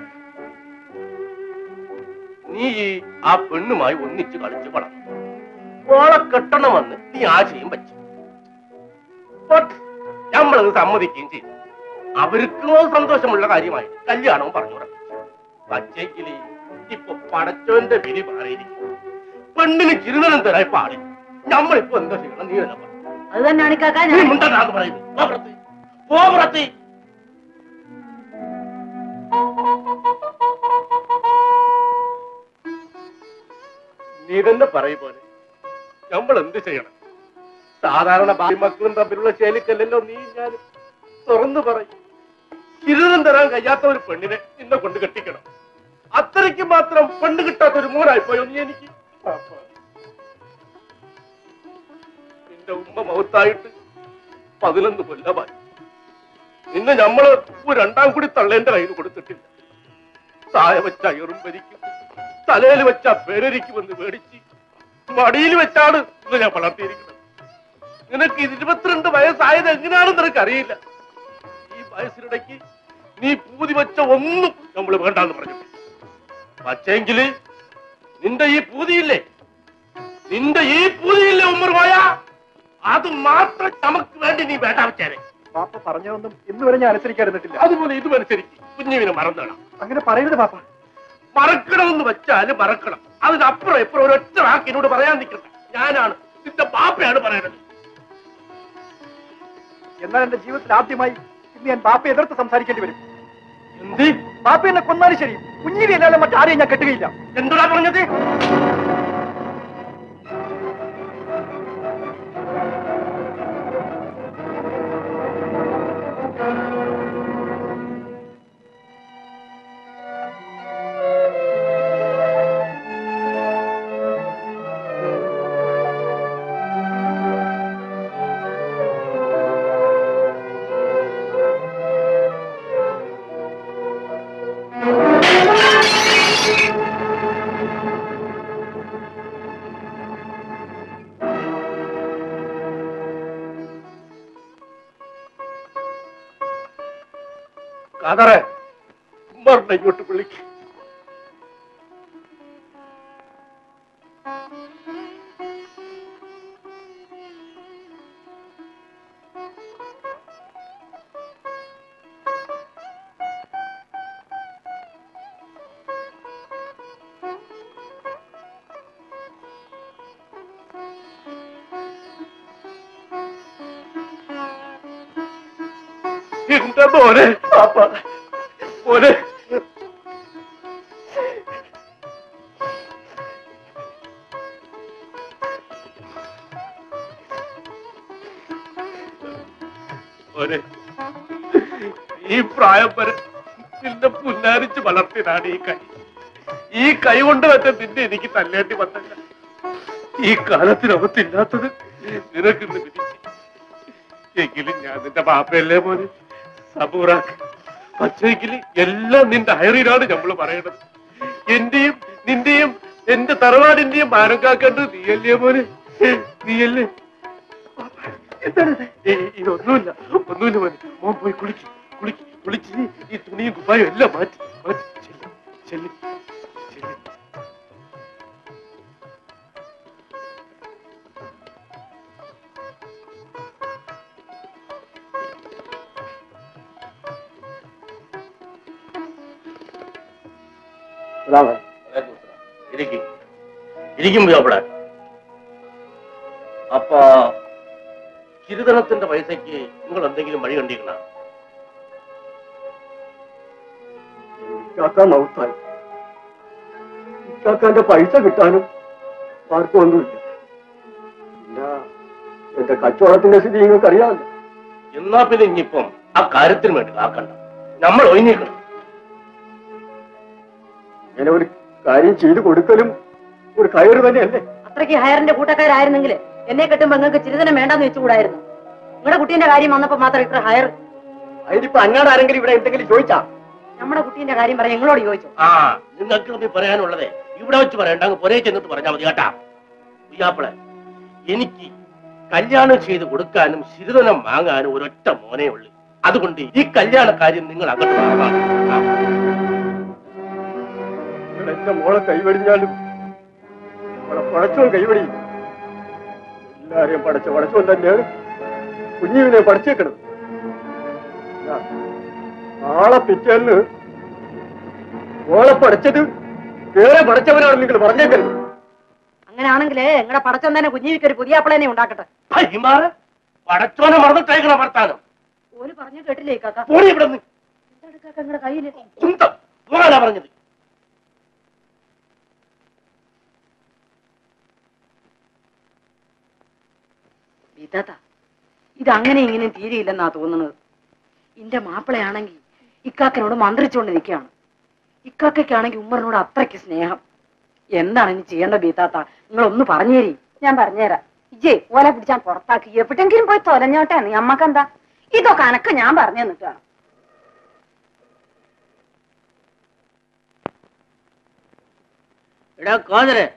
നീ ഈ ആ പെണ്ണുമായി ഒന്നിച്ച് കളിച്ച് വളർന്നു ഓളെ കെട്ടണമെന്ന് നീ ആശയം വെച്ചു But നമ്മളത് സമ്മതിക്കുകയും ചെയ്തു അവർക്കും അത് സന്തോഷമുള്ള കാര്യമായി കല്യാണവും പറഞ്ഞു പച്ചയ്ക്കില് ഇപ്പൊ പടച്ചോന്റെ വിധി മാറിയിരിക്കും പെണ്ണിന് ചിരുതനം തരാൻ പാടില്ല നമ്മളിപ്പോ എന്താ ചെയ്യണം നീ തന്നെ പറ. അത് തന്നെയാണ് ഇക്കാക്ക നീ ഞാൻ മുണ്ടെന്നാണ് പറയുന്നത് പോ പുറത്ത്. പോ പുറത്ത്. നീ തന്നെ പറയും പോലെ നമ്മൾ എന്ത് ചെയ്യണം സാധാരണ ഭാര്യ മക്കളും തമ്മിലുള്ള ശൈലിക്കല്ലല്ലോ നീ ഞാൻ തുറന്നു പറയും ഇരുതം തരാൻ കഴിയാത്ത ഒരു പെണ്ണിനെ നിന്നെ കൊണ്ട് കെട്ടിക്കണം അത്രയ്ക്ക് മാത്രം പെണ്ണ് കിട്ടാത്ത ഒരു മോനായിപ്പോയോ നീ എനിക്ക് പാപ്പ. നിന്റെ ഉമ്മ മൗത്തായിട്ട് പതിനൊന്ന് കൊല്ലമായി നിന്നെ ഞമ്മള് ഒരു രണ്ടാം കൂടി തള്ളേന്റെ കയ്യിൽ കൊടുത്തിട്ടില്ല താഴെ വെച്ച അയറും ഭരിക്കും തലയിൽ വെച്ച പേരരിക്കുമെന്ന് മേടിച്ച് മടിയിൽ വെച്ചാണ് ഇന്ന് ഞാൻ വളർത്തിയിരിക്കുന്നത് നിനക്ക് ഇരുപത്തിരണ്ട് വയസ്സായത് എങ്ങനെയാണെന്ന് നിനക്ക് അറിയില്ല ഈ വയസ്സിനിടയ്ക്ക് നീ പൂതി വെച്ച ഒന്നും നമ്മൾ വേണ്ടാന്ന് പറഞ്ഞു പക്ഷേങ്കില് നിന്റെ ഈ പൂതിയില്ലേ നിന്റെ ഈ പൂതിയില്ലേ ഉമ്മർ പോയ അത് മാത്രം നമുക്ക് വേണ്ടി നീ വേണ്ട വെച്ചേരെ പാപ്പ പറഞ്ഞതൊന്നും ഇന്ന് വരെ ഞാൻ അനുസരിക്കാതിരുന്നിട്ടില്ല അതുപോലെ ഇതും അനുസരിച്ച് കുഞ്ഞുവിനെ മറന്നിടാം അങ്ങനെ പറയരുത് പാപ്പ മറക്കണമെന്ന് വെച്ചാല് മറക്കണം അതിനപ്പുറം എപ്പുറം ഒരൊറ്റ വാക്ക് എന്നോട് പറയാൻ നിൽക്കണ്ട ഞാനാണ് നിന്റെ ബാപ്പയാണ് പറയണത് എന്നാൽ എന്റെ ജീവിതത്തിൽ ആദ്യമായി ഇന്ന് ഞാൻ പാപ്പയെ എതിർത്ത് സംസാരിക്കേണ്ടി വരും എന്ത് പാപ്പ എന്നെ കൊന്നാലും ശരി കുഞ്ഞിനെ അല്ലാതെ മറ്റാരെയും ഞാൻ കെട്ടുകയില്ല എന്തുടാ പറഞ്ഞത് കാതറേ ഉമ്മറിനെ ഇങ്ങോട്ട് വിളിക്ക് എന്റെ മോനെ പാപ്പ മോനെ മോനെ ഈ പ്രായം വരെ നിന്നെ പുല്ലാരിച്ച് വളർത്തിയതാണ് ഈ കൈ ഈ കൈ കൊണ്ട് തന്നെ നിന്നെ എനിക്ക് തല്ലേണ്ടി വന്നല്ല ഈ കാലത്തിനകത്തില്ലാത്തത് നിനക്കിന്ന് വിധിച്ചു എങ്കിലും ഞാൻ നിന്റെ ബാപ്പയല്ലേ മോനെ സബൂറാക്ക് പക്ഷേങ്കില് എല്ലാം നിന്റെ ഹയറിലാണ് നമ്മൾ പറയണത് എന്റെയും നിന്റെയും എന്റെ തറവാടിന്റെയും മാനം കാക്കേണ്ടത് നീയല്ലേ മോനെ നീയല്ലേ എന്താണ് ഇതൊന്നുമില്ല ഒന്നുമില്ല മോനെ മോൻ പോയി കുളിക്ക് കുളിക്ക് കുളിച്ച് ഈ തുണിയും കുപ്പായും എല്ലാം മാറ്റി മാറ്റി ചെല്ലി ചെല്ലി ചെല്ലി ഇരിക്കും ഇരിക്കും അവിടെ അപ്പ ചിരുതനത്തിന്റെ പൈസക്ക് നിങ്ങൾ എന്തെങ്കിലും വഴി കണ്ടിരിക്കണ ഇക്കാക്ക മൗത്തായി ഇക്കാക്കാന്റെ പൈസ കിട്ടാനും ആർക്കും ഒന്നുമില്ല പിന്നെ എന്റെ കച്ചവടത്തിന്റെ സ്ഥിതി നിങ്ങൾക്ക് അറിയാമല്ലോ എന്നാ പിന്നെ ഇനിയിപ്പം ആ കാര്യത്തിന് വേണ്ടി കാക്കണ്ട നമ്മൾ ഒഴിഞ്ഞിരിക്കണം ഇങ്ങനെ ഒരു കാര്യം ചെയ്തു കൊടുക്കലും ഒരു കയറ് തന്നെയല്ലേ അത്രയ്ക്ക് ഹയറിന്റെ കൂട്ടക്കാരായിരുന്നെങ്കിൽ എന്നെ കെട്ടുമ്പോ നിങ്ങൾക്ക് ചിരിതനം വേണ്ടെന്ന് വെച്ചുകൂടായിരുന്നു നിങ്ങളുടെ കുട്ടീന്റെ കാര്യം വന്നപ്പോ മാത്രം ഇത്ര ഹയർ അതിനിപ്പോ അങ്ങാട് ആരെങ്കിലും ഇവിടെ എന്തെങ്കിലും ചോദിച്ചാ നമ്മുടെ കുട്ടീന്റെ കാര്യം പറയാൻ നിങ്ങളോട് ചോദിച്ചു ആ നിങ്ങൾക്ക് തമ്മിൽ പറയാനുള്ളതേ ഇവിടെ വെച്ച് പറയണ്ട അങ്ങ് പുറേ ചെന്നിട്ട് പറഞ്ഞാൽ മതി കേട്ടാ ഉയ്യാപ്പിളെ എനിക്ക് കല്യാണം ചെയ്ത് കൊടുക്കാനും ശിരുതനം വാങ്ങാനും ഒരൊറ്റ മോനേ ഉള്ളു അതുകൊണ്ട് ഈ കല്യാണ കാര്യം നിങ്ങൾ അങ്ങോട്ട് വാങ്ങാം ആ. നിങ്ങൾ എന്റെ മോളെ കൈവടിഞ്ഞാലും അവളെ പടച്ചോൻ കൈവടിയും എല്ലാരെയും പടച്ച പടച്ചോൻ തന്നെയാണ് കുഞ്ഞുവിനെ പഠിച്ചേക്കണത് ആ, നാളെ പിറ്റേന്ന് ഓളെ പഠിച്ചത് വേറെ പഠിച്ചവനാണ് നിങ്ങൾ പറഞ്ഞേക്കരുത് അങ്ങനെയാണെങ്കിലേ നിങ്ങളുടെ പടച്ചം തന്നെ കുഞ്ഞിക്ക് ഒരു പുതിയ അപ്പളനെ ഉണ്ടാക്കട്ടെ ഭൈമാറ് പടച്ചോനെ മറന്നിട്ടേക്കണം വർത്താനം ഓല് പറഞ്ഞു കേട്ടില്ലേ കാക്ക പോടി ഇവിടെ നിന്ന് എന്താണ് കാക്ക നിങ്ങളുടെ കയ്യില് കുന്തം പോകാനാ പറഞ്ഞത് വിധത ഇത് അങ്ങനെ ഇങ്ങനെ തീരെയില്ലെന്നാ തോന്നുന്നത് ഇന്റെ മാപ്പിളയാണെങ്കിൽ ഇക്കാക്കനോട് മന്ത്രിച്ചുകൊണ്ട് നിൽക്കുകയാണ് ഇക്കാക്കയ്ക്കാണെങ്കിൽ ഉമ്മറിനോട് അത്രയ്ക്ക് സ്നേഹം എന്താണ് ഇനി ചെയ്യേണ്ട ബീതാത്ത നിങ്ങൾ ഒന്ന് പറഞ്ഞേരി ഞാൻ പറഞ്ഞുതരാം ഇജേ ഓല പിടിച്ചാൻ പുറത്താക്കി എവിടെങ്കിലും പോയി തൊലഞ്ഞോട്ടെ നീ അമ്മക്കെന്താ ഇതൊക്കെ അനക്ക് ഞാൻ പറഞ്ഞു തന്നിട്ടാണ് എടാ കോതരെ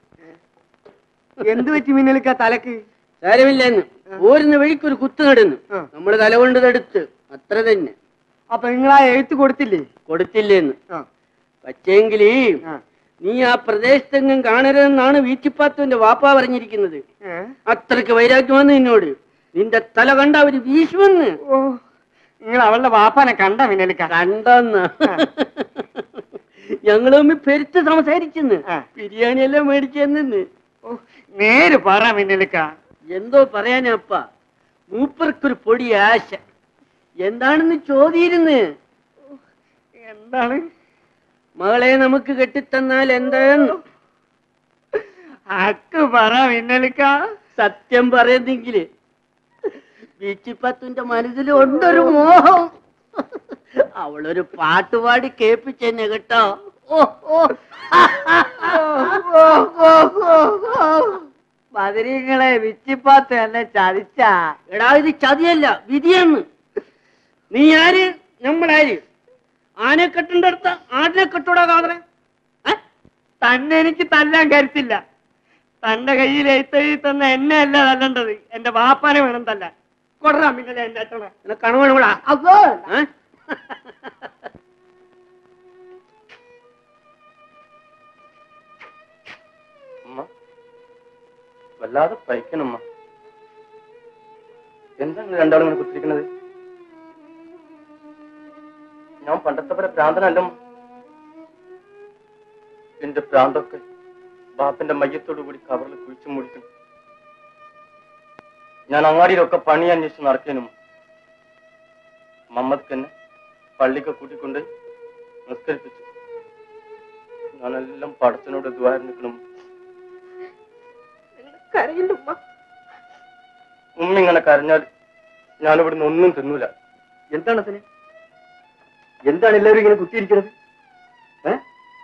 എന്ത് പറ്റി മിന്നലിക്ക തലക്ക് സാരമില്ലെന്ന് ഓരുന്ന വഴിക്ക് ഒരു കുത്ത് നടന്നു നമ്മൾ തല കൊണ്ട് തടുത്ത് അത്ര തന്നെ അപ്പൊ നിങ്ങൾ ആ എഴുത്ത് കൊടുത്തില്ലേ കൊടുത്തില്ലേന്ന് ആ. പക്ഷേങ്കിലേ ആ. നീ ആ പ്രദേശത്തെങ്ങും കാണരുതെന്നാണ് വീച്ചിപ്പാത്തുവിന്റെ വാപ്പ പറഞ്ഞിരിക്കുന്നത് ഏ? അത്രക്ക് വൈരാഗ്യമെന്ന് നിന്നോട് നിന്റെ തല കണ്ട അവര് വീശുമെന്ന് ഓ നിങ്ങൾ അവളുടെ വാപ്പാനെ കണ്ട മിന്നലിക്ക കണ്ടെന്ന് ഞങ്ങൾ തമ്മിൽ പെരുത്ത് സംസാരിച്ചെന്ന് ആ. ബിരിയാണി എല്ലാം മേടിച്ചെന്ന് ഓ നേര് പറ മിന്നലിക്ക എന്തോ പറയാനപ്പ മൂപ്പർക്കൊരു പൊടി ആശ എന്താണെന്ന് ചോദിയിരുന്ന് എന്താണ് മകളെ നമുക്ക് കെട്ടിത്തന്നാൽ എന്താന്ന് അക്ക് പറ മിന്നലിക്ക സത്യം പറയുന്നെങ്കില് ബീച്ചിപ്പത്തിന്റെ മനസ്സിൽ ഉണ്ടൊരു മോഹം അവളൊരു പാട്ടുപാടി കേൾപ്പിച്ചെന്നെ കേട്ടോ ഓ ഓ ബദരീങ്ങളെ വിച്ചിപ്പാത്ത് എന്നെ ചതിച്ചാ എടാ ഇത് ചതിയല്ല വിധിയെന്ന് നീ ആര് നമ്മളാര് ആനെ കെട്ടേണ്ട അടുത്ത ആടിനെ കെട്ടൂടാ കാതറെ തന്നെ എനിക്ക് തല്ലാൻ കരുത്തില്ല തന്റെ കയ്യിൽ എഴുത്തെഴുതി തന്ന എന്നെ അല്ല തല്ലേണ്ടത് എന്റെ വാപ്പാനെ വേണം തല്ലാൻ കൊടറാ പിന്നെ എന്റെ അച്ഛനെ എന്നെ കണവനും കൂടാ അതോ ഉമ്മ വല്ലാതെ പൈക്കണമ്മ എന്താ നിങ്ങൾ രണ്ടാളും ഇങ്ങനെ കുത്തിരിക്കുന്നത് ഞാൻ പണ്ടത്തെ പോലെ ഭ്രാന്തനല്ല ഉമ്മ. എന്റെ ഭ്രാന്തൊക്കെ ബാപ്പന്റെ മയ്യത്തോടു കൂടി കവറിൽ കുഴിച്ചു മൂടിക്കണം ഞാൻ അങ്ങാടിയിലൊക്കെ പണി അന്വേഷിച്ച് നടക്കാനും മമ്മദ് തന്നെ പള്ളിക്ക് കൂട്ടിക്കൊണ്ട് നിസ്കരിപ്പിച്ചു ഞാനെല്ലാം പടത്തിനോട് ദ്വാരം കരയില്ല ഉമ്മ ഉമ്മ ഇങ്ങനെ കരഞ്ഞാൽ ഞാൻ ഇവിടുന്ന് ഒന്നും തിന്നൂല എന്താണ് അതിന് എന്താണ് എല്ലാവരും ഇങ്ങനെ കുത്തിയിരിക്കുന്നത് ഏ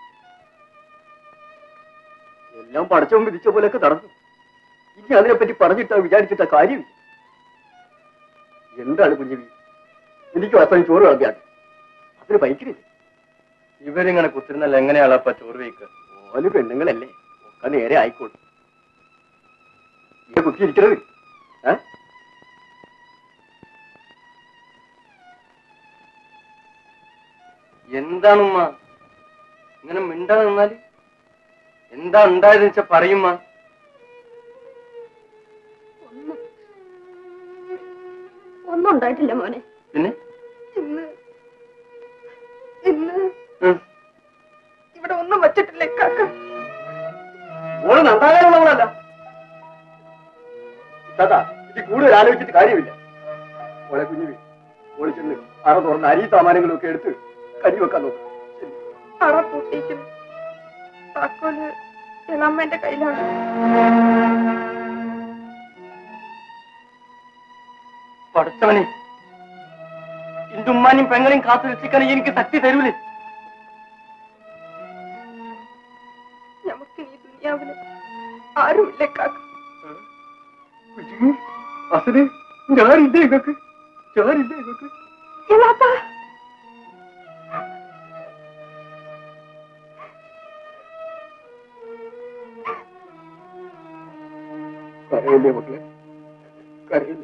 എല്ലാം പടച്ചവും വിധിച്ച പോലെയൊക്കെ നടന്നു ഇനി അതിനെപ്പറ്റി പറഞ്ഞിട്ടാ വിചാരിച്ചിട്ട കാര്യമില്ല എന്താണ് കുഞ്ഞുവി എനിക്ക് അത്രയും ചോറ് കളഞ്ഞാണ് അതിന് ഭയങ്കര ഇവരിങ്ങനെ കുത്തിരുന്നല്ല എങ്ങനെയാളപ്പ ചോറ് വയ്ക്കുക ഓല് പെണ്ണുങ്ങളല്ലേ ഒക്കെ നേരെ ആയിക്കോളും ഈ കുത്തിയിരിക്കുന്നത് ഏ എന്താണ് ഉമ്മ ഇങ്ങനെ മിണ്ടാതെ നിന്നാല് എന്താ ഉണ്ടായതെന്ന് വെച്ചാ പറയുമ്മ ഒന്നും ഉണ്ടായിട്ടില്ല മോനെ പിന്നെ ഇന്ന് ഇന്ന് ഉം. ഇവിടെ ഒന്നും വച്ചിട്ടില്ല കാക്ക ഓള് നന്നാകാനുള്ളവളല്ല താത്താ ഇത് കൂടുതൽ ആലോചിച്ചിട്ട് കാര്യമില്ല ഓളെ കുഞ്ഞുവി ഓള് ചെന്ന് അറ തുറന്ന് അരി സാമാനങ്ങളും ഒക്കെ എടുത്ത് കരി വെക്കാൻ നോക്കും അറ പൂട്ടിയിരിക്കുന്നു താക്കോല് ഇളമ്മന്റെ കയ്യിലാണ് പഠിച്ചവനെ എന്റെ ഉമ്മാനും പെങ്ങളെയും കാത്തു രക്ഷിക്കാൻ എനിക്ക് ശക്തി തരൂലേ നമുക്ക് ഈ ദുനിയാവില് ആരുമില്ല കാക്ക അസല് ഞാനില്ലേ ഇങ്ങക്ക് ഞാനില്ലേ ഇങ്ങക്ക് ഇളാത്ത കരയല്ലേ മക്കളെ കരയല്ലേ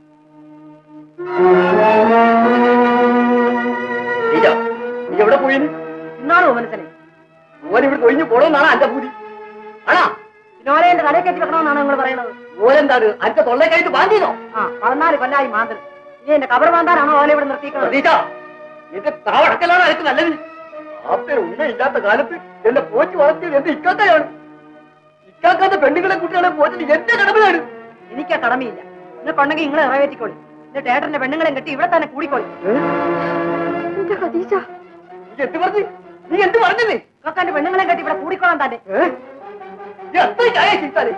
നീ എവിടെ പോയിന് ഇന്നാണോ മനസ്സിലെ ഓൻ ഇവിടെ ഒഴിഞ്ഞു പോണമെന്നാണ് അന്റെ പൂതി ആണാ നോലെ എന്റെ തലയിൽ കയറ്റി വെക്കണമെന്നാണ് നിങ്ങൾ പറയുന്നത് ഓലെന്താണ് അന്റെ തൊള്ളക്കായിട്ട് ബാന്തിനോ ആ പതിനാല് കൊല്ലായി മാന്തൽ ഇനി എന്റെ കബർ മാന്താനാണോ ഓലെ ഇവിടെ നിർത്തിക്കുന്നത് പ്രതീക്ഷ എന്റെ താവടക്കലാണ് അനക്ക് നല്ലത് ആപ്പേ ഉമ്മയില്ലാത്ത കാലത്ത് എന്നെ പോറ്റി വളർത്തിയത് എന്റെ ഇക്കാക്കയാണ് ഇക്കാക്കാത്ത പെണ്ണുങ്ങളെ കുട്ടികളെ പോറ്റി എന്റെ കടമയാണ് എനിക്ക് ആ കടമയില്ല നിങ്ങൾക്കുണ്ടെങ്കിൽ നിങ്ങൾ നിറവേറ്റിക്കോളി എന്നിട്ട് ഏട്ടന്റെ പെണ്ണുങ്ങളെ കെട്ടി ഇവിടെ തന്നെ കൂടിക്കോളി എന്റെ ഖദീജ നീ എന്ത് പറഞ്ഞു നീ എന്ത് പറഞ്ഞത് കാക്കാന്റെ പെണ്ണുങ്ങളെ കെട്ടി ഇവിടെ കൂടിക്കോളാൻ തന്നെ എത്ര ചായ ചീത്താലേ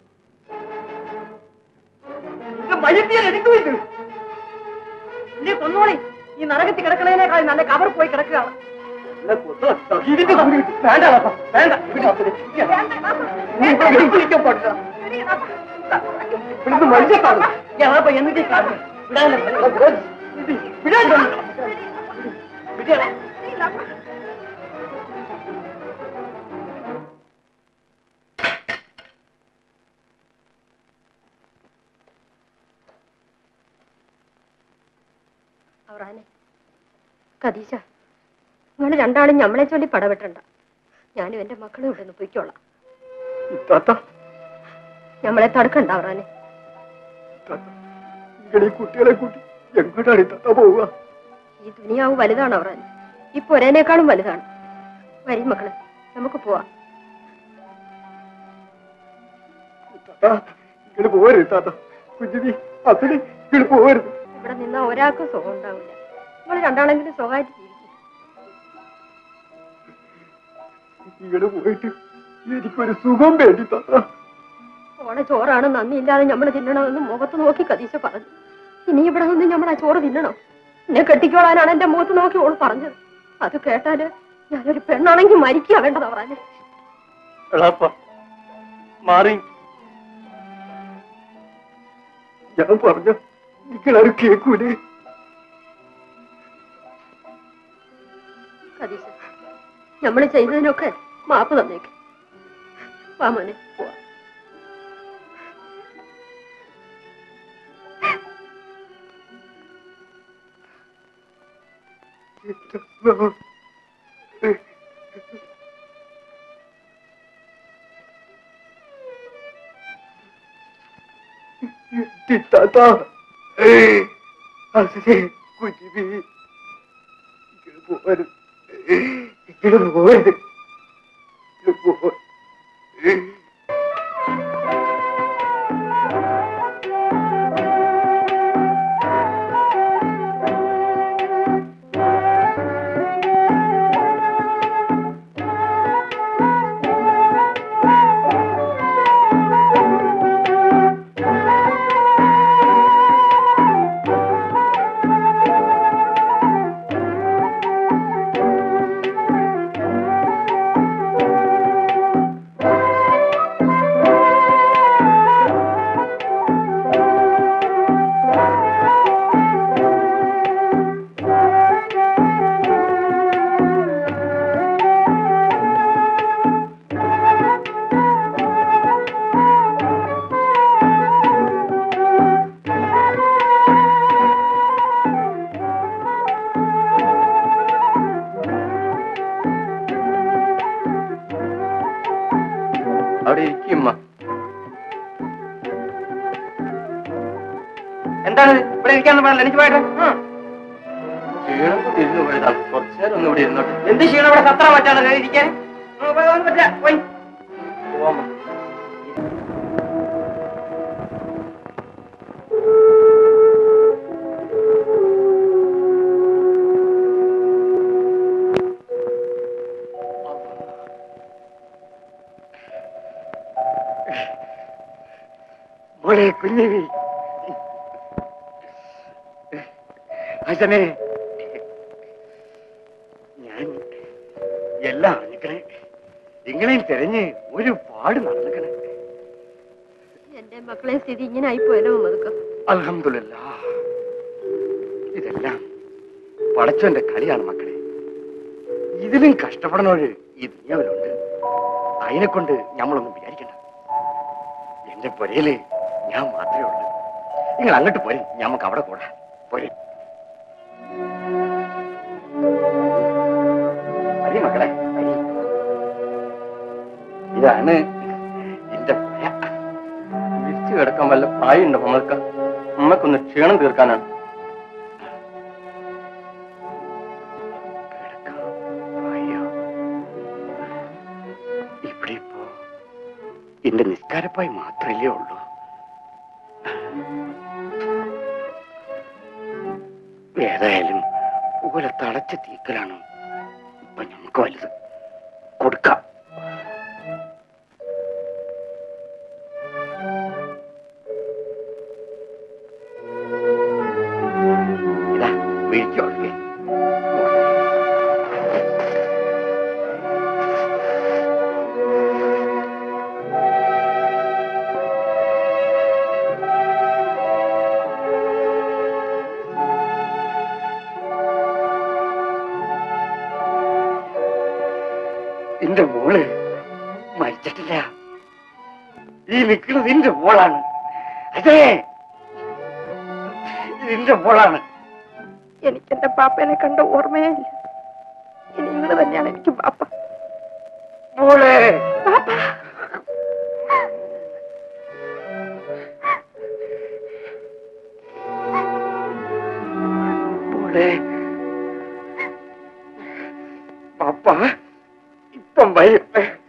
നിന്റെ മയത്തിയാൽ എടുക്കും ഇത് ഇനി കൊന്നോളി ഈ നരകത്തിൽ കിടക്കണതിനേക്കാൾ നല്ല കബർ പോയി കിടക്കുകയാണ് എന്നെ കൊന്നോ, തകീതിന്റെ കൂലി കിട്ടും. വേണ്ട ബാപ്പ, വേണ്ട ഇവിടെ വന്നിട്ട്. നീ ഇവിടെ വെളുപ്പിലിരിക്കാൻ പാടില്ല ഇവിടുന്ന് മനുഷ്യത്താണ് ഞാൻ എന്നിട്ട് കാണുന്നു വിടാൻ വിടാൻ വിടാൻ അവറാനെ ഖദീജ നിങ്ങൾ രണ്ടാളും ഞമ്മളെ ചൊല്ലി പടവെട്ടണ്ട ഞാനും എന്റെ മക്കളും ഇവിടെ നിന്ന് പൊയ്ക്കോളാം താത്ത ഞമ്മളെ തടുക്കണ്ട അവറാനെ നിങ്ങൾ ഈ കുട്ടികളെ കൂട്ടി എങ്ങോട്ടാണ് ഈ താത്ത പോവുക ഈ ദുനിയാവ് വലുതാണ് അവറാൻ ഈ പൊരേനേക്കാളും വലുതാണ് വരി മക്കളെ നമുക്ക് പോവാം താത്ത നിങ്ങൾ പോകരുത് താത്ത കുഞ്ഞുതി അസല് നിങ്ങൾ പോകരുത് ഇവിടെ നിന്നാ ഒരാൾക്കും സുഖം ഉണ്ടാവില്ല നിങ്ങൾ രണ്ടാളെങ്കിലും സുഖമായിട്ട് ജീവിക്കും നിങ്ങൾ പോയിട്ട് എനിക്കൊരു സുഖം വേണ്ടി താത്ത ഓളെ ചോറാണ് നന്ദിയില്ലാതെ നമ്മൾ തിന്നണമെന്ന് മുഖത്ത് നോക്കി കതീശ പറഞ്ഞു ഇനി ഇവിടെ നിന്ന് നമ്മൾ ആ ചോറ് തിന്നണം എന്നെ കെട്ടിക്കോളാനാണ് എന്റെ മുഖത്ത് നോക്കി ഓള് പറഞ്ഞത് അത് കേട്ടാല് ഞാനൊരു പെണ്ണാണെങ്കിൽ മരിക്കുക വേണ്ടത് അവറാനെ എളാപ്പ മാറി ഞാൻ പറഞ്ഞ നിങ്ങളാരും കേൾക്കൂലേ കതീശ നമ്മൾ ചെയ്തതിനൊക്കെ മാപ്പ് തന്നേക്ക് വാ മോനെ പോവാ താത്ത അതിനെ കുഞ്ഞിനെ ഇങ്ങനെ പോകരുത് ഇങ്ങനെ പോകരുത് ഇങ്ങനെ പോകരുത് അവിടെ ഇരിക്കുമ്മ എന്താണ് ഇവിടെ ഇരിക്കാന്ന് പറഞ്ഞില്ല എനിക്ക് പോയിട്ട് ക്ഷീണം ഇരുന്ന് പോയതാണ് കുറച്ചു നേരം ഒന്ന് ഇവിടെ ഇരുന്നോട്ടെ എന്ത് ക്ഷീണം ഇവിടെ സത്ര പറ്റാണ് ഇരിക്കാൻ ആ, പോയി, പോയി, പറ്റില്ല, പോയി പോവാം മോളെ കുഞ്ഞിനി അച്ഛനെ ഞാൻ എല്ലാം അറിഞ്ഞിക്കണേ നിങ്ങളെയും തിരഞ്ഞ് ഒരുപാട് നടന്നിക്കണേ എന്റെ മക്കളെ സ്ഥിതി ഇങ്ങനെ ആയിപ്പോയല്ലോ മതുക്ക അലഹമില്ല ഇതെല്ലാം പടച്ചോന്റെ കളിയാണ് മക്കളെ ഇതിലും കഷ്ടപ്പെടുന്നവര് ഈ ദുനിയാവിലുണ്ട് അതിനെ കൊണ്ട് നമ്മളൊന്നും വിചാരിക്കണ്ട എന്റെ പുരയില് ഞാൻ മാത്രമേ ഉള്ളൂ നിങ്ങൾ അങ്ങോട്ട് പോരെ ഞമ്മക്ക് അവിടെ കൂടാ പോരെ വരി മക്കളെ വരി. ഇതാണ് എന്റെ പുര വിരിച്ചു കിടക്കാൻ വല്ല പ്രായമുണ്ടോ നമ്മൾക്ക് നമ്മക്കൊന്ന് ക്ഷീണം തീർക്കാനാണ് അയ്യോ ഇവിടെ ഇപ്പോ എന്റെ നിസ്കാരപ്പായി മാത്രമല്ലേ ഉള്ളൂ ഏതായാലും പോലെ തളച്ച തീക്കലാണ് ഇപ്പൊ നമുക്ക് വലുത് കൊടുക്കാം ഇതാ വീഴ്ചയൊക്കെ എന്റെ മോള് മരിച്ചിട്ടില്ല ഈ നിൽക്കുന്നത് എന്റെ മോളാണ് അതെ ഇതിന്റെ മോളാണ് എനിക്ക് എന്റെ പാപ്പനെ കണ്ട ഓർമ്മയേ ഇല്ല ഇനി നിങ്ങൾ തന്നെയാണ് എനിക്ക് പാപ്പ മോളെ മോളെ പാപ്പ ഇപ്പം വരും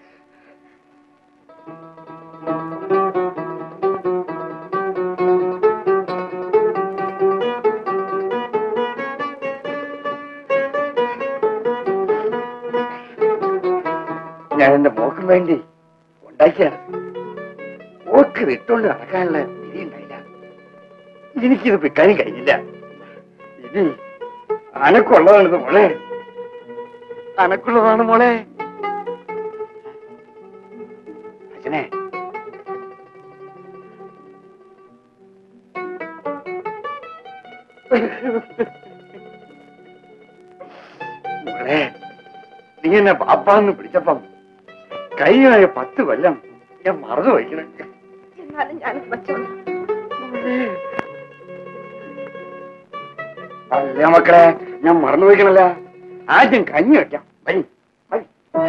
ഞാൻ എന്റെ മോക്കും വേണ്ടി ഉണ്ടാക്കിയാണ് ഓക്ക് വിട്ടുകൊണ്ട് നടക്കാനുള്ള വിധി ഉണ്ടായില്ല എനിക്കിത് പിക്കാനും കഴിഞ്ഞില്ല ഇനി അനക്കുള്ളതാണ് മോളെ അനക്കുള്ളതാണ് മോളെ അച്ഛനെ മോളെ നീ എന്നെ പാപ്പാന്ന് പിടിച്ചപ്പം കഴിഞ്ഞായ പത്ത് കൊല്ലം ഞാൻ മറന്നു വയ്ക്കണേ എന്നാലും ഞാൻ വച്ചോളാം അല്ല മക്കളെ ഞാൻ മറന്നു വയ്ക്കണല്ല ആദ്യം കഞ്ഞി വെക്കാം വരി വരി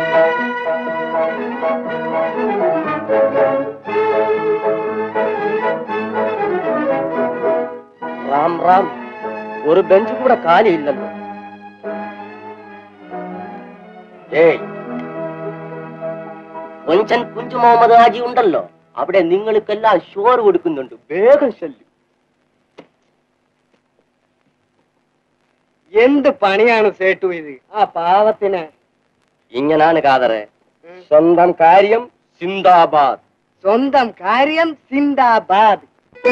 റാം റാം ഒരു ബെഞ്ച് കൂടെ കാലിയില്ലല്ലോ ഏയ് കൊഞ്ചൻ കുഞ്ചു മുഹമ്മദ് ഹാജി ഉണ്ടല്ലോ അവിടെ നിങ്ങൾക്കെല്ലാം ഷോർ കൊടുക്കുന്നുണ്ട് വേഗം ശല്യം എന്ത് പണിയാണ് സേട്ടു ഇത് ആ പാവത്തിന് ഇങ്ങനാണ് കാതറെ സ്വന്തം കാര്യം സിന്ദാബാദ് സ്വന്തം കാര്യം സിന്ദാബാദ്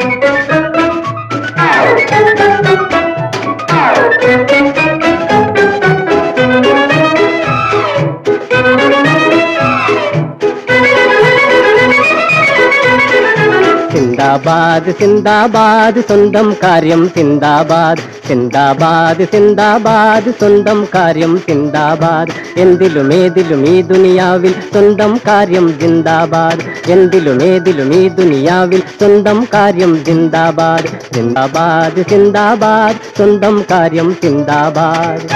സിന്ദാബാദ് സിന്ദാബാദ് സ്വന്തം കാര്യം സിന്ദാബാദ് സിന്ദാബാദ് സിന്ദാബാദ് സ്വന്തം കാര്യം സിന്ദാബാദ് എന്തിലും ഏതിലും ഈ ദുനിയാവിൽ സ്വന്തം കാര്യം ജിന്ദാബാദ് എന്തിലും ഏതിലും ഈ ദുനിയാവിൽ സ്വന്തം കാര്യം ജിന്ദാബാദ് സിന്ദാബാദ് സിന്ദാബാദ് സ്വന്തം കാര്യം സിന്ദാബാദ്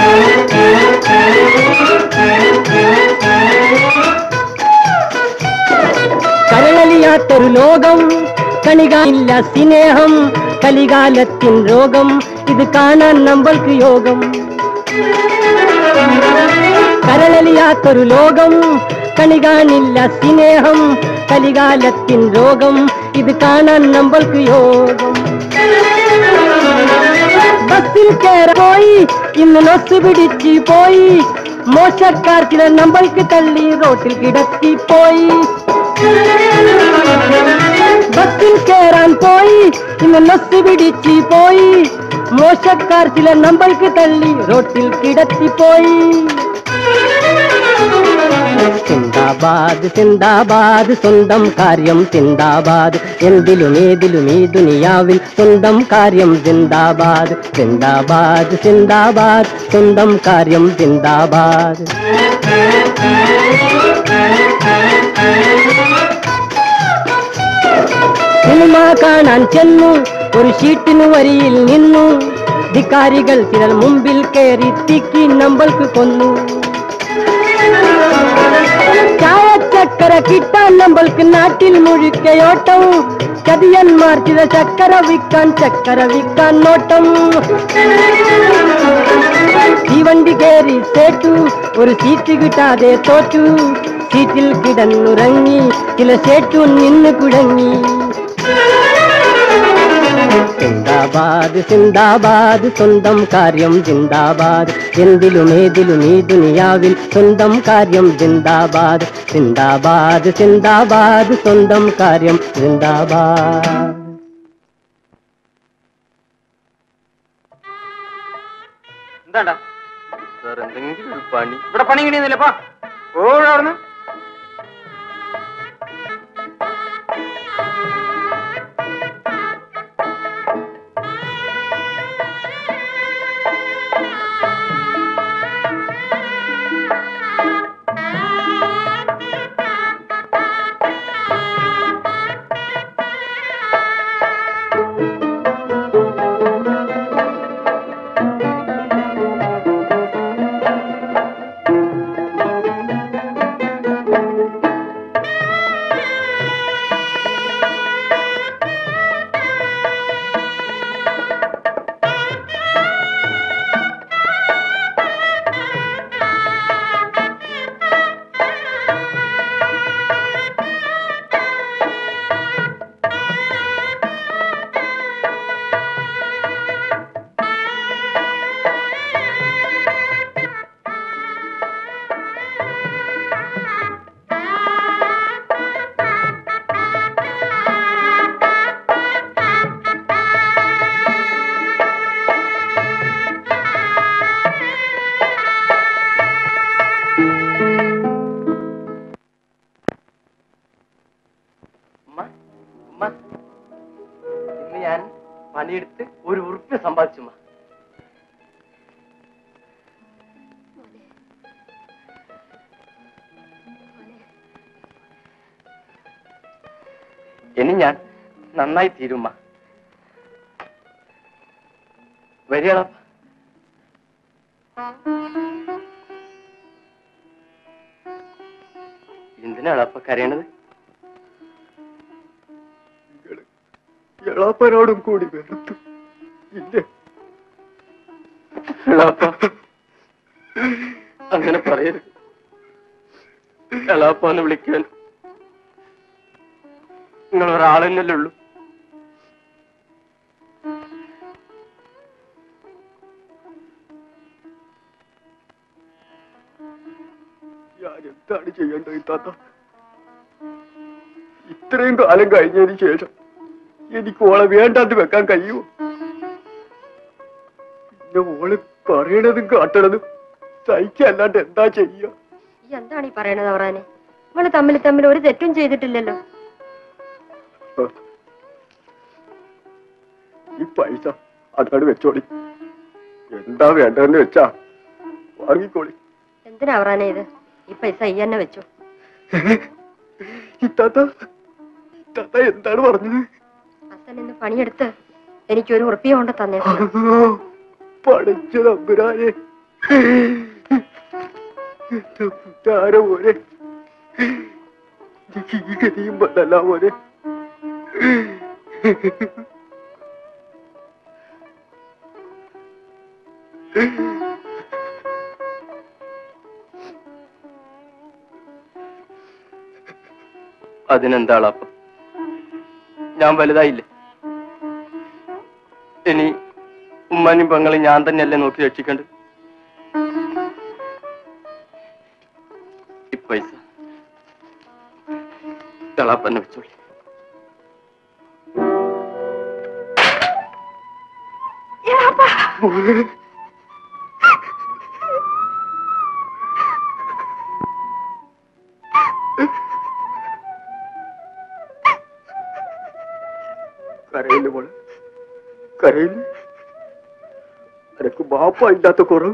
കരളലിയാത്തൊരു ലോകം കണികാനില്ല സ്നേഹം കലികാലത്തിൻ രോഗം ഇത് കാണാൻ നമ്മൾക്ക് യോഗം കരളലിയാത്തൊരു ലോകം കണികാനില്ല സ്നേഹം കലികാലത്തിൻ രോഗം ഇത് കാണാൻ നമ്മൾക്ക് യോഗം ബസ്സിൽ കയറി പോയി ഇന്ന് നൊസ് പിടിച്ച് പോയി മോശക്കാർ ചില നമ്മൾക്ക് തള്ളി റോട്ടിൽ കിടത്തി പോയി ബസ്സിൽ കയറാൻ പോയി ഇന്ന് നൊസ് പിടിച്ച് പോയി മോശക്കാർ ചില നമ്മൾക്ക് തള്ളി റോട്ടിൽ കിടത്തി പോയി സിന്ദാബാദ് സിന്ദാബാദ് സ്വന്തം കാര്യം സിന്ദാബാദ് എന്തിലും ഏതിലും ഈ ദുനിയാവിൽ സ്വന്തം കാര്യം സിന്ദാബാദ് സിന്ദാബാദ് സിന്ദാബാദ് സ്വന്തം കാര്യം സിന്ദാബാദ് സിനിമ കാണാൻ ചെന്നു ഒരു ഷീറ്റിന് വരിയിൽ നിന്നു ധിക്കാരികൾ ചിലർ മുമ്പിൽ കയറി തിക്കി നമ്മൾക്ക് കൊന്നു ചായ ചക്കര കിട്ടാൻ നമ്മൾക്ക് നാട്ടിൽ മുഴുക്കയോട്ടം ചതിയന്മാർ ചില ചക്കര വിൽക്കാൻ ചക്കര വിൽക്കാൻ നോട്ടം തീവണ്ടി കയറി സേട്ടു ഒരു സീറ്റ് കിട്ടാതെ തോറ്റു സീറ്റിൽ കിടന്നുറങ്ങി ചില സേട്ടു നിന്ന് കുഴങ്ങി സിന്ദാബാദ് സിന്ദാബാദ് സ്വന്തം കാര്യം ജിന്ദാബാദ് എന്തിലും ഏതിലും ഈ ദുനിയാവിൽ സ്വന്തം കാര്യം ജിന്ദാബാദ് സിന്ദാബാദ് സിന്ദാബാദ് സ്വന്തം കാര്യം ജിന്ദാബാദ് എന്താണ്ടാ സാർ എന്തെങ്കിലും ഒരു പണി ഇവിടെ പണി കിട്ടിയെന്നില്ലപ്പാ ഓഴവിടുന്ന് ഇനി ഞാൻ നന്നായി തീരുമ്മ വരികയാണോ എന്തിനാണ് അപ്പൊ കരയണത് എളാപ്പനോടും കൂടി വെറുത്തു ഇല്ലേ എളാപ്പ അങ്ങനെ പറയരുത് എളാപ്പാന്ന് വിളിക്കാൻ നിങ്ങൾ ഒരാളെന്നല്ലേ ഉള്ളൂ ഞാൻ എന്താണ് ചെയ്യേണ്ടത് താത്ത ഇത്രയും കാലം കഴിഞ്ഞതിന് ശേഷം എനിക്ക് ഓളെ വേണ്ടാന്ന് വെക്കാൻ കഴിയുമോ പിന്നെ ഓള് പറയണതും കാട്ടണതും സഹിക്കല്ലാണ്ട് എന്താ ചെയ്യുക ഈ എന്താണ് ഈ പറയണത് അവറാനെ നിങ്ങൾ തമ്മിൽ തമ്മിൽ ഒരു തെറ്റും ചെയ്തിട്ടില്ലല്ലോ ഈ പൈസ അതോട് വെച്ചോളി എന്താ വേണ്ടതെന്ന് വെച്ചാ വാങ്ങിക്കോളി എന്തിനാ അവറാനെ ഇത് ഈ പൈസ ഈ തന്നെ വെച്ചു ഇത്താത്ത ഇത്താത്ത എന്താണ് പറഞ്ഞത് അച്ഛൻ ഇന്ന് പണിയെടുത്ത് എനിക്കൊരു ഉറപ്പിയ കൊണ്ട് തന്നേക്കണം പഠിച്ച തമ്പുരാനെ എന്റെ പുറ്റാര പോലെ എനിക്ക് ഈ ഗതിയും വന്നല്ല പോലെ അതിനെന്താളാ അപ്പൊ ഞാൻ വലുതായില്ലേ ഇനി ഉമ്മാനും പെങ്ങളും ഞാൻ തന്നെയല്ലേ നോക്കി രക്ഷിക്കണ്ട് ഈ പൈസ എളാപ്പന്നെ വെച്ചോളി കരയില് മോളെ കരയില് എനക്ക് ബാപ്പ ഇല്ലാത്ത കുറവ്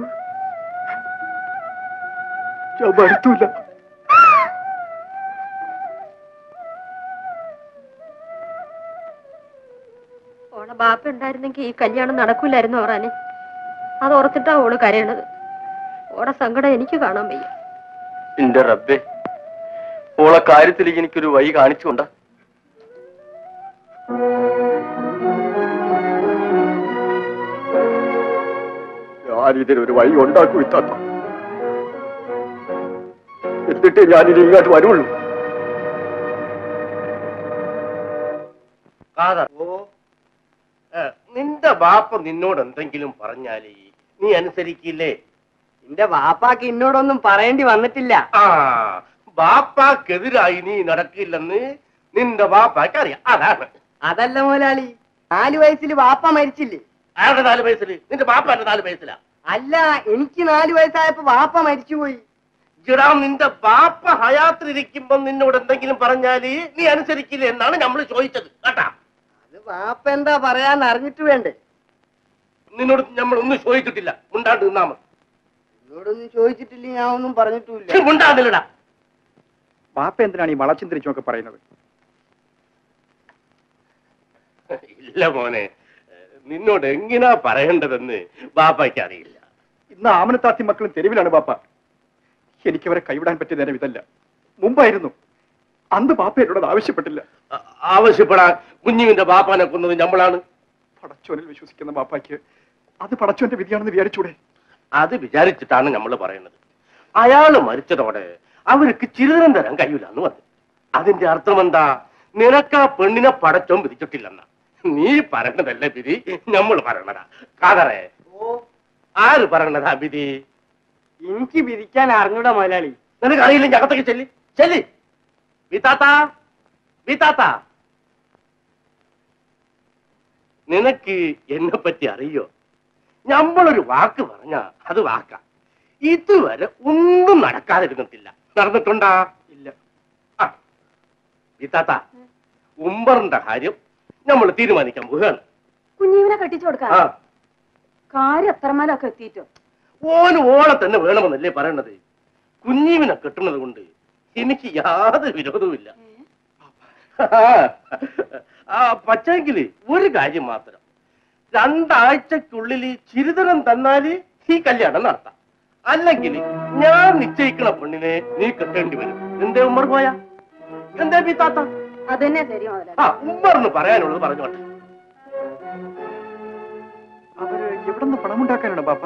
ഞാൻ മടുത്തൂല ഓളെ ബാപ്പ ഉണ്ടായിരുന്നെങ്കിൽ ഈ കല്യാണം നടക്കൂലായിരുന്നു അവറാനെ അത് ഓർത്തിട്ടാ ഓള് കരയണത് ഓടെ സങ്കടം എനിക്ക് കാണാൻ വയ്യ എന്റെ റബ്ബേ ഓളെ കാര്യത്തിലേക്ക് എനിക്കൊരു വഴി കാണിച്ചുകൊണ്ടാ ഞാൻ ഇതിനൊരു വഴി ഉണ്ടാക്കൂ ഇത്താത്ത എന്നിട്ടേ ഞാനിനി ഇങ്ങോട്ട് വരുള്ളൂ കാതർ ഏ, നിന്റെ ബാപ്പ നിന്നോട് എന്തെങ്കിലും പറഞ്ഞാലേ നീ അനുസരിക്കില്ലേ എന്റെ വാപ്പാക്ക് എന്നോടൊന്നും പറയേണ്ടി വന്നിട്ടില്ല ആ ബാപ്പാക്കെതിരായി നീ നടക്കില്ലെന്ന് നിന്റെ ബാപ്പാക്ക് അറിയാം അതാണ് അതല്ല മുതലാളി നാലു വയസ്സിൽ വാപ്പ മരിച്ചില്ലേ അയാളുടെ നാല് വയസ്സില് നിന്റെ ബാപ്പാന്റെ നാല് വയസ്സിലാ അല്ല എനിക്ക് നാലു വയസ്സായപ്പോ വാപ്പ മരിച്ചുപോയി ജിടാ നിന്റെ ബാപ്പ ഹയാത്തിലിരിക്കുമ്പോ നിന്നോട് എന്തെങ്കിലും പറഞ്ഞാല് നീ അനുസരിക്കില്ലേ എന്നാണ് നമ്മൾ ചോദിച്ചത് കേട്ടാ അത് വാപ്പ എന്താ പറയാന്ന് അറിഞ്ഞിട്ട് വേണ്ടേ നിന്നോട് നമ്മൾ ഒന്നും ചോദിച്ചിട്ടില്ല മുണ്ടാണ്ട് നിന്നാ മതി എന്നോടൊന്നും ചോദിച്ചിട്ടില്ല ഞാൻ ഒന്നും പറഞ്ഞിട്ടുമില്ല മുണ്ടാന്നില്ലടാ വാപ്പ എന്തിനാണ് ഈ വളച്ചും തിരിച്ചുമൊക്കെ പറയുന്നത് ഇല്ല മോനെ നിന്നോട് എങ്ങനാ പറയേണ്ടതെന്ന് ബാപ്പയ്ക്ക് അറിയില്ല ഇന്ന് ആമനത്താത്തി മക്കളും തെരുവിലാണ് ബാപ്പ എനിക്ക് അവരെ കൈവിടാൻ പറ്റിയ നേരം ഇതല്ല മുമ്പായിരുന്നു അന്ന് ബാപ്പ എന്നോട് ആവശ്യപ്പെട്ടില്ല ആ- ആവശ്യപ്പെടാൻ കുഞ്ഞുവിന്റെ ബാപ്പാനെ കൊന്നത് നമ്മളാണ് പടച്ചോനിൽ വിശ്വസിക്കുന്ന ബാപ്പാക്ക് അത് പടച്ചോന്റെ വിധിയാണെന്ന് വിചാരിച്ചൂടെ അത് വിചാരിച്ചിട്ടാണ് നമ്മൾ പറയുന്നത് അയാള് മരിച്ചതോടെ അവർക്ക് ചിരിതരം തരാൻ കഴിയില്ല എന്ന് പറഞ്ഞു അതിന്റെ അർത്ഥം എന്താ നിനക്ക് ആ പെണ്ണിനെ പടച്ചോൻ വിധിച്ചിട്ടില്ലെന്ന നീ പറയണതല്ല വിധി നമ്മൾ പറയണതാ കാതറേ ആര് പറയണതാ വിധി എനിക്ക് വിധിക്കാൻ അറിഞ്ഞൂടാ മുതലാളി നിനക്ക് അറിയില്ലെങ്കിൽ അകത്തേക്ക് ചെല്ലി ചെല്ലി വിത്താത്ത വിത്താത്ത നിനക്ക് എന്നെ പറ്റി അറിയോ നമ്മളൊരു വാക്ക് പറഞ്ഞ അത് വാക്ക ഇതുവരെ ഒന്നും നടക്കാതിരുന്നിട്ടില്ല നടന്നിട്ടുണ്ടാ ഇല്ല ആ വിത്താത്ത ഉമ്പറിന്റെ കാര്യം നമ്മൾ തീരുമാനിക്കാൻ പോവുകയാണ് കുഞ്ഞീവിനെ കെട്ടിച്ചു കൊടുക്കാൻ ആ കാര്യം എത്രമാലൊക്കെ എത്തിയിട്ടോ ഓന് ഓളെ തന്നെ വേണമെന്നല്ലേ പറയണത് കുഞ്ഞീവിനെ കെട്ടുന്നത് കൊണ്ട് എനിക്ക് യാതൊരു വിരോധവുമില്ല ആ പക്ഷെങ്കില് ഒരു കാര്യം മാത്രം രണ്ടാഴ്ചക്കുള്ളിൽ ചിരിതരം തന്നാല് ഈ കല്യാണം നടത്താം അല്ലെങ്കിൽ ഞാൻ നിശ്ചയിക്കണ പെണ്ണിനെ നീ കെട്ടേണ്ടി വരും എന്തേ ഉമ്മർ പോയാ എന്തേ പീത്താത്ത അതന്നെ ശരി മുതലാളി ആ ഉമ്മറിന് പറയാനുള്ളത് പറഞ്ഞോട്ടെ അവര് എവിടെ നിന്ന് പണമുണ്ടാക്കാനാണ് ബാപ്പ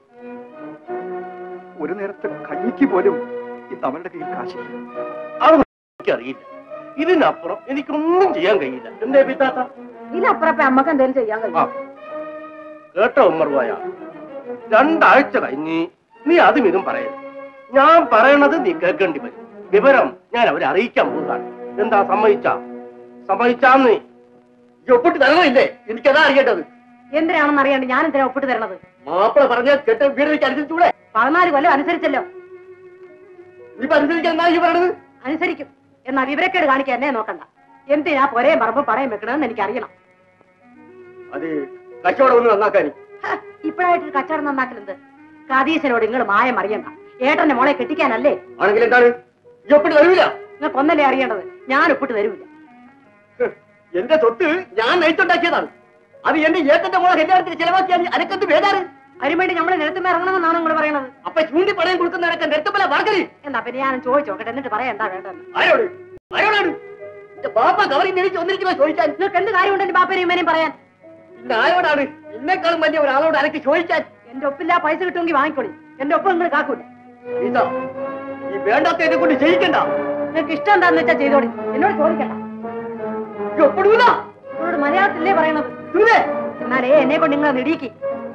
ഒരു നേരത്തെ കഞ്ഞിക്ക് പോലും ഇന്ന് അവരുടെ കയ്യിൽ കാശില്ല അത് എനിക്കറിയില്ല ഇതിനപ്പുറം എനിക്കൊന്നും ചെയ്യാൻ കഴിയില്ല എന്തേ പീത്താത്ത ഇതിനപ്പുറം അമ്മക്ക് എന്തെങ്കിലും ചെയ്യാൻ ആ കഴിയും കേട്ടോ ഉമ്മർ പോയ രണ്ടാഴ്ച കഴിഞ്ഞ് നീ അതും ഇതും പറയരുത് ഞാൻ പറയണത് നീ കേൾക്കേണ്ടി വരും വിവരം ഞാൻ അവരെ അറിയിക്കാൻ പോകുന്നതാണ് എന്താ സമ്മതിച്ച സമ്മതിച്ചാന്ന് ഈ ഒപ്പിട്ട് തരണമില്ലേ എനിക്കതാ അറിയേണ്ടത് എന്തിനാണെന്ന് അറിയാണ്ട് ഞാൻ എന്തിനാ ഒപ്പിട്ട് തരണത് മാപ്പിള പറഞ്ഞ കേട്ട് വീടിലേക്ക് അനുസരിച്ചൂടെ പതിനാല് കൊല്ലം അനുസരിച്ചല്ലോ നീ ഇപ്പൊ അനുസരിക്കാൻ എന്നാ ഈ പറയണത് അനുസരിക്കും എന്നാ വിവരക്കേട് കാണിക്കാൻ എന്നെ നോക്കണ്ട എന്തിനാ പൊരയും പറമ്പ് പടയം വെക്കണമെന്ന് എനിക്ക് അറിയണം അത് കച്ചവടം ഒന്ന് നന്നാക്കാനി ഇപ്പോഴായിട്ട് കച്ചവടം നന്നാക്കലുണ്ട് കതീശനോട് നിങ്ങൾ മായം അറിയണ്ട ഏട്ടന്റെ മോളെ കെട്ടിക്കാനല്ലേ ആണെങ്കിൽ എന്താണ് ഈ ഒപ്പിട്ട് തരൂല നിങ്ങൾക്ക് ഒന്നല്ലേ അറിയേണ്ടത് ഞാൻ ഒപ്പിട്ട് തരൂല എന്റെ സ്വത്ത് ഞാൻ നയിച്ചുണ്ടാക്കിയതാണ് അത് എന്റെ ഏട്ടന്റെ മോളെ കല്യാണത്തിന് ചെലവാക്കിയാൽ അനക്കത്ത് വേദാറ് അതിനുവേണ്ടി നമ്മളെ നിരത്തുമ്പോ ഇറങ്ങണമെന്നാണ് നിങ്ങൾ പറയണത് അപ്പൊ ചൂണ്ടി പണയം കൊടുക്കുന്നവരൊക്കെ നിരത്തുമ്പല വാർക്കരി എന്താ പിന്നെ ഞാൻ ചോദിച്ചു നോക്കട്ടെ എന്നിട്ട് പറയാം എന്താ വേണ്ടെന്ന് ആരോട് ആരോടാണ് എന്റെ ബാപ്പ കവറി നെളിച്ച് ഒന്നിരിക്കുമ്പോ ചോദിക്കാൻ നിങ്ങൾക്ക് എന്ത് കാര്യമുണ്ട് എന്റെ ബാപ്പനെയും ഉമ്മേനെയും പറയാൻ പിന്നെ ആരോടാണ് ഇന്നേക്കാളും വലിയ ഒരാളോട് അനക്ക് ചോദിക്കാൻ എന്റെ ഒപ്പില്ല പൈസ കിട്ടുമെങ്കിൽ വാങ്ങിക്കോളി എന്റെ ഒപ്പം നിങ്ങൾ കാക്കൂല ഇതാ ഈ വേണ്ടാത്ത എന്നെ കൊണ്ട് ചെയ്യിക്കണ്ട നിങ്ങൾക്ക് ഇഷ്ടം എന്താന്ന് വെച്ചാൽ ചെയ്തോളി എന്നോട് ചോദിക്കണ്ട ഈ ഒപ്പിടൂല നിങ്ങളോട് മലയാളത്തിലേ പറയണത് ഇതൂലേ? എന്നാലേ എന്നെ കൊണ്ട് നിങ്ങൾ നെടിയിക്കി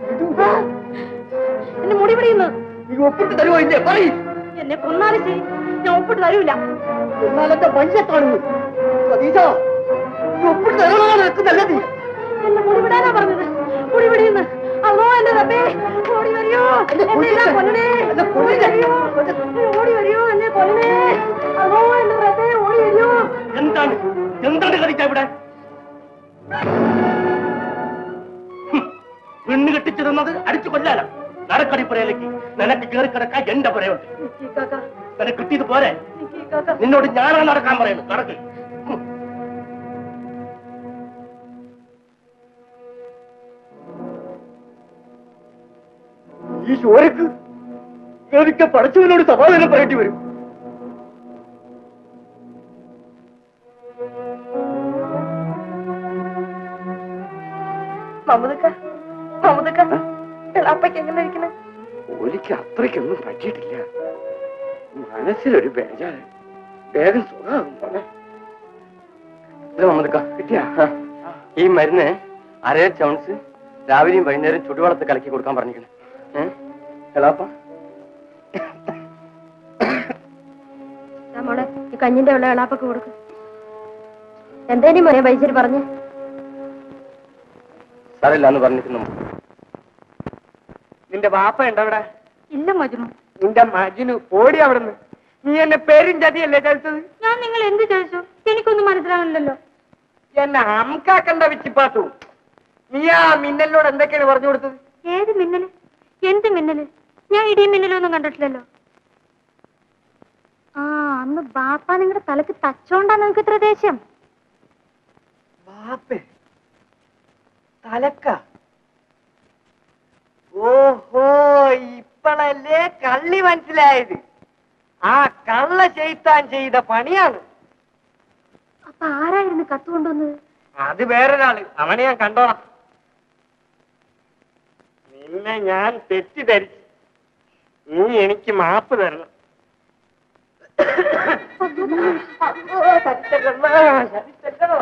എന്നെ മുടി പിടിയുന്നു നീ ഒപ്പിട്ട് തരുമോ ഇല്ലേ പറയും എന്നെ കൊന്നാലും ശരി ഞാൻ ഒപ്പിട്ട് തരൂല എന്നാൽ എന്റെ പൈസ കാണുന്നു സതീശ ഈ ഒപ്പിട്ട് തരണമാണ് നിനക്ക് നല്ലത് എന്നെ മുടി വിടാനാ പറഞ്ഞത് മുടി പിടിയുന്നു അതോ എന്റെ റബ്ബേ ഓടി വരിയോ എന്നെ ഇതാ കൊല്ലണേ ഓടി വരിയോ ഓടി വരിയോ എന്നെ കൊല്ലണേ അതോ എന്റെ റബ്ബേ ഓടി വരിയോ എന്താണ് എന്താണ് കളിച്ച ഇവിടെ ഹും, പെണ്ണ് കെട്ടിച്ചു തന്നത് അടിച്ചു കൊല്ലാലോ നടക്കടി പുരയിലേക്ക് നിനക്ക് കയറി കിടക്കാൻ എന്റെ പുരയുണ്ട് കാക്ക നിനക്ക് കിട്ടിയത് പോരെ കാക്ക നിന്നോട് ഞാനാണ് നടക്കാൻ പറയുന്നത് നടക്ക് ഹും. ഈ ചോരക്ക് എനിക്ക് പഠിച്ചവനോട് സമാധാനം പറയേണ്ടി വരും മമുദക്ക മമുദക്ക എളാപ്പയ്ക്ക് എങ്ങനെ ഇരിക്കണേ ഒരിക്കൽ അത്രയ്ക്കൊന്നും പറ്റിയിട്ടില്ല മനസ്സിലൊരു ബേജാറ് വേഗം സുഖമാകും പോലെ ഇത് മമ്മദ്ക്ക കിട്ടിയാ ഈ മരുന്ന് അരേ ചൗൺസ് രാവിലെയും വൈകുന്നേരം ചുടുവെള്ളത്ത് കലക്കി കൊടുക്കാൻ പറഞ്ഞിരിക്കണേ ഏഹ് എളാപ്പ മോളെ ഈ കഞ്ഞിന്റെ വെള്ളം എളാപ്പൊക്കെ കൊടുക്ക് എന്തേനി മോനെ പൈസര് പറഞ്ഞേ സാരമില്ല എന്ന് പറഞ്ഞിരിക്കുന്നു നിന്റെ വാപ്പ ഉണ്ടവിടെ ഇല്ല മജുനു നിന്റെ മജിനു ഓടി അവിടുന്ന് നീ എന്നെ പേരും ചതിയല്ലേ ചതിച്ചത് ഞാൻ നിങ്ങൾ എന്ത് ചോദിച്ചു എനിക്കൊന്നും മനസ്സിലാവില്ലല്ലോ എന്നെ ഹംകാക്കണ്ട വിച്ചിപ്പാത്തു നീ ആ മിന്നലിനോട് എന്തൊക്കെയാണ് പറഞ്ഞു കൊടുത്തത് ഏത് മിന്നല് എന്ത് മിന്നല് ഞാൻ ഇടിയും മിന്നലും ഒന്നും കണ്ടിട്ടില്ലല്ലോ ആ അന്ന് ബാപ്പ നിങ്ങളുടെ തലക്ക് തച്ചോണ്ടാ നിങ്ങൾക്ക് ഇത്ര ദേഷ്യം ബാപ്പേ തലക്ക ഓഹോ ഇപ്പളല്ലേ കള്ളി മനസ്സിലായത് ആ കള്ള ചെയ്ത്താൻ ചെയ്ത പണിയാണ് അപ്പൊ ആരായിരുന്നു കത്ത് കൊണ്ടുവന്നത് അത് വേറൊരാള് അവനെ ഞാൻ കണ്ടോളാം നിന്നെ ഞാൻ തെറ്റിദ്ധരിച്ചു നീ എനിക്ക് മാപ്പ് തരണം അയ്യോ, ചതിച്ചല്ലോ, ചതിച്ചല്ലോ.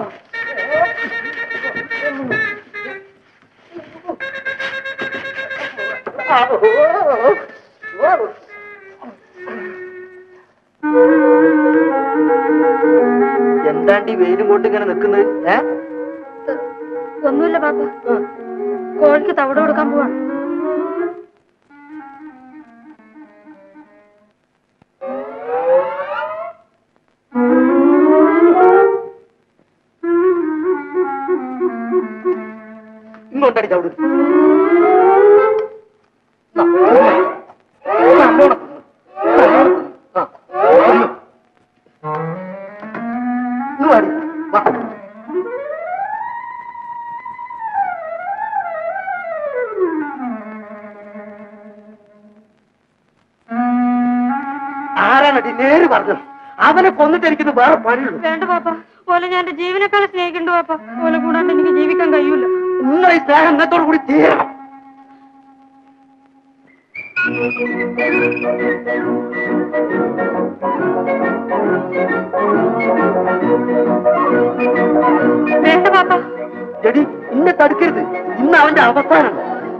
എന്താണ്ട് ഈ വെയിലും കൊണ്ട് ഇങ്ങനെ നിൽക്കുന്നത് ഏ ഒന്നുമില്ല ബാപ്പ കോഴിക്ക് തവിട് കൊടുക്കാൻ പോവാണ് ഇങ്ങോട്ടടി ചവിട് പറഞ്ഞു അവനെ കൊന്നിട്ട് എനിക്കിത് വേറെ പണിയുള്ളൂ വേണ്ട പാപ്പ ഓലെ ഞാൻ എന്റെ ജീവനേക്കാൾ സ്നേഹിക്കണ്ട പാപ്പ ഓലെ കൂടാണ്ട് എനിക്ക് ജീവിക്കാൻ കഴിയൂല നിങ്ങൾ ഈ സ്നേഹം ഇന്നത്തോടു കൂടി തീരണം വേണ്ട പാപ്പ എടി ഇന്നെ തടുക്കരുത് ഇന്ന് അവന്റെ അവസാനം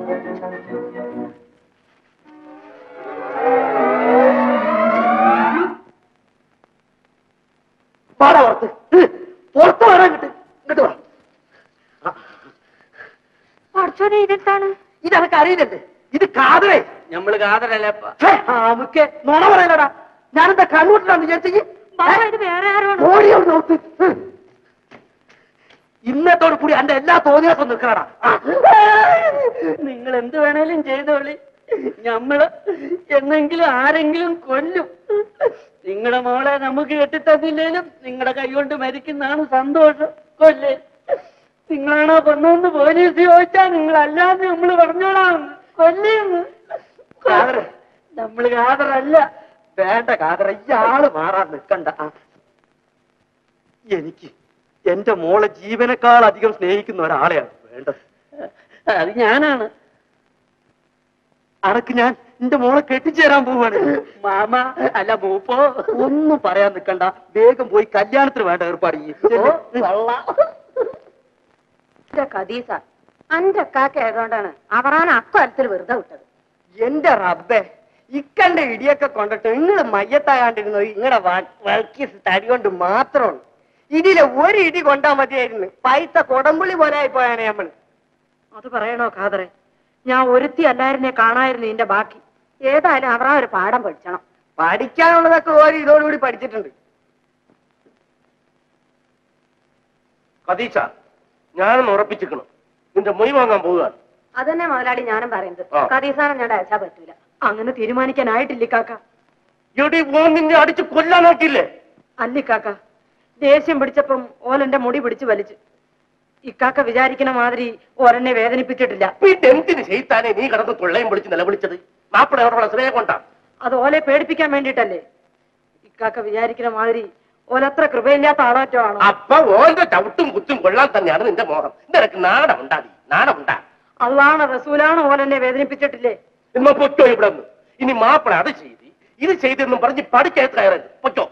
പാടാ പുറത്ത് ഹ്, പുറത്ത് വരാൻ കിട്ട് ഇങ്ങോട്ട് വാ പഠിച്ചോനെ ഇതെന്താണ് ഇതൊക്കെ അറിയില്ലല്ലേ ഇത് കാതറേ നമ്മള് കാതറല്ലപ്പ നമുക്ക് നുണ പറയലടാ ഞാനെന്താ കണ്ണൂട്ടിലാന്ന് വിചാരിച്ചെങ്കിൽ പാപ്പ ഇത് വേറെ ആരോണ് ഓടിയോ നോക്ക് ഹ്. ഇന്നത്തോടു കൂടി എന്റെ എല്ലാ തോന്നിയാസം നിൽക്കണടാ നിങ്ങൾ എന്ത് വേണേലും ചെയ്തോളി ഞമ്മള് എന്നെങ്കിലും ആരെങ്കിലും കൊല്ലും നിങ്ങളുടെ മോളെ നമുക്ക് കെട്ടിത്തന്നില്ലേലും നിങ്ങളുടെ കൈകൊണ്ട് മരിക്കുന്നതാണ് സന്തോഷം കൊല്ലേ നിങ്ങളാണോ കൊന്നെന്ന് പോലീസ് ചോദിച്ചാ നിങ്ങൾ അല്ലാതെ നമ്മള് പറഞ്ഞോളാം കൊല്ലേന്ന് കാതറ നമ്മള് കാതറല്ല വേണ്ട കാതറ ഇയാള് മാറാൻ നിൽക്കണ്ട ആ. എനിക്ക് എന്റെ മോളെ ജീവനേക്കാൾ അധികം സ്നേഹിക്കുന്ന ഒരാളെയാണ് വേണ്ടത് അത് ഞാനാണ് അനക്ക് ഞാൻ എന്റെ മോളെ കെട്ടിച്ചേരാൻ പോവാണ് മാമ അല്ല മൂപ്പോ ഒന്നും പറയാൻ നിൽക്കണ്ട വേഗം പോയി കല്യാണത്തിന് വേണ്ട ഏർപ്പാട് ചെയ്യ്. ചെല്ല്. എന്റെ കദീസ അന്റെ കാക്ക ആയതുകൊണ്ടാണ് അവറാൻ അക്കാര്യത്തിൽ വെറുതെ വിട്ടത് എന്റെ റബ്ബേ ഇക്കണ്ട ഇടിയൊക്കെ കൊണ്ടിട്ട് നിങ്ങള് മയ്യത്താകാണ്ടിരുന്നത് ഇങ്ങടെ വൾക്കീസ് തടി കൊണ്ട് മാത്രമാണ് ഇതിലെ ഒരു ഇടി കൊണ്ടാ മതിയായിരുന്നു പൈസ കൊടമ്പുള്ളി പോലെ ആയി പോയാണ് നമ്മൾ അത് പറയണോ ഖാദറെ ഞാൻ ഒരുത്തി അല്ലായിരുന്നെ കാണായിരുന്നു ഇതിന്റെ ബാക്കി ഏതായാലും അവറാ ഒരു പാഠം പഠിച്ചണം പഠിക്കാനുള്ളതൊക്കെ ഓരോ ഇതോടുകൂടി പഠിച്ചിട്ടുണ്ട് കദീച്ച ഞാനൊന്ന് ഉറപ്പിച്ചിക്കണം നിന്റെ മൊയ് വാങ്ങാൻ പോവുകയാണ് അതന്നെ മുതലാളി ഞാനും പറയുന്നത് ആ. കദീസാനം ഞാൻ അയച്ചാ പറ്റൂല അങ്ങനെ തീരുമാനിക്കാനായിട്ടില്ല കാക്ക എടി ഓൻ നിന്നെ അടിച്ച് കൊല്ലാനാക്കിയില്ലേ അല്ലി കാക്ക ദേഷ്യം പിടിച്ചപ്പം ഓലെന്റെ മുടി പിടിച്ച് വലിച്ചു ഇക്കാക്ക വിചാരിക്കണ മാതിരി ഓരെന്നെ വേദനിപ്പിച്ചിട്ടില്ല പിന്നെ എന്തിന് ചെയ്താനെ നീ കിടന്ന് തൊള്ളയും വിളിച്ച് നിലവിളിച്ചത് മാപ്പിളയോടുള്ള സ്നേഹം കൊണ്ടാ അത് ഓലെ പേടിപ്പിക്കാൻ വേണ്ടിട്ടല്ലേ ഇക്കാക്ക വിചാരിക്കണ മാതിരി ഓലത്ര കൃപയില്ലാത്ത ആളോറ്റോ ആണോ അപ്പൊ ഓന്റെ ചവിട്ടും കുത്തും കൊള്ളാൻ തന്നെയാണ് നിന്റെ മോഹം നിനക്ക് നാണം ഉണ്ടാതി നാണം ഉണ്ടാ അള്ളാണ് റസൂലാണ് ഓലെന്നെ വേദനിപ്പിച്ചിട്ടില്ലേ ഇന്ന് പൊറ്റോ ഇവിടെ നിന്ന് ഇനി മാപ്പിള അത് ചെയ്ത് ഇത് ചെയ്തെന്നും പറഞ്ഞ് പഠിക്കകത്ത് കയറരുത് പൊറ്റോ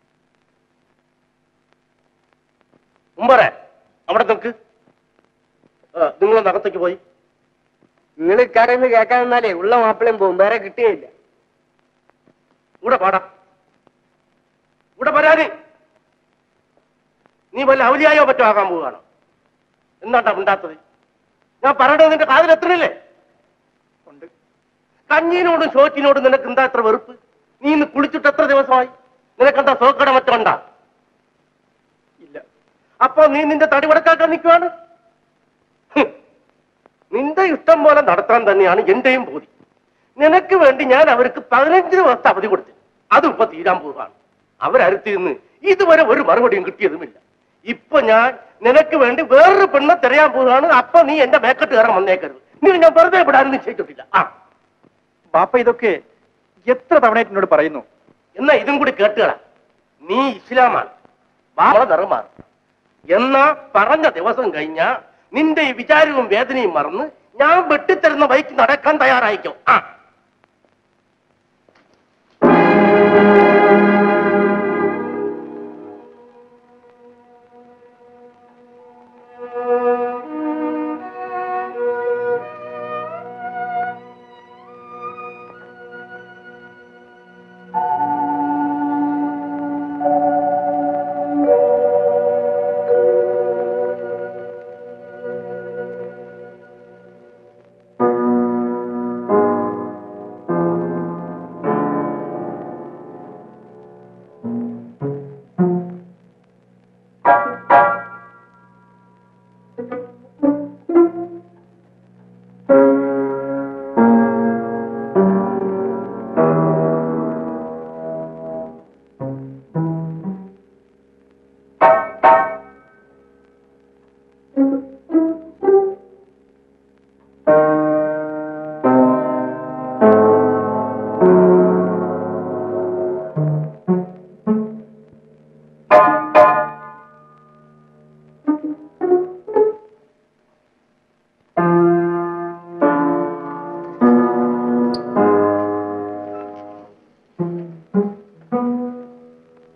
മുമ്പറേ അവിടെ നിൽക്ക് നിങ്ങളൊന്ന് അകത്തേക്ക് പോയി നിങ്ങൾ ഇക്കാരെന്ന് കേൾക്കാൻ നിന്നാലേ ഉള്ള മാപ്പിളയും പോകും വേറെ കിട്ടുകയില്ല ഇവിടെ പാടാം ഇവിടെ വരാന് നീ വല്ല ഔലിയായോ പറ്റോ ആകാൻ പോവുകയാണോ എന്താണ്ടാ ഉണ്ടാത്തത് ഞാൻ പറയണത് നിന്റെ കാതിൽ എത്തണില്ലേ ഉണ്ട് കഞ്ഞീനോടും ചോറ്റിനോടും നിനക്ക് എന്താ എത്ര വെറുപ്പ് നീ ഇന്ന് കുളിച്ചിട്ട് എത്ര ദിവസമായി നിനക്കെന്താ സോക്കട മറ്റുണ്ടാ ഇല്ല അപ്പൊ നീ നിന്റെ തടി വടക്കാക്കാൻ നിൽക്കുവാണ് ഹ്. നിന്റെ ഇഷ്ടം പോലെ നടത്താൻ തന്നെയാണ് എന്റെയും ബോധി നിനക്ക് വേണ്ടി ഞാൻ അവർക്ക് പതിനഞ്ച് ദിവസത്തെ അവധി കൊടുത്തു അതും ഇപ്പൊ തീരാൻ പോവുകയാണ് അവരടുത്ത് നിന്ന് ഇതുവരെ ഒരു മറുപടിയും കിട്ടിയതുമില്ല ഇപ്പൊ ഞാൻ നിനക്ക് വേണ്ടി വേറൊരു പെണ്ണെ തിരയാൻ പോവുകയാണ് അപ്പൊ നീ എന്റെ മേക്കട്ട് കയറാൻ വന്നേക്കരുത് നീ ഞാൻ വെറുതെ വിടാനും നിശ്ചയിച്ചിട്ടില്ല ആ ബാപ്പ ഇതൊക്കെ എത്ര തവണയായിട്ട് എന്നോട് പറയുന്നു എന്നാ ഇതും കൂടി കേട്ടുകളാ നീ ഇസ്ലാമാണ് വാള നിറമാറും എന്നാ പറഞ്ഞ ദിവസം കഴിഞ്ഞ നിന്റെ ഈ വിചാരവും വേദനയും മറന്ന് ഞാൻ വെട്ടിത്തരുന്ന വഴിക്ക് നടക്കാൻ തയ്യാറായിക്കോ ആ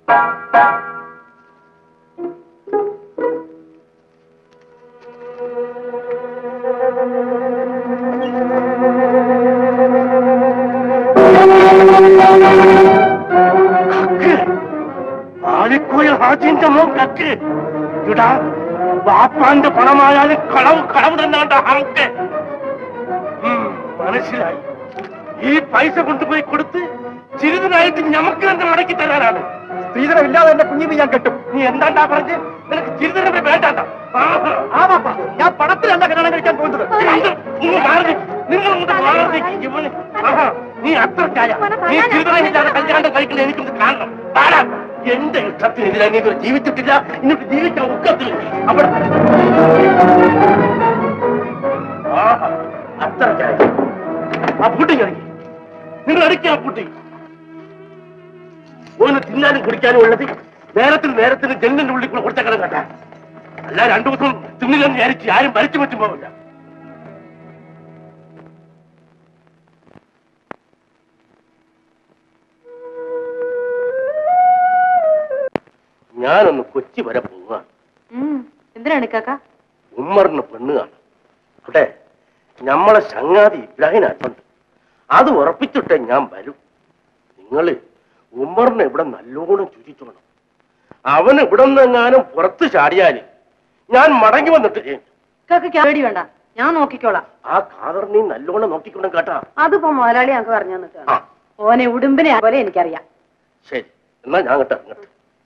ആലിക്കോയ ഹാജിന്റെ മോൻ കക്ക് ഇടാ വാപ്പാന്റെ പണമായാലും കളവ് കളവ് തന്നാണ്ട ഹറക്ക് ഉം, മനസ്സിലായി ഈ പൈസ കൊണ്ടുപോയി കൊടുത്ത് ചിരിതനായിട്ട് ഞമ്മക്ക് തന്നെ മടക്കി തരാനാണ് സ്ത്രീധനമില്ലാതെ എന്റെ കുഞ്ഞിന് ഞാൻ കെട്ടും നീ എന്താണ്ടാ പറഞ്ഞ് നിനക്ക് ചിരിതനെ വേണ്ടാണ്ട ആ പാപ്പ ഞാൻ പണത്തിലല്ല കല്യാണം കഴിക്കാൻ പോകുന്നത് നിങ്ങൾ മാറി നിങ്ങൾ ഇങ്ങോട്ട് മാറി ഇവന് ആഹാ, നീ അത്രക്കായ നീ ചിരിതനമില്ലാതെ കല്യാണം കഴിക്കുന്ന എനിക്കൊന്ന് കാണണം പാടാ എന്റെ ഇഷ്ടത്തിനെതിരെ നീ ഇതുവരെ ജീവിച്ചിട്ടില്ല ഇന്നിട്ട് ജീവിക്കാൻ ഒക്കത്തില്ല അവിടെ ആഹാ, അത്രക്കായ ആ പുട്ടിങ് ഇറങ്ങി നിങ്ങൾ അടിക്കുക ആ പുട്ടിങ് ഓന് തിന്നാനും കുടിക്കാനും ഉള്ളത് നേരത്തിന് നേരത്തിന് ജനലിന്റെ ഉള്ളിൽ കൂടെ കൊടുത്തേക്കണം കേട്ടാ അല്ല രണ്ടു ദിവസം തിന്നില്ലെന്ന് വിചാരിച്ച് ആരും മരിച്ചു പറ്റും പോവില്ല ഞാനൊന്ന് കൊച്ചി വരെ പോവുക എന്തിനാണ് കാക്ക ഉമ്മറിന് പെണ്ണ് കാണാം അവിടെ ഞമ്മളെ ചങ്ങാതി ഇബ്രാഹിനാട്ടുണ്ട് അത് ഉറപ്പിച്ചിട്ടേ ഞാൻ വരും നിങ്ങള് ഉമ്മറിനെ ഇവിടെ നല്ലോണം ചുരിച്ചോണം അവൻ ഇവിടെ നിന്നെങ്ങാനും പുറത്ത് ചാടിയാല് ഞാൻ മടങ്ങി വന്നിട്ട് ചെയ്യും കാക്കയ്ക്ക് പേടി വേണ്ട ഞാൻ നോക്കിക്കോളാം ആ കാതറിനെയും നല്ലോണം നോക്കിക്കണം കേട്ടാ അതിപ്പോ മുതലാളി ഞങ്ങൾക്ക് പറഞ്ഞു തന്നിട്ടാണ് ആ ഓനെ ഉടുമ്പിനെ പോലെ എനിക്കറിയാം ശരി എന്നാ ഞാൻ കേട്ടോ ഇങ്ങോട്ട്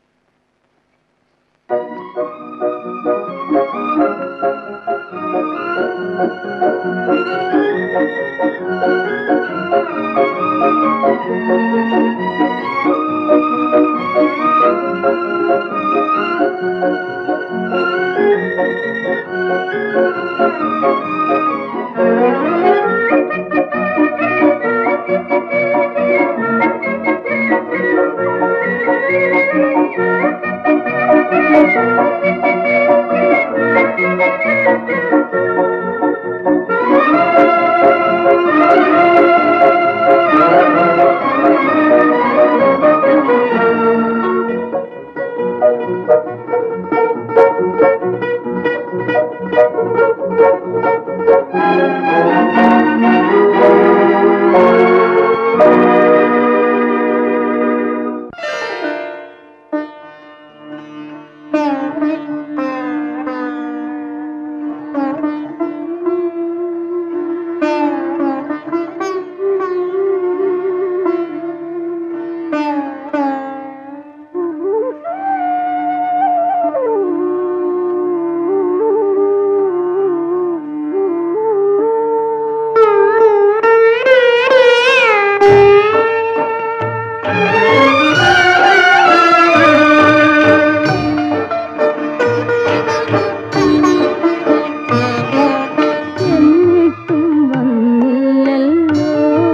എന്നിട്ടും വന്നില്ലല്ലോ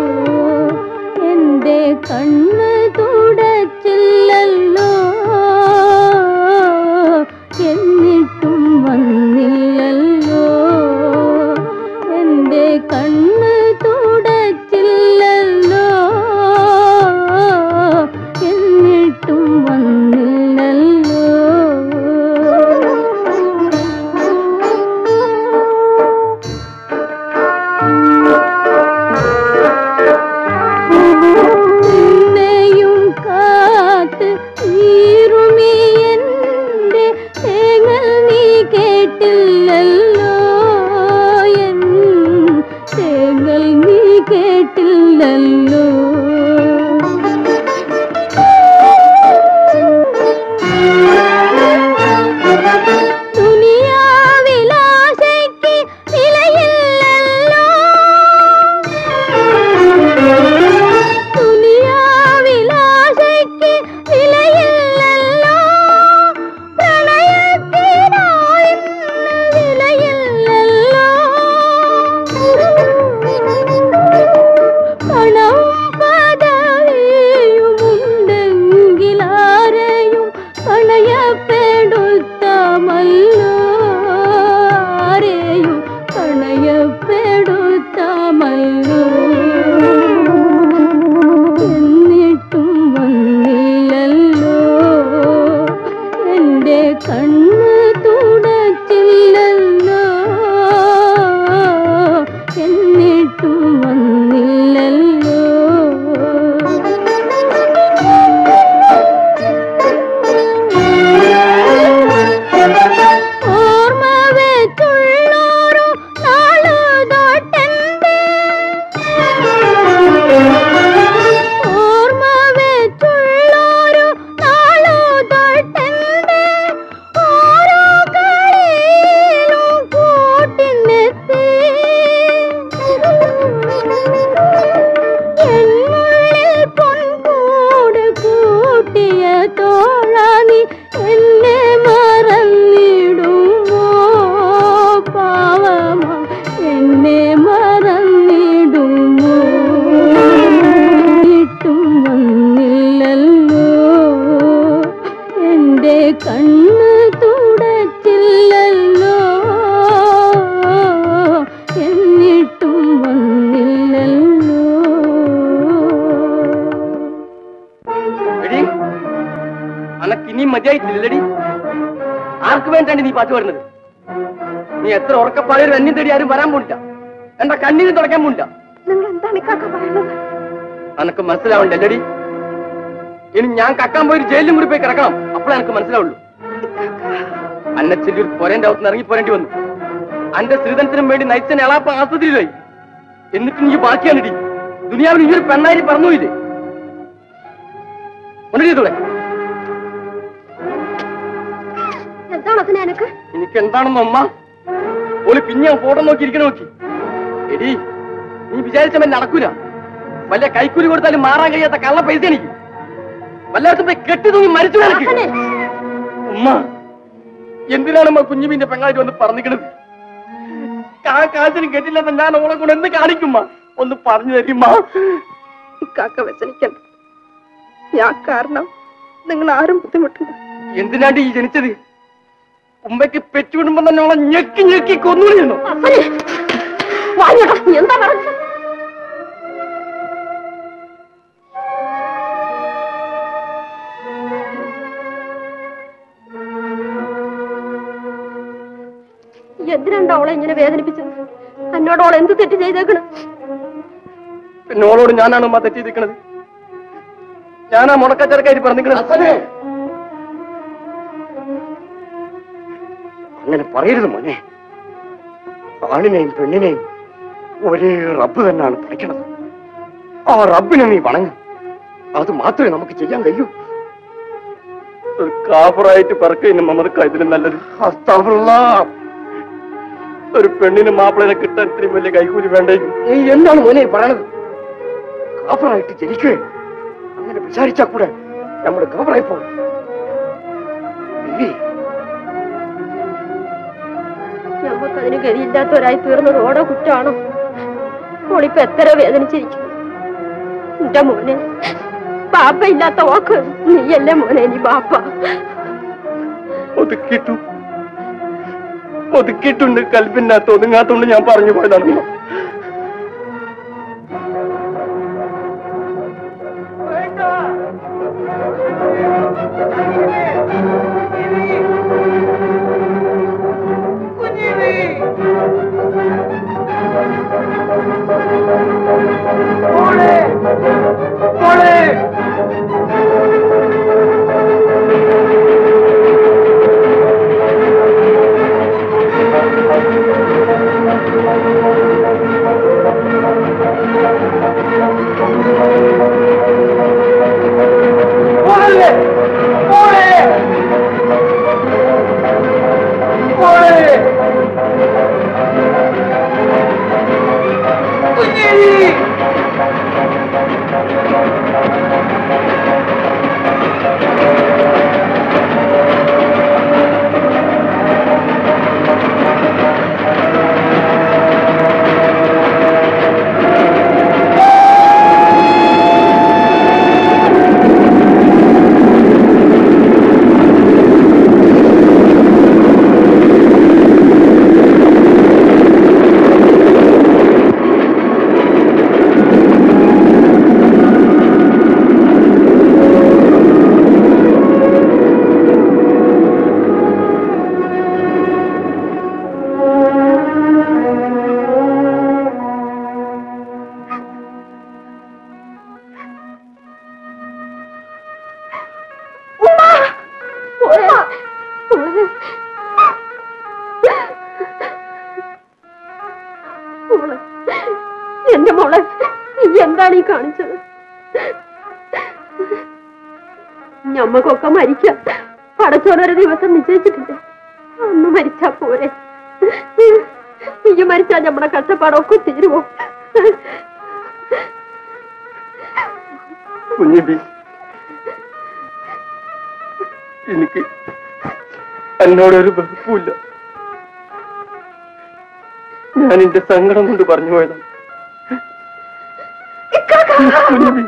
എന്റെ കണ്ണ് തുടച്ചില്ലല്ലോ എന്നിട്ടും വന്നില്ലല്ലോ എന്റെ കണ്ണ് തുടച്ചില്ലല്ലോ എന്നിട്ടും വന്നില്ലല്ലോ നിന്നെയും കാത്ത് ഈറുമി എന്റെ തേങ്ങൽ നീ കേട്ടില്ലല്ലോ എൻ തേങ്ങൽ നീ കേട്ടില്ലല്ലോ ദുനിയാവിലാശയ്ക്ക് വിലയില്ലല്ലോ ദുനിയാവിലാശയ്ക്ക് വിലയില്ലല്ലോ നീ എന്നെ മറന്നിടുമോ പാവമാ എന്നെ മറന്നിടുമോ ഇട്ടും വന്നില്ലല്ലോ എന്റെ കണ്ണ് തുടച്ചില്ലല്ലോ എന്നിട്ടും വന്നില്ലല്ലോ എടി അനക്ക് ഇനിയും മതിയായിട്ടില്ലടി ആർക്ക് വേണ്ടിയാണ് നീ പാട്ട് പാടുന്നത് നീ എത്ര ഉറക്കപ്പാടിയൊരു അന്യം തേടി ആരും വരാൻ പോണില്ല എന്റെ കണ്ണീര് തുടക്കാൻ പോണില്ല നിങ്ങൾ എന്താണ് ഇക്കാക്ക പറയുന്നത് അനക്ക് മനസ്സിലാവണ്ടല്ലടി ഇനി ഞാൻ കക്കാൻ പോയി ഒരു ജയിലിലും കൂടി പോയി കിടക്കണം അപ്പോഴേ എനിക്ക് മനസ്സിലാവുള്ളൂ അന്നെ ചെല്ലി ഒരു പൊരേന്റെ അകത്ത് ഇറങ്ങി പോരേണ്ടി വന്നു അന്റെ ശ്രീധനത്തിനും വേണ്ടി നയിച്ചനെ എളാപ്പ ആസ്പത്രിയിലായി എന്നിട്ട് നീ ബാക്കിയാണിടി ദുനിയാവിൽ ഈ ഒരു പെണ്ണായി പറന്നുപോയില്ലേ ഒന്നിടൂടെ എന്താണ് അതിനെ എനക്ക് എനിക്ക് എന്താണെന്ന് അമ്മ ഓള് പിന്നെ ഫോട്ടോ നോക്കി ഇരിക്കണ നോക്കി എടി നീ വിചാരിച്ച നടക്കൂല വല്ല കൈക്കൂലി കൊടുത്താലും മാറാൻ കഴിയാത്ത കള്ള പൈസ എനിക്ക് വല്ലയിടത്തും പോയി കെട്ടി തൂങ്ങി മരിച്ചു എനിക്ക് ഉമ്മ എന്തിനാണ് അമ്മ കുഞ്ഞുമീന്റെ പെങ്ങളായിട്ട് വന്ന് പറഞ്ഞിക്കണത് ആ കാശിന് കെട്ടില്ലെന്ന് ഞാൻ ഓളെ കൊണ്ട് എന്ത് കാണിക്കുമ്മ ഒന്ന് പറഞ്ഞു തരുമ്മ ഇക്കാക്ക വ്യസനിക്കണ്ട ഞാൻ കാരണം നിങ്ങൾ ആരും ബുദ്ധിമുട്ടുണ്ട് എന്തിനാണ്ട് ഈ ജനിച്ചത് ഉമ്മയ്ക്ക് പെറ്റുവിടുമ്പോ തന്നെ ഓളെ ഞെക്കി ഞെക്കി കൊന്നുകളയുന്നു എന്താ പറഞ്ഞത് എന്തിനാണ് അവളെ ഇങ്ങനെ വേദനിപ്പിച്ചത് എന്നോട് അവൾ എന്ത് തെറ്റ് ചെയ്തേക്കണം പിന്നെ ഓളോട് ഞാനാണ് ഉമ്മ തെറ്റി നിൽക്കണത് ഞാനാ മുടക്കച്ചരക്കാരി പറഞ്ഞിരിക്കണത് അങ്ങനെ പറയരുത് മോനെ ആണിനെയും പെണ്ണിനെയും ഒരേ റബ്ബ് തന്നെയാണ് പഠിക്കണത് ആ റബ്ബിനെ നീ വണങ്ങും അത് മാത്രമേ നമുക്ക് ചെയ്യാൻ കഴിയൂ ഒരു കാഫറായിട്ട് പറക്കുന്ന മമതക്ക ഇതിലും നല്ലത് അസ്തഗ്ഫിറുല്ലാ. ഒരു പെണ്ണിന് മാപ്പിളനെ കിട്ടാൻ ഇത്രയും വലിയ കൈക്കൂലി വേണ്ടേ നീ എന്താണ് മോനെ ഈ പറയണത് കാഫറായിട്ട് ജനിക്കേ അങ്ങനെ വിചാരിച്ചാ കൂടെ നമ്മുടെ കാഫറായി പോകും ഇല്ലേ നമുക്കതിന് ഗതിയില്ലാത്തവരായി തീർന്നത് ഓടോ കുറ്റമാണോ ഓളിപ്പോ എത്ര വേദനിച്ചിരിക്കുന്നു എന്റെ മോനെ ബാപ്പ ഇല്ലാത്ത ഓക്ക് നീയല്ലേ മോനെ നീ ബാപ്പ ഒതുക്കിട്ടു ഒതുക്കിയിട്ടുണ്ട് കൽപ്പിനകത്ത് ഒതുങ്ങാത്തോണ്ട് ഞാൻ പറഞ്ഞു പോയതാണ് മോളെ എന്റെ മോളെ നീ എന്താണ് ഈ കാണിച്ചത് ഞമ്മക്കൊക്കെ മരിക്കാം പടച്ചോനൊരു ദിവസം നിശ്ചയിച്ചിട്ടില്ല അന്ന് മരിച്ചാ പോരെ നീ മരിച്ചാ നമ്മുടെ കഷ്ടപ്പാടൊക്കെ തീരുമോ കുഞ്ഞിബി എനിക്ക് എന്നോടൊരു വെറുപ്പുമില്ല ഞാൻ എന്റെ സങ്കടം കൊണ്ട് പറഞ്ഞു പോയതാണ് കുഞ്ഞുമി.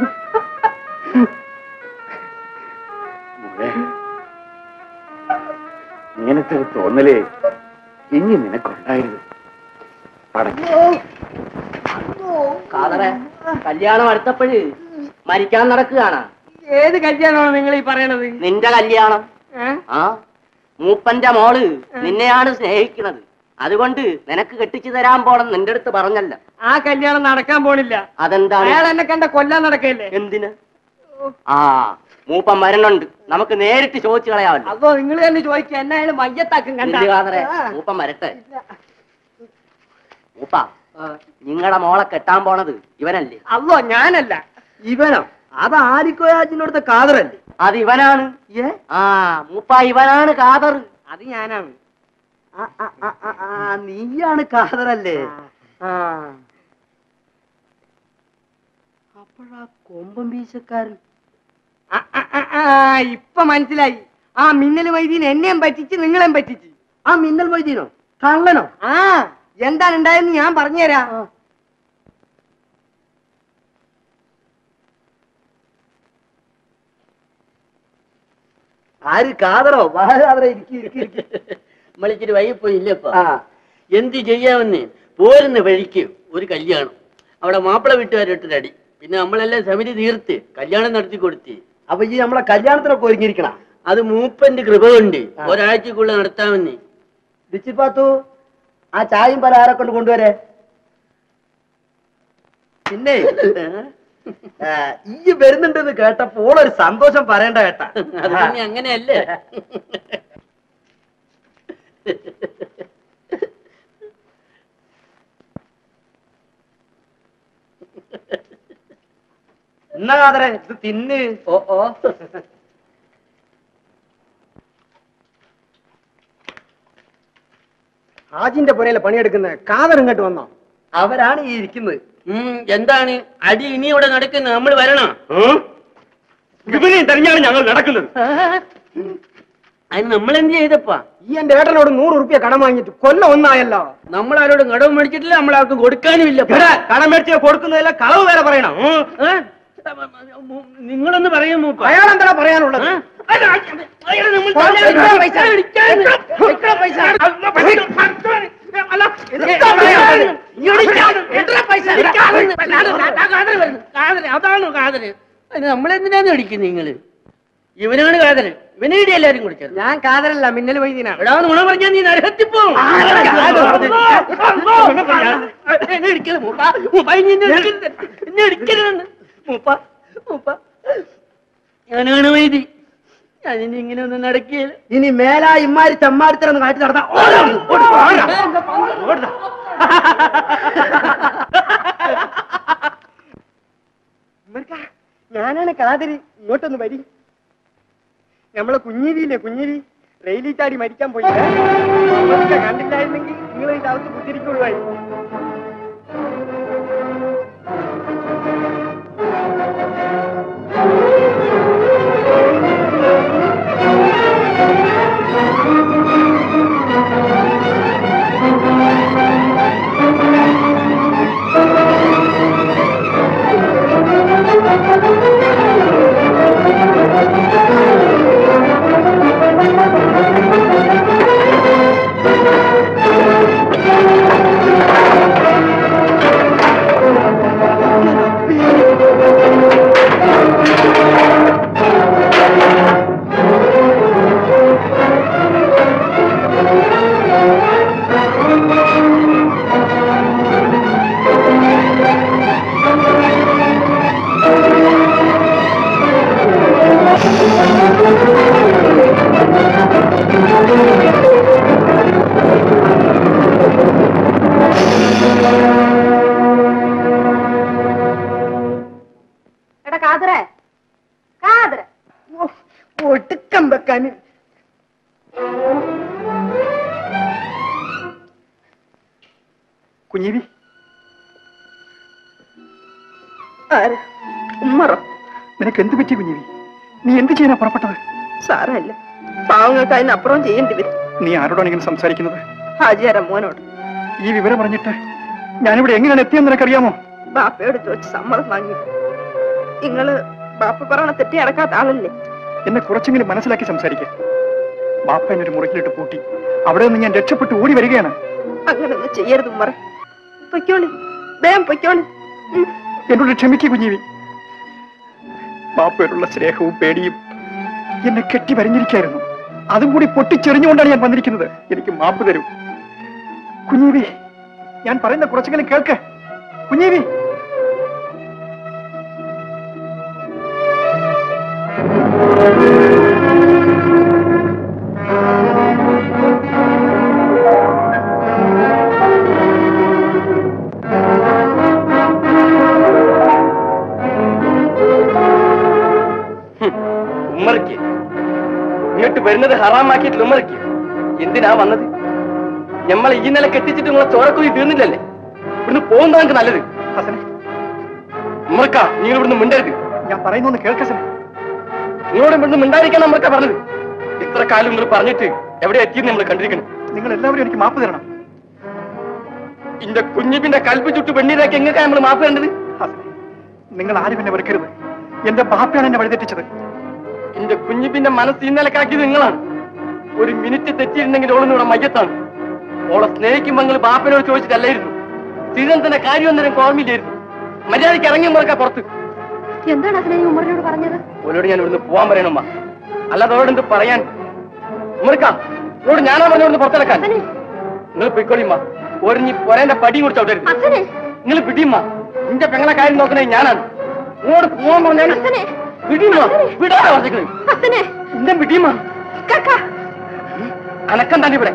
ഇങ്ങനത്തെ ഒരു തോന്നലേ ഇനി നിനക്കുണ്ടായിരുന്നു കാതറെ കല്യാണം അടുത്തപ്പോഴ് മരിക്കാൻ നടക്കുകയാണ് ഏത് കല്യാണമാണ് നിങ്ങൾ ഈ പറയണത് നിന്റെ കല്യാണം ആ മൂപ്പന്റെ മോള് നിന്നെയാണ് സ്നേഹിക്കുന്നത് അതുകൊണ്ട് നിനക്ക് കെട്ടിച്ചു തരാൻ പോണം നിന്റെ അടുത്ത് പറഞ്ഞല്ല ആ കല്യാണം നടക്കാൻ പോണില്ല അതെന്താണ് അയാൾ എന്നെ കണ്ട കൊല്ലാൻ നടക്കല്ലേ എന്തിന് ആ മൂപ്പൻ മരണുണ്ട് നമുക്ക് നേരിട്ട് ചോദിച്ചു കളയാമല്ലോ അതോ നിങ്ങൾ തന്നെ ചോദിക്കുക എന്നെ അയാൾ മയ്യത്താക്കും കണ്ട നില്ല് കാതറെ മൂപ്പൻ വരട്ടെ മൂപ്പ നിങ്ങളുടെ മോളെ കെട്ടാൻ പോണത് ഇവനല്ലേ അതോ ഞാനല്ല ഇവനോ അത് ആരിക്കോയാജിനോടത്തെ കാതറല്ലേ അത് ഇവനാണ് ആ മൂപ്പ ഇവനാണ് കാതർ അത് ഞാനാണ് ആ, ആ, ആ, ആ, ആ, നീയാണ് കാതറല്ലേ ആ അപ്പോഴാ കൊമ്പം വീശക്കാരൻ ആ, ആ, ആ, ആ, ഇപ്പൊ മനസ്സിലായി ആ മിന്നൽ വൈദ്യൻ എന്നെയും പറ്റിച്ച് നിങ്ങളെയും പറ്റിച്ച് ആ മിന്നൽ വൈദ്യനോ കള്ളനോ ആ എന്താണ് ഉണ്ടായെന്ന് ഞാൻ പറഞ്ഞുതരാം ആര് കാതറോ വാ കാതറ ഇരിക്കി ഇരിക്കി ഇരിക്കി നമ്മളിച്ചിരി വൈകിപ്പോയി ഇല്ലപ്പ എന്ത് ചെയ്യാമെന്ന് പോരുന്ന വഴിക്ക് ഒരു കല്യാണം അവിടെ മാപ്പിള വീട്ടുകാരിട്ടൊരു അടി പിന്നെ നമ്മളെല്ലാം സമിതി തീർത്ത് കല്യാണം നടത്തി കൊടുത്ത് അപ്പൊ ഈ നമ്മളെ കല്യാണത്തിനൊക്കെ ഒരുങ്ങിയിരിക്കണം അത് മൂപ്പന്റെ കൃപ കൊണ്ട് ഒരാഴ്ചക്കുള്ള നടത്താമെന്ന് ഡിച്ചിപ്പാത്തു ആ ചായയും പലഹാരം കൊണ്ട് കൊണ്ടുവരെ പിന്നെ ആ, ഈ വരുന്നുണ്ടെന്ന് കേട്ടപ്പോൾ ഒരു സന്തോഷം പറയണ്ട കേട്ടാ അത് പിന്നെ അങ്ങനെയല്ലേ എന്നാ കാതറെ ഇത് തിന്ന് ഓ ഓ ഹാജിന്റെ പുരയിലെ പണിയെടുക്കുന്ന കാതർ ഇങ്ങോട്ട് വന്നോ അവരാണ് ഈ ഇരിക്കുന്നത് ഉം, എന്താണ് അടി ഇനി ഇവിടെ നടക്കുന്നത് നമ്മൾ വരണോ ഇവനെയും തെരഞ്ഞാണ് ഞങ്ങൾ നടക്കുന്നത് അതിന് നമ്മൾ എന്ത് ചെയ്തപ്പാ ഈ എന്റെ ഏട്ടനോട് നൂറ് റുപ്യ കടം വാങ്ങിയിട്ട് കൊല്ലം ഒന്നായല്ലോ നമ്മൾ ആരോടും കടവ് മേടിച്ചിട്ടില്ല നമ്മൾ ആർക്കും കൊടുക്കാനും ഇല്ല കടം മേടിച്ച് കൊടുക്കുന്നതില്ല കളവ് വേറെ പറയണം ഉം. നിങ്ങളൊന്ന് പറയും മൂപ്പ അയാൾ എന്താ പറയാനുള്ളത് അതാണ് കാതല് അതിന് നമ്മളെന്തിനാന്ന് അടിക്കുന്നത് നിങ്ങള് ഇവനാണ് കാതല് ഇവനെ ഇടി എല്ലാരും കുടിച്ചത് ഞാൻ കാതലല്ല മിന്നൽ വൈദ്യനാണ് എടാ നുണ പറഞ്ഞാ നീ നരകത്തിപ്പോ എന്നെ ഇടിക്കരുത് മൂപ്പ മൂപ്പ ഇനി എന്നെ ഇടിക്കരുത് എന്നെ ഇടിക്കരുതെന്ന് മൂപ്പ മൂപ്പ ഞാനാണ് വൈദി ഞാനിനി ഇങ്ങനെ ഒന്നും നടക്കിയല്ല ഇനി മേലാ ഇമ്മാരി തെമ്മാടിത്തരന്ന് കാട്ടി നടത്താ ഞാനാണ് കാതരി ഇങ്ങോട്ടൊന്ന് വരി നമ്മളെ കുഞ്ഞിരിയില്ലേ കുഞ്ഞിരി റെയിലിൽ ചാടി മരിക്കാൻ പോയി കണ്ടില്ലായിരുന്നെങ്കിൽ നിങ്ങൾ ഇതിന്റെ അകത്ത് കുത്തിരിക്കുള്ളൂ എടാ കാതറേ കാതറ ഒടുക്കം വെക്കാൻ കുഞ്ഞിരി ഉമ്മറോ നിനക്ക് എന്ത് പറ്റി കുഞ്ഞിരി നീ എന്ത് ചെയ്യാനാ പുറപ്പെട്ടത് സാരമില്ല പാവങ്ങൾക്ക് അതിനപ്പുറം ചെയ്യേണ്ടി വരും നീ ആരോടാണ് ഇങ്ങനെ സംസാരിക്കുന്നത് ഹാജിയാര മോനോട് ഈ വിവരം അറിഞ്ഞിട്ട് ഞാനിവിടെ എങ്ങനെയാണ് എത്തിയെന്ന് നിനക്കറിയാമോ ബാപ്പയോട് ചോദിച്ച് സമ്മതം വാങ്ങി നിങ്ങള് ബാപ്പ പറയണ തെറ്റി അടക്കാത്ത ആളല്ലേ എന്നെ കുറച്ചെങ്കിലും മനസ്സിലാക്കി സംസാരിക്കുക ബാപ്പ എന്നെ ഒരു മുറിയിലിട്ട് പൂട്ടി അവിടെ നിന്ന് ഞാൻ രക്ഷപ്പെട്ട് ഓടി വരികയാണ് അങ്ങനെ ഒന്നും ചെയ്യരുത് ഉമ്മറ പൊയ്ക്കോളി വേഗം പൊയ്ക്കോളി ഉം. എന്നോട് ക്ഷമിക്കൂ കുഞ്ഞീവി ബാപ്പയോടുള്ള സ്നേഹവും പേടിയും എന്നെ കെട്ടി വരഞ്ഞിരിക്കായിരുന്നു അതും കൂടി പൊട്ടിച്ചെറിഞ്ഞുകൊണ്ടാണ് ഞാൻ വന്നിരിക്കുന്നത് എനിക്ക് മാപ്പ് തരൂ കുഞ്ഞീവി ഞാൻ പറയുന്ന കുറച്ചെങ്കിലും കേൾക്ക് കുഞ്ഞീവി ഉമ്മറിക്ക് ഇങ്ങോട്ട് വരുന്നത് ഹറാമാക്കിയിട്ടില്ല ഉമ്മറിക്ക് എന്തിനാ വന്നത് ഞമ്മളെ ഈ നില കെട്ടിച്ചിട്ട് നിങ്ങളെ ചോരക്കുഴി തീർന്നില്ലല്ലേ ഇവിടുന്ന് പോകുന്നതാണ് നല്ലത് ഉമ്മർക്ക നിങ്ങൾ ഇവിടുന്ന് മിണ്ടരുത് ഞാൻ പറയുന്നൊന്ന് കേൾക്കസൻ നിങ്ങളോട് ഇവിടുന്ന് മിണ്ടായിരിക്കാൻ നമ്മൾക്ക പറഞ്ഞത് ഇത്ര കാലം നിങ്ങൾ പറഞ്ഞിട്ട് എവിടെ എത്തിയെന്ന് നമ്മൾ കണ്ടിരിക്കണം നിങ്ങൾ എല്ലാവരും എനിക്ക് മാപ്പ് തരണം ഇന്റെ കുഞ്ഞിപ്പിന്റെ കൽപ്പ് ചുട്ട് വെണ്ണീരാക്കി എങ്ങനെയാ നമ്മൾ മാപ്പ് വേണ്ടത് നിങ്ങൾ ആരും എന്നെ വെറുക്കരുത് എന്റെ ബാപ്പയാണ് എന്നെ വഴിതെറ്റിച്ചത് എന്റെ കുഞ്ഞിപ്പിന്റെ മനസ്സ് ഇന്നലക്കാക്കിയത് നിങ്ങളാണ് ഒരു മിനിറ്റ് തെറ്റിയിരുന്നെങ്കിൽ ഓളുന്ന ഇവിടെ മയ്യത്താണ് ഓളെ സ്നേഹിക്കുമ്പോൾ നിങ്ങൾ ബാപ്പനോട് ചോദിച്ചിട്ടല്ലായിരുന്നു ശ്രീരന്തന്റെ കാര്യം ഒന്നേരം ഓർമ്മയില്ലായിരുന്നു മര്യാദയ്ക്ക് ഇറങ്ങി മുറക്ക പുറത്ത് എന്താണ് അതിനെ ഉമ്മറിനോട് പറഞ്ഞത് ഓലോട് ഞാൻ ഇവിടുന്ന് പോവാൻ പറയണമ്മ അല്ലാതെ അവരോട് എന്ത് പറയാൻ മുറുക്ക ഓട് ഞാനാ പറഞ്ഞു ഇവിടുന്ന് പുറത്തിറക്കാൻ നിങ്ങൾ പൊയ്ക്കോളിമ്മ ഓരഞ്ഞി പൊരേന്റെ പടിയും കുറിച്ച് അവിടെ നിങ്ങൾ പിടിയമ്മ നിന്റെ പെങ്ങളെ കാര്യം നോക്കണേ ഞാനാണ് ഇങ്ങോട്ട് പോവാൻ പറഞ്ഞാൽ പിടിയമ്മ വിടാതെ പറഞ്ഞേ എന്റെ പിടിയമ്മ അനക്കം തന്നെ ഇവിടെ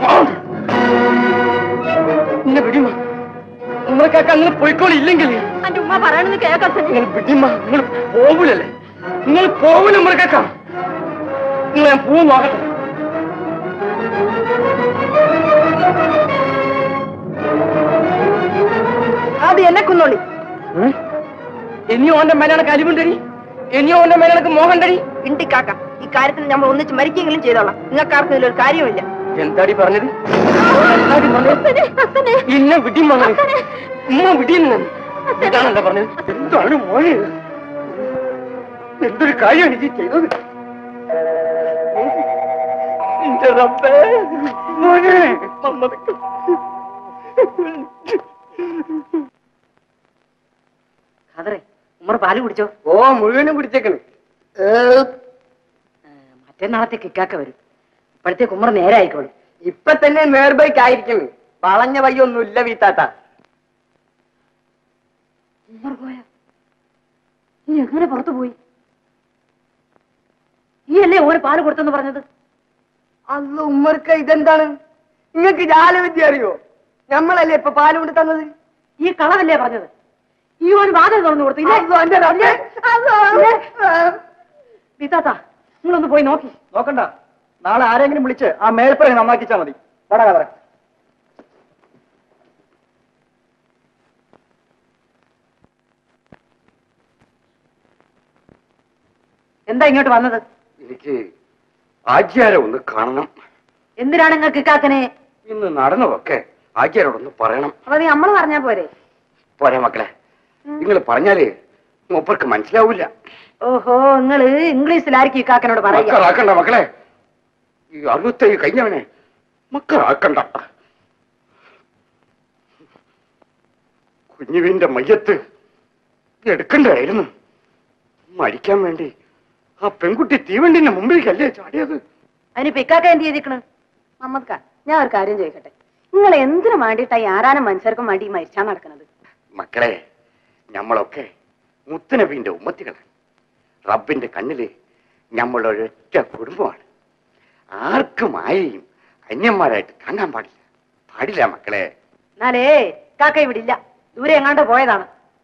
എന്നെ പിടിയമ്മ ഉമ്മക്കാക്ക നിങ്ങൾ പോയിക്കോളി ഇല്ലെങ്കിൽ എന്റെ ഉമ്മ പറയണെന്ന് കേൾക്കാൻ നിങ്ങൾ പിടിയമ്മ നിങ്ങൾ പോകൂലല്ലേ നിങ്ങൾ പോകൂല ഉമ്മക്കാക്ക നിങ്ങൾ ഞാൻ പൂ നോക്കട്ടെ അത് എന്നെ കുന്നോളി ഇനിയോ ഓന്റെ മേലാണ് അലിവുണ്ടടി ഇനിയോ ഓന്റെ മേലാണ് മോഹണ്ടടി ഇണ്ടിക്കാക്ക ഈ കാര്യത്തിൽ നമ്മൾ ഒന്നിച്ച് മരിക്കെങ്കിലും ചെയ്തോളാം നിങ്ങൾക്ക് ആർക്കും ഇതിലൊരു കാര്യമില്ല എന്താടി പറഞ്ഞത് എന്താടി പറഞ്ഞത്? ഇന്നെ വിടി മകൻ ഉമ്മ വിടിയെന്ന് ഇതാണല്ലോ പറഞ്ഞത് എന്താണ് മോനെ എന്തൊരു കാര്യമാണ് ഈ ചെയ്തത് എന്റെ റബ്ബേ മോനെ സമ്മതിക്കും ഖാദറെ ഉമ്മർ പാല് കുടിച്ചോ ഓ മുഴുവനും കുടിച്ചേക്കണ് മറ്റന്നാളത്തെ കിക്കാക്ക വരും ഇപ്പോഴത്തേക്ക് ഉമ്മർ നേരെ ആയിക്കോളും ഇപ്പൊ തന്നെ നേർബൈക്ക് ആയിരിക്കുന്നു വളഞ്ഞ വയ്യൊന്നുമില്ല വീത്താത്ത ഉമ്മർ പോയാ നീ എങ്ങനെ പുറത്തു പോയി ഈ അല്ലേ ഓന് പാല് കൊടുത്തെന്ന് പറഞ്ഞത് അല്ല ഉമ്മർക്ക് ഇതെന്താണ് നിങ്ങൾക്ക് ജാലവിദ്യ അറിയോ നമ്മളല്ലേ ഇപ്പൊ പാല് കൊണ്ട് തന്നത് ഈ കളവല്ലേ പറഞ്ഞത് ഈ ഓന് വാതിൽ തുറന്നു കൊടുത്തു ഇല്ലേ? അല്ലോ, എന്റെ റബ്ബേ. അല്ലോ. ഇല്ലേ? വിത്താത്ത നിങ്ങളൊന്ന് പോയി നോക്കി നോക്കണ്ട നാളെ ആരെങ്കിലും വിളിച്ച് ആ മേൽപ്പറ നന്നാക്കിച്ചാ മതി വടാ കഥ എന്താ ഇങ്ങോട്ട് വന്നത് എനിക്ക് ആചാരം ഒന്ന് കാണണം എന്തിനാണ് നിങ്ങൾക്ക് ഇക്കാക്കനെ ഇന്ന് നടന്നതൊക്കെ ആചാരോടൊന്ന് പറയണം അപ്പൊ നീ നമ്മള് പറഞ്ഞാ പോരെ പോരെ മക്കളെ നിങ്ങൾ പറഞ്ഞാല് മൂപ്പർക്ക് മനസ്സിലാവൂല ഓഹോ നിങ്ങള് ഇംഗ്ലീഷിലായിരിക്കും ഇക്കാക്കനോട് പറയുക മക്കളാക്കണ്ട മക്കളെ ഈ അറുപത്തേഴ് കഴിഞ്ഞവനെ മക്കളാക്കണ്ട കുഞ്ഞുവിന്റെ മയ്യത്ത് എടുക്കണ്ടായിരുന്നു മരിക്കാൻ വേണ്ടി ആ പെൺകുട്ടി തീവണ്ടിന്റെ മുമ്പിലേക്കല്ലേ ചാടിയത് അതിനിപ്പോ ഇക്കാക്ക എന്ത് ചെയ്തിക്കണ് മമ്മദ്ക്ക ഞാൻ ഒരു കാര്യം ചോദിക്കട്ടെ നിങ്ങൾ എന്തിനു വേണ്ടിയിട്ടാ ഈ ആരാനും മനുഷ്യർക്കും വേണ്ടി ഈ മരിച്ചാ നടക്കുന്നത് മക്കളെ ഞമ്മളൊക്കെ മുത്തനബീന്റെ ഉമ്മത്തികളാണ് റബ്ബിന്റെ കണ്ണില് ഞമ്മളൊരൊറ്റ കുടുംബമാണ് ആർക്കും ആരെയും അന്യന്മാരായിട്ട് കാണാൻ പാടില്ല പാടില്ല മക്കളെ എന്നാലേ കാക്ക ഇവിടെ ഇല്ല ദൂരെ എങ്ങാണ്ട് പോയതാണ്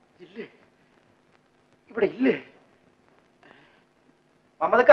ഇവിടെ ഇല്ലേ മമ്മദക്ക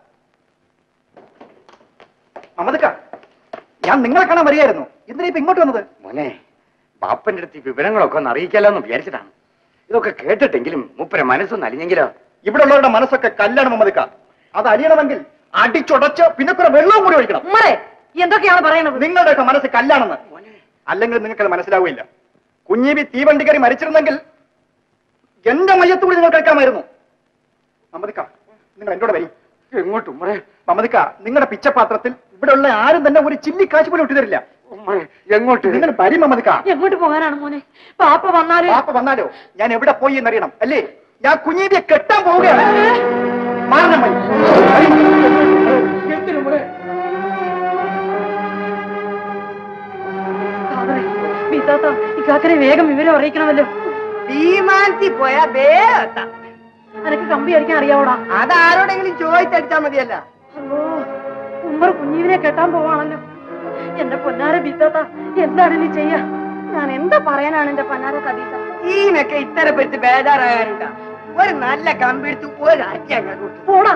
മമ്മദക്ക ഞാൻ നിങ്ങളെ കാണാൻ വരികയായിരുന്നു എന്തിനാ ഇപ്പൊ ഇങ്ങോട്ട് വന്നത് മോനെ ബാപ്പന്റെ അടുത്ത് ഈ വിവരങ്ങളൊക്കെ ഒന്ന് അറിയിക്കാലോ എന്ന് വിചാരിച്ചിട്ടാണ് ഇതൊക്കെ കേട്ടിട്ടെങ്കിലും മൂപ്പരെ മനസ്സൊന്ന് അലിഞ്ഞെങ്കിലോ ഇവിടെ ഉള്ളവരുടെ മനസ്സൊക്കെ കല്ലാണ് മമ്മദക്ക അത് അലിയണമെങ്കിൽ അടിച്ചുടച്ച് പിന്നെ കുറെ വെള്ളവും കൂടി ഒഴിക്കണം ഉമ്മറേ എന്തൊക്കെയാണ് പറയണത് നിങ്ങളുടെയൊക്കെ മനസ്സ് കല്ലാണെന്ന് അല്ലെങ്കിൽ നിങ്ങൾക്ക് അത് മനസ്സിലാവില്ല കുഞ്ഞീബി തീവണ്ടി കയറി മരിച്ചിരുന്നെങ്കിൽ എന്റെ മയ്യത്ത് കൂടി നിങ്ങൾ കേൾക്കാമായിരുന്നു മമതിക്ക നിങ്ങൾ എന്നോട് വരി എങ്ങോട്ടും ഉമ്മറേ മമതിക്ക നിങ്ങളുടെ പിച്ചപാത്രത്തിൽ ഇവിടെ ഉള്ള ആരും തന്നെ ഒരു ചില്ലി കാശ് പോലും ഇട്ടു തരില്ല എങ്ങോട്ട് നിങ്ങൾ വരി മമതിക്ക എങ്ങോട്ട് പോകാനാണ് മോനെ പാപ്പ വന്നാല് പാപ്പ വന്നാലോ ഞാൻ എവിടെ പോയി എന്നറിയണം അല്ലേ ഞാൻ കുഞ്ഞീബിയെ കെട്ടാൻ പോവുകയാണ് മാറണം വഴി. വിത്താത്ത ഇക്കാക്കനെ വേഗം വിവരം അറിയിക്കണമല്ലോ തീമാനത്തി പോയാ വേഗത്ത നിനക്ക് കമ്പി അടിക്കാൻ അറിയാവോടാ അതാരോടെങ്കിലും ചോദിച്ചടിച്ചാ മതിയല്ല അല്ലോ ഉമ്മർ കുഞ്ഞീവിനെ കെട്ടാൻ പോവാണല്ലോ എന്റെ പൊന്നാര ബിത്താത്ത എന്താണ് നീ ചെയ്യാ ഞാൻ എന്താ പറയാനാണ് എന്റെ പന്നാര കദീസ ഈനൊക്കെ ഇത്തരം പറ്റി ബേജാറാകാനുണ്ട ഒരു നല്ല കമ്പി എടുത്ത് ഒരു അടി അങ്ങോട്ട് പോടാ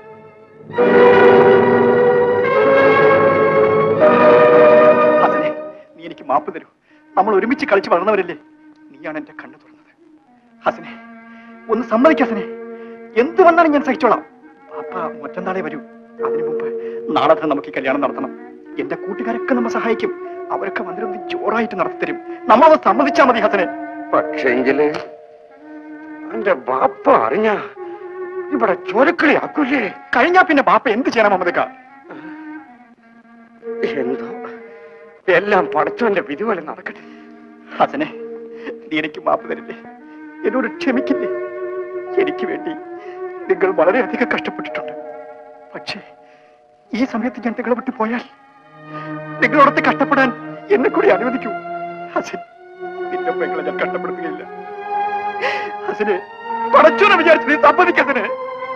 ഹസനെ നീ എനിക്ക് മാപ്പ് തരൂ നമ്മൾ ഒരുമിച്ച് കളിച്ച് വളർന്നവരല്ലേ നീയാണ് എന്റെ കണ്ണു തുറന്നത് ഹസനെ ഒന്ന് സമ്മതിക്ക ഹസനെ എന്ത് വന്നാലും ഞാൻ സഹിച്ചോളാം പാപ്പ മറ്റന്നാളെ വരൂ അതിനു മുമ്പ് നാളെ തന്നെ നമുക്ക് ഈ കല്യാണം നടത്തണം എന്റെ കൂട്ടുകാരൊക്കെ നമ്മെ സഹായിക്കും അവരൊക്കെ വന്നിരുന്ന് ജോറായിട്ട് നടത്തിത്തരും നമ്മളത് സമ്മതിച്ചാ മതി ഹസനെ പക്ഷെങ്കില് എന്റെ ബാപ്പ അറിഞ്ഞ ഇവിടെ ചൊരക്കളി ആക്കൂലേ കഴിഞ്ഞാ പിന്നെ ബാപ്പ എന്ത് ചെയ്യണം മമതക്ക എന്തോ എല്ലാം പടച്ചോന്റെ വിധി പോലെ നടക്കട്ടെ ഹസനെ നീ എനിക്ക് മാപ്പ് തരില്ലേ എന്നോട് ക്ഷമിക്കില്ലേ എനിക്ക് വേണ്ടി നിങ്ങൾ വളരെയധികം കഷ്ടപ്പെട്ടിട്ടുണ്ട് പക്ഷേ ഈ സമയത്ത് ഞാൻ നിങ്ങളെ വിട്ടു പോയാൽ നിങ്ങളോടൊത്ത് കഷ്ടപ്പെടാൻ എന്നെ കൂടി അനുവദിക്കൂ ഹസൻ നിന്റെ പെങ്ങളെ ഞാൻ കഷ്ടപ്പെടുത്തുകയില്ല ഹസനെ പടച്ചോനെ വിചാരിച്ചു നീ സമ്മതിക്കതിന്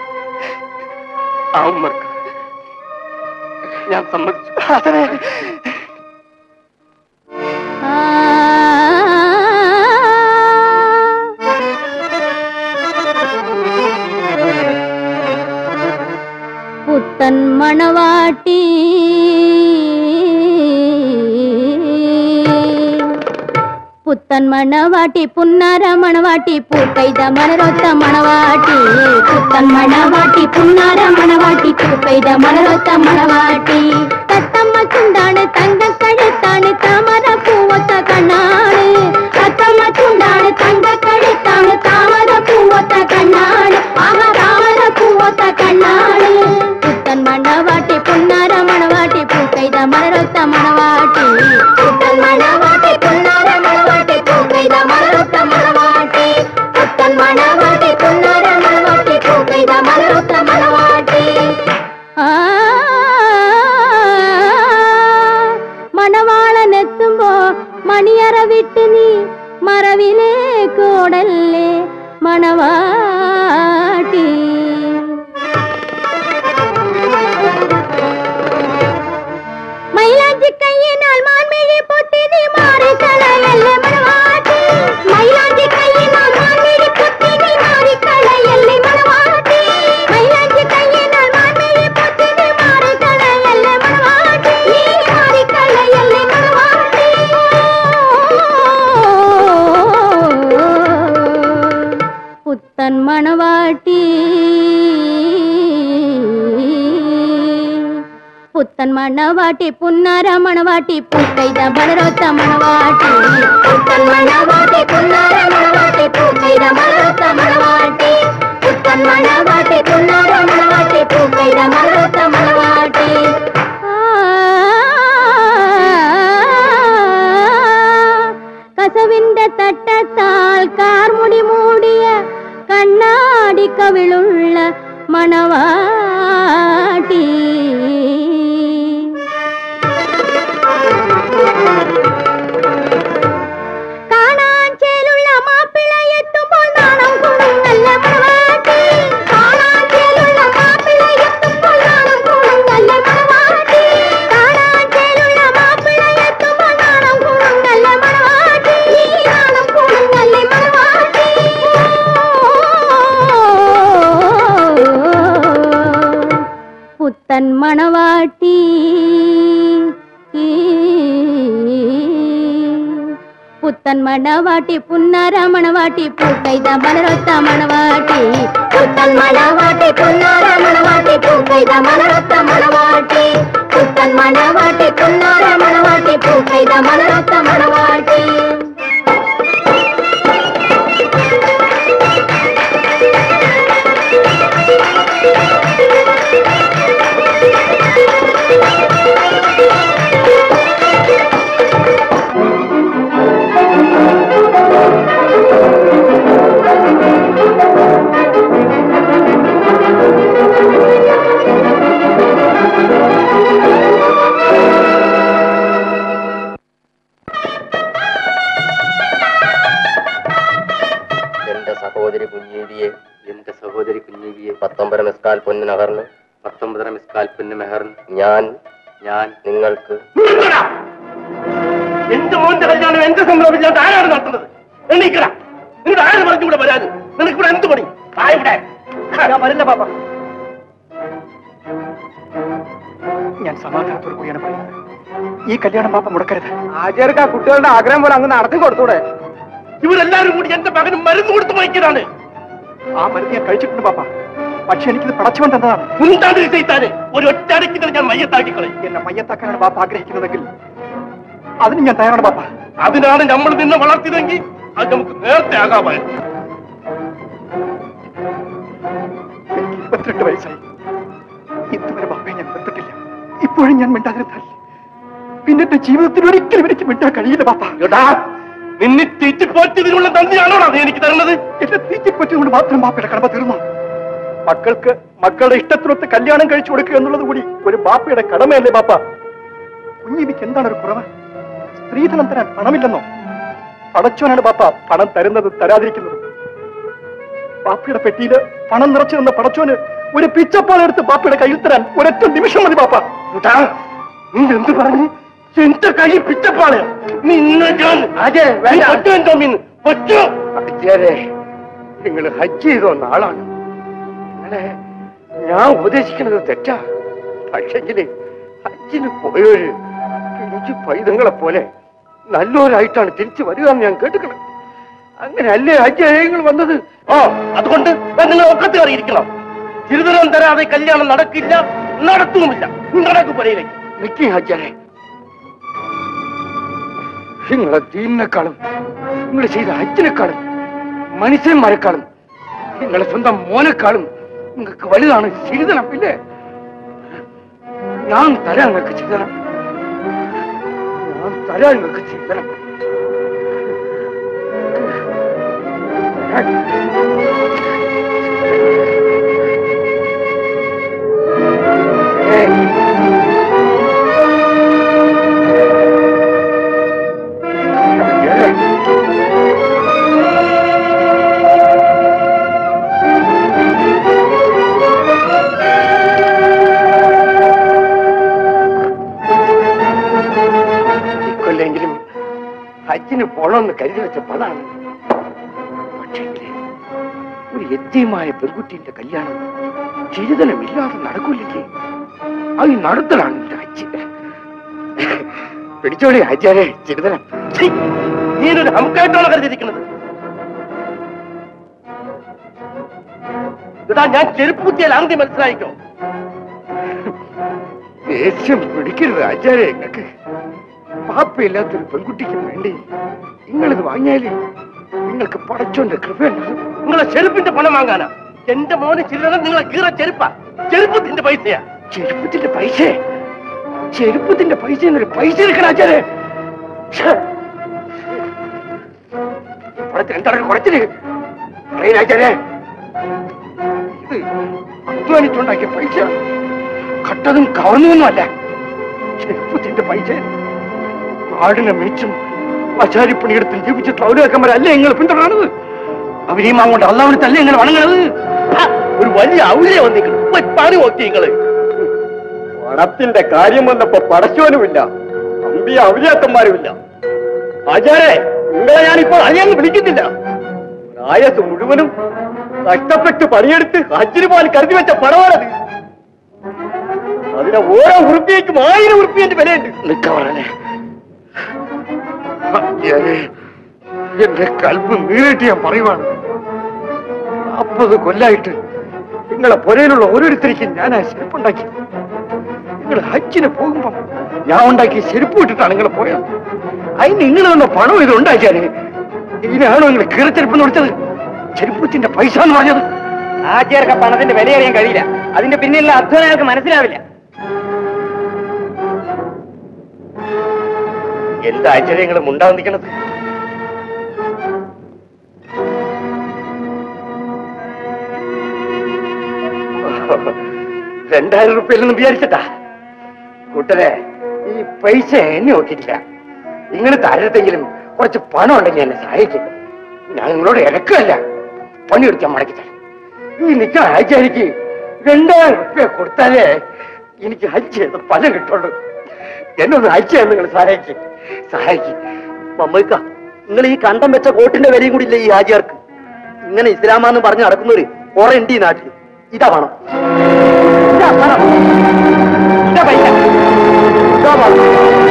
ആ ഉമ്മർക്ക് ഞാൻ സമ്മതിച്ചു ഹസനെ പുത്തൻ മണവാട്ടി പുത്തൻ മണവാട്ടി പുന്നാര മണവാട്ടി പൂക്കൈത മണരൊത്ത മണവാട്ടി പുത്തൻ മണവാട്ടി പുന്നാര മണവാട്ടി പൂക്കൈത മണരൊത്ത മണവാട്ടി തത്തമ്മ ചുണ്ടാണ് തങ്കക്കഴുത്താണ് താമര പൂവത്ത കണ്ണാണ് തത്തമ്മ ചുണ്ടാണ് തങ്കക്കഴുത്താണ് താമര പൂവത്ത കണ്ണാണ് ആഹ താമര പൂവത്ത കണ്ണാണ് പുത്തൻ മണവാട്ടി പുന്നാര മണവാട്ടി പൂക്കൈത മണരൊത്ത മണവാട്ടി പുത്തൻ മണവാട്ടി പുന്നാര മണവാട്ടി പൂക്കൈത മണരൊത്ത മണവാട്ടി പുത്തൻ മണവാട്ടി പുന്നാര മണവാട്ടി പൂക്കൈത മണരൊത്ത മണവാട്ടി ആ മണവാളനെത്തുമ്പോ മണിയറ വിട്ട് നീ മറവിലേ കോടല്ലേ മണവാട്ടി മൈലാഞ്ചി കയ്യിനാൽ മാൻമിഴി പൊട്ടി നീ മാറി കളയല്ലേ മണവാട്ടി മൈലാഞ്ചി കയ്യിനാൽ മാൻമിഴി പൊട്ടി നീ മാറി കളയല്ലേ മണവാട്ടി മൈലാഞ്ചി കയ്യിനാൽ മാൻമിഴി പൊട്ടി നീ മാറി കളയല്ലേ മണവാട്ടി നീ മാറി കളയല്ലേ മണവാട്ടി പുത്തൻ മണവാട്ടി പുത്തൻ മണവാട്ടി പുന്നാര മണവാട്ടി പൂക്കൈത വളരൊത്ത മണവാട്ടി പുത്തൻ മണവാട്ടി പുന്നാര മണവാട്ടി പൂക്കൈത വളരൊത്ത മണവാട്ടി പുത്തൻ മണവാട്ടി പുന്നാര മണവാട്ടി പൂക്കൈത വളരൊത്ത മണവാട്ടി കസവിന്റെ തട്ടത്താൽ കാർമുടി മൂടിയ കണ്ണാടി കവിളുള്ള മണവാട്ടി കാണാൻ ചേലുള്ള മാപ്പിള എത്തുമ്പോൾ നാണം കൊടുങ്ങല്ല മണവാട്ടി കാണാൻ ചേലുള്ള മാപ്പിള എത്തുമ്പോൾ നാണം കൊടുങ്ങല്ല മണവാട്ടി കാണാൻ ചേലുള്ള മാപ്പിള എത്തുമ്പോൾ നാണം കൊടുങ്ങല്ല മണവാട്ടി നീ നാണം കൊടുങ്ങല്ല മണവാട്ടി പുത്തൻ മണവാട്ടി പുത്തൻ മണവാട്ടി പുന്നാര മണവാട്ടി പൂക്കൈത മലരൊത്ത മണവാട്ടി പുത്തൻ മണവാട്ടി പുന്നാര മണവാട്ടി പൂക്കൈത മലരൊത്ത മണവാട്ടി പുത്തൻ മണവാട്ടി പുന്നാര മണവാട്ടി പൂക്കൈത മലരൊത്ത മണവാട്ടി എന്റെ സഹോദരി കുഞ്ഞീവിയെ എന്റെ സഹോദരി കുഞ്ഞീവിയെ പത്തൊമ്പത് മിസ്കാൽ പൊന്നു നഗറിന് പത്തൊമ്പതര മിസ്കാൽ പൊന്നു മെഹറിന് ഞാൻ ഞാൻ നിങ്ങൾക്ക് എന്റെ മോന്റെ കല്യാണം എന്റെ സംഭവമില്ലാണ്ട് ആരാണ് നടത്തുന്നത് എണീക്കട നിങ്ങളുടെ ആര് പറഞ്ഞുകൂടെ വരാൻ നിനക്ക് ഇവിടെ എന്ത് പണി ആ ഇവിടെ ഞാൻ വരില്ല പാപ്പ ഞാൻ സമാധാനത്തോടു കൂടിയാണ് പറയുന്നത് ഈ കല്യാണം പാപ്പ മുടക്കരുത് ആചാർക്ക് ആ കുട്ടികളുടെ ആഗ്രഹം പോലെ അങ്ങ് നടത്തി കൊടുത്തൂടെ ഇവരെല്ലാരും കൂടി എന്റെ മകന് മരുന്ന് കൊടുത്ത് വായിക്കലാണ് ആ മരുന്ന് ഞാൻ കഴിച്ചിട്ടുണ്ട് പാപ്പ പക്ഷെ എനിക്കിത് പടച്ചുകൊണ്ട് തന്നതാണ് ഉണ്ടാണ്ട് ചെയ്താന് ഒരു ഒറ്റ അടക്കിട്ട് ഞാൻ മയ്യത്താക്കിക്കളെ എന്നെ മയ്യത്താക്കാനാണ് പാപ്പ ആഗ്രഹിക്കുന്നതെങ്കിൽ അതിന് ഞാൻ തയ്യാറാണ് പാപ്പ അതിനാണ് നമ്മൾ നിന്നെ വളർത്തിയതെങ്കിൽ അത് നമുക്ക് നേരത്തെ ആകാമായിരുന്നു എനിക്ക് ഇരുപത്തിരണ്ട് വയസ്സായി ഇതുവരെ ബാപ്പയെ ഞാൻ വെറുത്തിട്ടില്ല ഇപ്പോഴും ഞാൻ മിണ്ടാതിരുന്നാൽ പിന്നെ എന്റെ ജീവിതത്തിൽ ഒരിക്കലും എനിക്ക് മിണ്ടാൻ കഴിയില്ല പാപ്പ എടാ നിന്നെ തീറ്റിപ്പോറ്റതിനുള്ള നന്ദിയാണോ നീ എനിക്ക് തരുന്നത് എന്നെ തീറ്റിപ്പറ്റുകൊണ്ട് മാത്രം ബാപ്പയുടെ കടമ തീർന്നു മക്കൾക്ക് മക്കളുടെ ഇഷ്ടത്തിനൊത്ത് കല്യാണം കഴിച്ചു കൊടുക്കുക എന്നുള്ളത് കൂടി ഒരു ബാപ്പയുടെ കടമയല്ലേ ബാപ്പ കുഞ്ഞിമിക്ക് എന്താണ് ഒരു കുറവ് സ്ത്രീധനം തരാൻ പണമില്ലെന്നോ പടച്ചോനാണ് ബാപ്പ പണം തരുന്നത് തരാതിരിക്കുന്നത് ബാപ്പയുടെ പെട്ടിയില് പണം നിറച്ചു നിന്ന പടച്ചോന് ഒരു പിച്ചപ്പാൽ എടുത്ത് ബാപ്പയുടെ കയ്യിൽ തരാൻ ഒരൊറ്റ നിമിഷം മതി ബാപ്പ എടാ, നീ എന്ത് പറഞ്ഞു എന്റെ കൈ പിച്ചപ്പാളയോ നിന്നെ ഞാൻ നീ പറ്റോ എന്തോ മീൻ പറ്റോ നിങ്ങൾ ഹജ്ജ് ചെയ്ത വന്ന ആളാണ് നിങ്ങളെ ഞാൻ ഉപദേശിക്കുന്നത് തെറ്റാ പക്ഷെങ്കില് ഹജ്ജിന് പോയൊരു പിടിച്ചു പൈതങ്ങളെ പോലെ നല്ലവരായിട്ടാണ് തിരിച്ചു വരിക എന്ന് ഞാൻ കേട്ടിക്കണം അങ്ങനെ അല്ലേ ഹജ്ജ് നിങ്ങൾ വന്നത് ആ അതുകൊണ്ട് നിങ്ങൾ ഒക്കത്ത് കയറിയിരിക്കണം തിരുതരം തരാതെ കല്യാണം നടക്കില്ല നടത്തുമില്ല നടക്കും പുരയിലേക്ക് നിക്കി ഹജ്ജാനെ നിങ്ങളെ ദീനിനെക്കാളും നിങ്ങൾ ചെയ്ത ഹജ്ജിനെക്കാളും മനുഷ്യന്മാരെക്കാളും നിങ്ങളെ സ്വന്തം മോനെക്കാളും നിങ്ങൾക്ക് വലുതാണ് ചിരിതനം ഇല്ലേ ഞാൻ തരാം നിങ്ങൾക്ക് ചിരിതനം ഞാൻ തരാം നിങ്ങൾക്ക് ചിരിതനം ഇക്കൊല്ലെങ്കിലും ഹജ്ജിന് പോണമെന്ന് കരുതി വെച്ച പണാണ് പക്ഷേങ്കില് ഒരു എത്തിയമായ പെൺകുട്ടിന്റെ കല്യാണം ചിരിതനമില്ലാതെ നടക്കൂലില്ലേ അത് നടത്തലാണ് എന്റെ ഹജ്ജ് പിടിച്ചോളി ഹജ്ജാരെ ചിരിതനം നീനൊരു ഹംക്കായിട്ടാണ് കരുതിയിരിക്കുന്നത് ഇതാ ഞാൻ ചെരുപ്പ് കുത്തിയാൽ അന്തി മനസ്സിലായിക്കോ ദേഷ്യം പിടിക്കരുത് ആചാര്യ നിങ്ങൾക്ക് പാപ്പയില്ലാത്തൊരു പെൺകുട്ടിക്ക് വേണ്ടി നിങ്ങളിത് വാങ്ങിയാല് നിങ്ങൾക്ക് പടച്ചോന്റെ കൃപയുണ്ടാകും നിങ്ങളെ ചെരുപ്പിന്റെ പണം വാങ്ങാനാ എന്റെ മോന് ചില്ലറ നിങ്ങളെ കീറ ചെരുപ്പാ ചെരുപ്പത്തിന്റെ പൈസയാ ചെരുപ്പത്തിന്റെ പൈസ ചെരുപ്പത്തിന്റെ പൈസ എന്നൊരു പൈസ എടുക്കണം ആചാര്യ പടത്തിൽ എന്താണ് കുറച്ചില് പറയില്ല ആചാര്യ ഇത് അധ്വാനിച്ചുണ്ടാക്കിയ പൈസ കട്ടതും കവർന്നൊന്നുമല്ല ചെരുപ്പത്തിന്റെ പൈസ ആടിനെ മേച്ചും ആചാര്യപ്പണിയെടുത്തും ജീവിച്ചിട്ടുള്ള ഔലിയാക്കന്മാരല്ലേ നിങ്ങൾ പിന്തുടരുന്നത് അവരെയും അങ്ങോട്ട് അള്ളാവിനത്തല്ലേ നിങ്ങൾ വണങ്ങണത് ആ, ഒരു വലിയ ഔലിയ വന്നിരിക്കുന്നു പോയി പണി നോക്കി നിങ്ങള് പണത്തിന്റെ കാര്യം വന്നപ്പോ പടച്ചോനുമില്ല അമ്പിയ ഔലിയാക്കന്മാരുമില്ല ആചാരെ നിങ്ങളെ ഞാനിപ്പോൾ അറിയാൻ വിളിക്കുന്നില്ല ആയസ് മുഴുവനും കഷ്ടപ്പെട്ട് പണിയെടുത്ത് ഹജ്ജിന് പോകാൻ കരുതി വെച്ച പണമാണത് അതിന് ഓരോ ഉറുപ്പിയേക്കും ആയിരം ഉറുപ്പിയന്റെ വിലയുണ്ട് നിൽക്കവറല്ലേ എന്റെ കൽപ്പ് നീറിട്ട് ഞാൻ പറയുവാണ് നാൽപ്പത് കൊല്ലായിട്ട് നിങ്ങളെ പുരയിലുള്ള ഓരോരുത്തർക്കും ഞാൻ ആ ചെരുപ്പുണ്ടാക്കി നിങ്ങൾ ഹജ്ജിന് പോകുമ്പം ഞാൻ ഉണ്ടാക്കിയ ചെരുപ്പ് ഇട്ടിട്ടാണ് നിങ്ങൾ പോയത് അതിന് നിങ്ങൾ തന്ന പണം ഇത് ഉണ്ടാക്കിയാലേ ഇതിനാണോ നിങ്ങൾ കീറച്ചെരുപ്പ് കൊടുത്തത് ചെരുപ്പത്തിന്റെ പൈസ എന്ന് പറഞ്ഞത് ആചാർക്ക് പണത്തിന്റെ വില അറിയാൻ കഴിയില്ല അതിന്റെ പിന്നിലുള്ള അധ്വാനം അയാൾക്ക് മനസ്സിലാവില്ല എന്താ ആശ്ചര്യങ്ങളും ഉണ്ടാവും നിൽക്കണത് രണ്ടായിരം റുപ്യല്ലെന്ന് വിചാരിച്ചിട്ടാ കൂട്ടരെ ഈ പൈസ എന്നെ നോക്കിയിട്ടില്ല നിങ്ങൾ താരത്തെങ്കിലും കുറച്ച് പണം ഉണ്ടെങ്കിൽ എന്നെ സഹായിക്കും ഞാൻ നിങ്ങളോട് ഇറക്കല്ല പണിയെടുക്കാൻ മടക്കി തരാം ഈ നിൽക്കുന്ന ആചാരിക്ക് രണ്ടായിരം റുപ്യ കൊടുത്താലേ എനിക്ക് ഹജ്ജ് ചെയ്ത പണം കിട്ടുള്ളൂ എന്നെ ഒന്ന് ഹജ്ജ് ചെയ്യാൻ നിങ്ങൾ സഹായിക്കും സഹായിക്കും മമ്മക്ക നിങ്ങൾ ഈ കണ്ടം വെച്ച കോട്ടിന്റെ വിലയും കൂടി ഇല്ല ഈ ഹാജിയാർക്ക് ഇങ്ങനെ ഇസ്ലാമാന്ന് പറഞ്ഞ് നടക്കുന്നവര് കുറെ ഉണ്ട് ഈ നാട്ടിൽ ഇതാ പണം ഇതാ പണം ഇതാ പൈസ ഇതാ പണം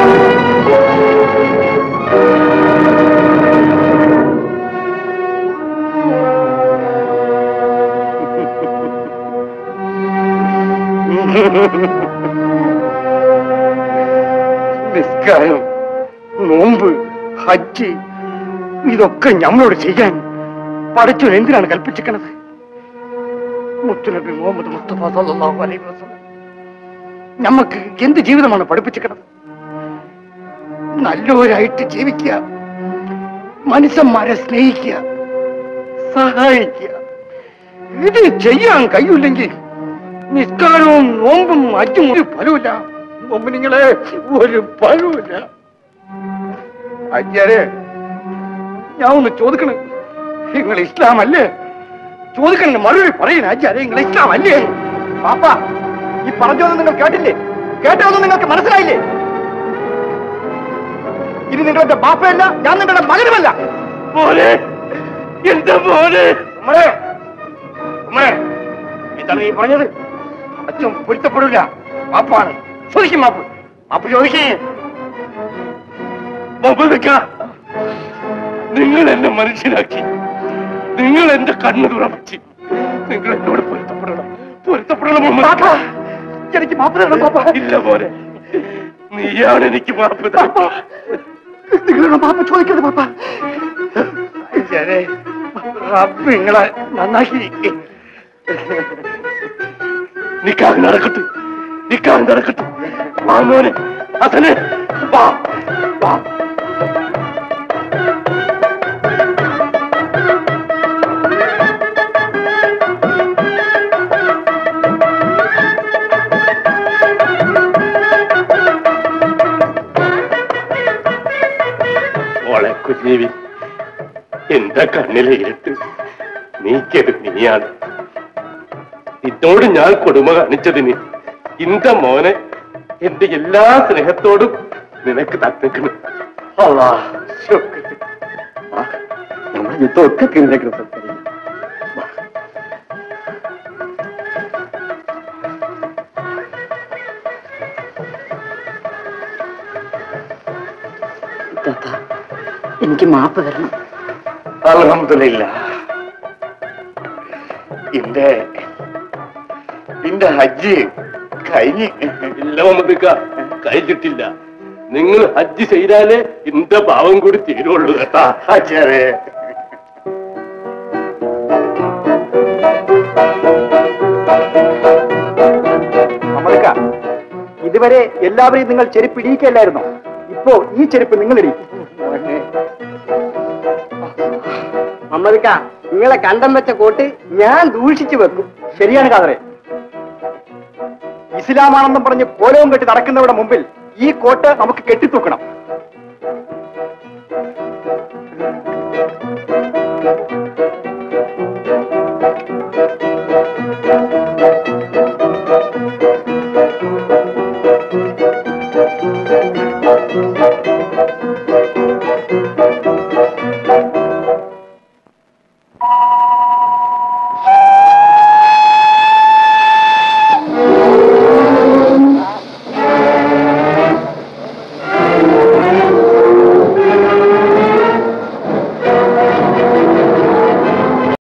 നിസ്കാരം നോമ്പ് ഹജ്ജ് ഇതൊക്കെ ഞമ്മളോട് ചെയ്യാൻ പഠിച്ചു എന്തിനാണ് കൽപ്പിച്ചിരിക്കണത് മുത്തുനബി മുഹമ്മദ് മുസ്തഫ സല്ലല്ലാഹു അലൈഹി വസല്ലം നമുക്ക് എന്ത് ജീവിതമാണ് പഠിപ്പിച്ചിരിക്കണത് നല്ലവരായിട്ട് ജീവിക്കുക മനുഷ്യന്മാരെ സ്നേഹിക്കുക സഹായിക്കുക ഇത് ചെയ്യാൻ കഴിയില്ലെങ്കിൽ നിസ്കാരവും നോമ്പും അജ്ജും ഒരു ഫലമില്ല നോമ്പിനിങ്ങളെ ഒരു ഫലമില്ല അജ്ജാരെ ഞാൻ ഒന്ന് ചോദിക്കണേ നിങ്ങൾ ഇസ്ലാം അല്ലേ ചോദിക്കണേ മറുപടി പറയുന്ന അജ്ജാരെ നിങ്ങൾ ഇസ്ലാം അല്ലേ പാപ്പ ഈ പറഞ്ഞതൊന്നും നിങ്ങൾ കേട്ടില്ലേ കേട്ടതൊന്നും നിങ്ങൾക്ക് മനസ്സിലായില്ലേ ഇനി നിങ്ങളുടെ ബാപ്പയല്ല ഞാൻ നിങ്ങളുടെ മകനുമല്ല മോനെ എന്റെ മോനെ ഉമ്മേ ഉമ്മേ എന്താണ് നീ പറഞ്ഞത് അച്ഛൻ പൊരുത്തപ്പെടില്ല മാപ്പാണ് ചോദിക്കും മാപ്പ് മാപ്പ് ചോദിക്കേ മമതക്ക നിങ്ങൾ എന്നെ മനുഷ്യനാക്കി നിങ്ങൾ എന്റെ കണ്ണ് തുറപ്പിച്ച് നിങ്ങൾ എന്നോട് പൊരുത്തപ്പെടണം പൊരുത്തപ്പെടണം മമതക്ക എനിക്ക് മാപ്പ് തരണം പാപ്പ ഇല്ല പോലെ നീയാണ് എനിക്ക് മാപ്പ് തരണം നിങ്ങളുടെ മാപ്പ് ചോദിക്കരുത് പാപ്പ അജ്ജാരെ റബ്ബ് നിങ്ങളെ നന്നാക്കി നിക്കാഹ് നടക്കട്ടെ നിക്കാഹ് നടക്കട്ടെ വാ മോനെ ഹസനെ വാ വാ മോളെ കുഞ്ഞേവി എന്റെ കണ്ണിലെ ഇരുട്ട് നീക്കത് നീയാണ് നിന്നോട് ഞാൻ കൊടുമ കാണിച്ചതിന് ഇന്റെ മോനെ എന്റെ എല്ലാ സ്നേഹത്തോടും നിനക്ക് തന്നിക്കണം അല്ലാ ശുക്ർ. ആ, നമ്മൾ യുദ്ധമൊക്കെ കഴിഞ്ഞേക്കണം സംസാരിക്കാം എനിക്ക് മാപ്പ് തരണം അലഹമില്ല ഇന്റെ ഇന്റെ ഹജ്ജ് കഴിഞ്ഞ് ഇല്ല മമ്മദിക്ക കഴിഞ്ഞിട്ടില്ല നിങ്ങൾ ഹജ്ജ് ചെയ്താലേ എന്റെ പാവം കൂടി തീരുള്ളൂ കേട്ടാ ഹജ്ജാരെ അമ്മക്ക ഇതുവരെ എല്ലാവരെയും നിങ്ങൾ ചെരുപ്പ് ഇടിയിക്കല്ലായിരുന്നോ ഇപ്പോ ഈ ചെരുപ്പ് നിങ്ങൾ ഇടിക്കും മമ്മദിക്ക നിങ്ങളെ കണ്ടം വെച്ച കോട്ട് ഞാൻ ദൂഷിച്ചു വെക്കും ശരിയാണ് കാതറെ ഇസ്ലാമാണെന്നും പറഞ്ഞ് കോലവും കെട്ടി നടക്കുന്നവരുടെ മുമ്പിൽ ഈ കോട്ട് നമുക്ക് കെട്ടിത്തൂക്കണം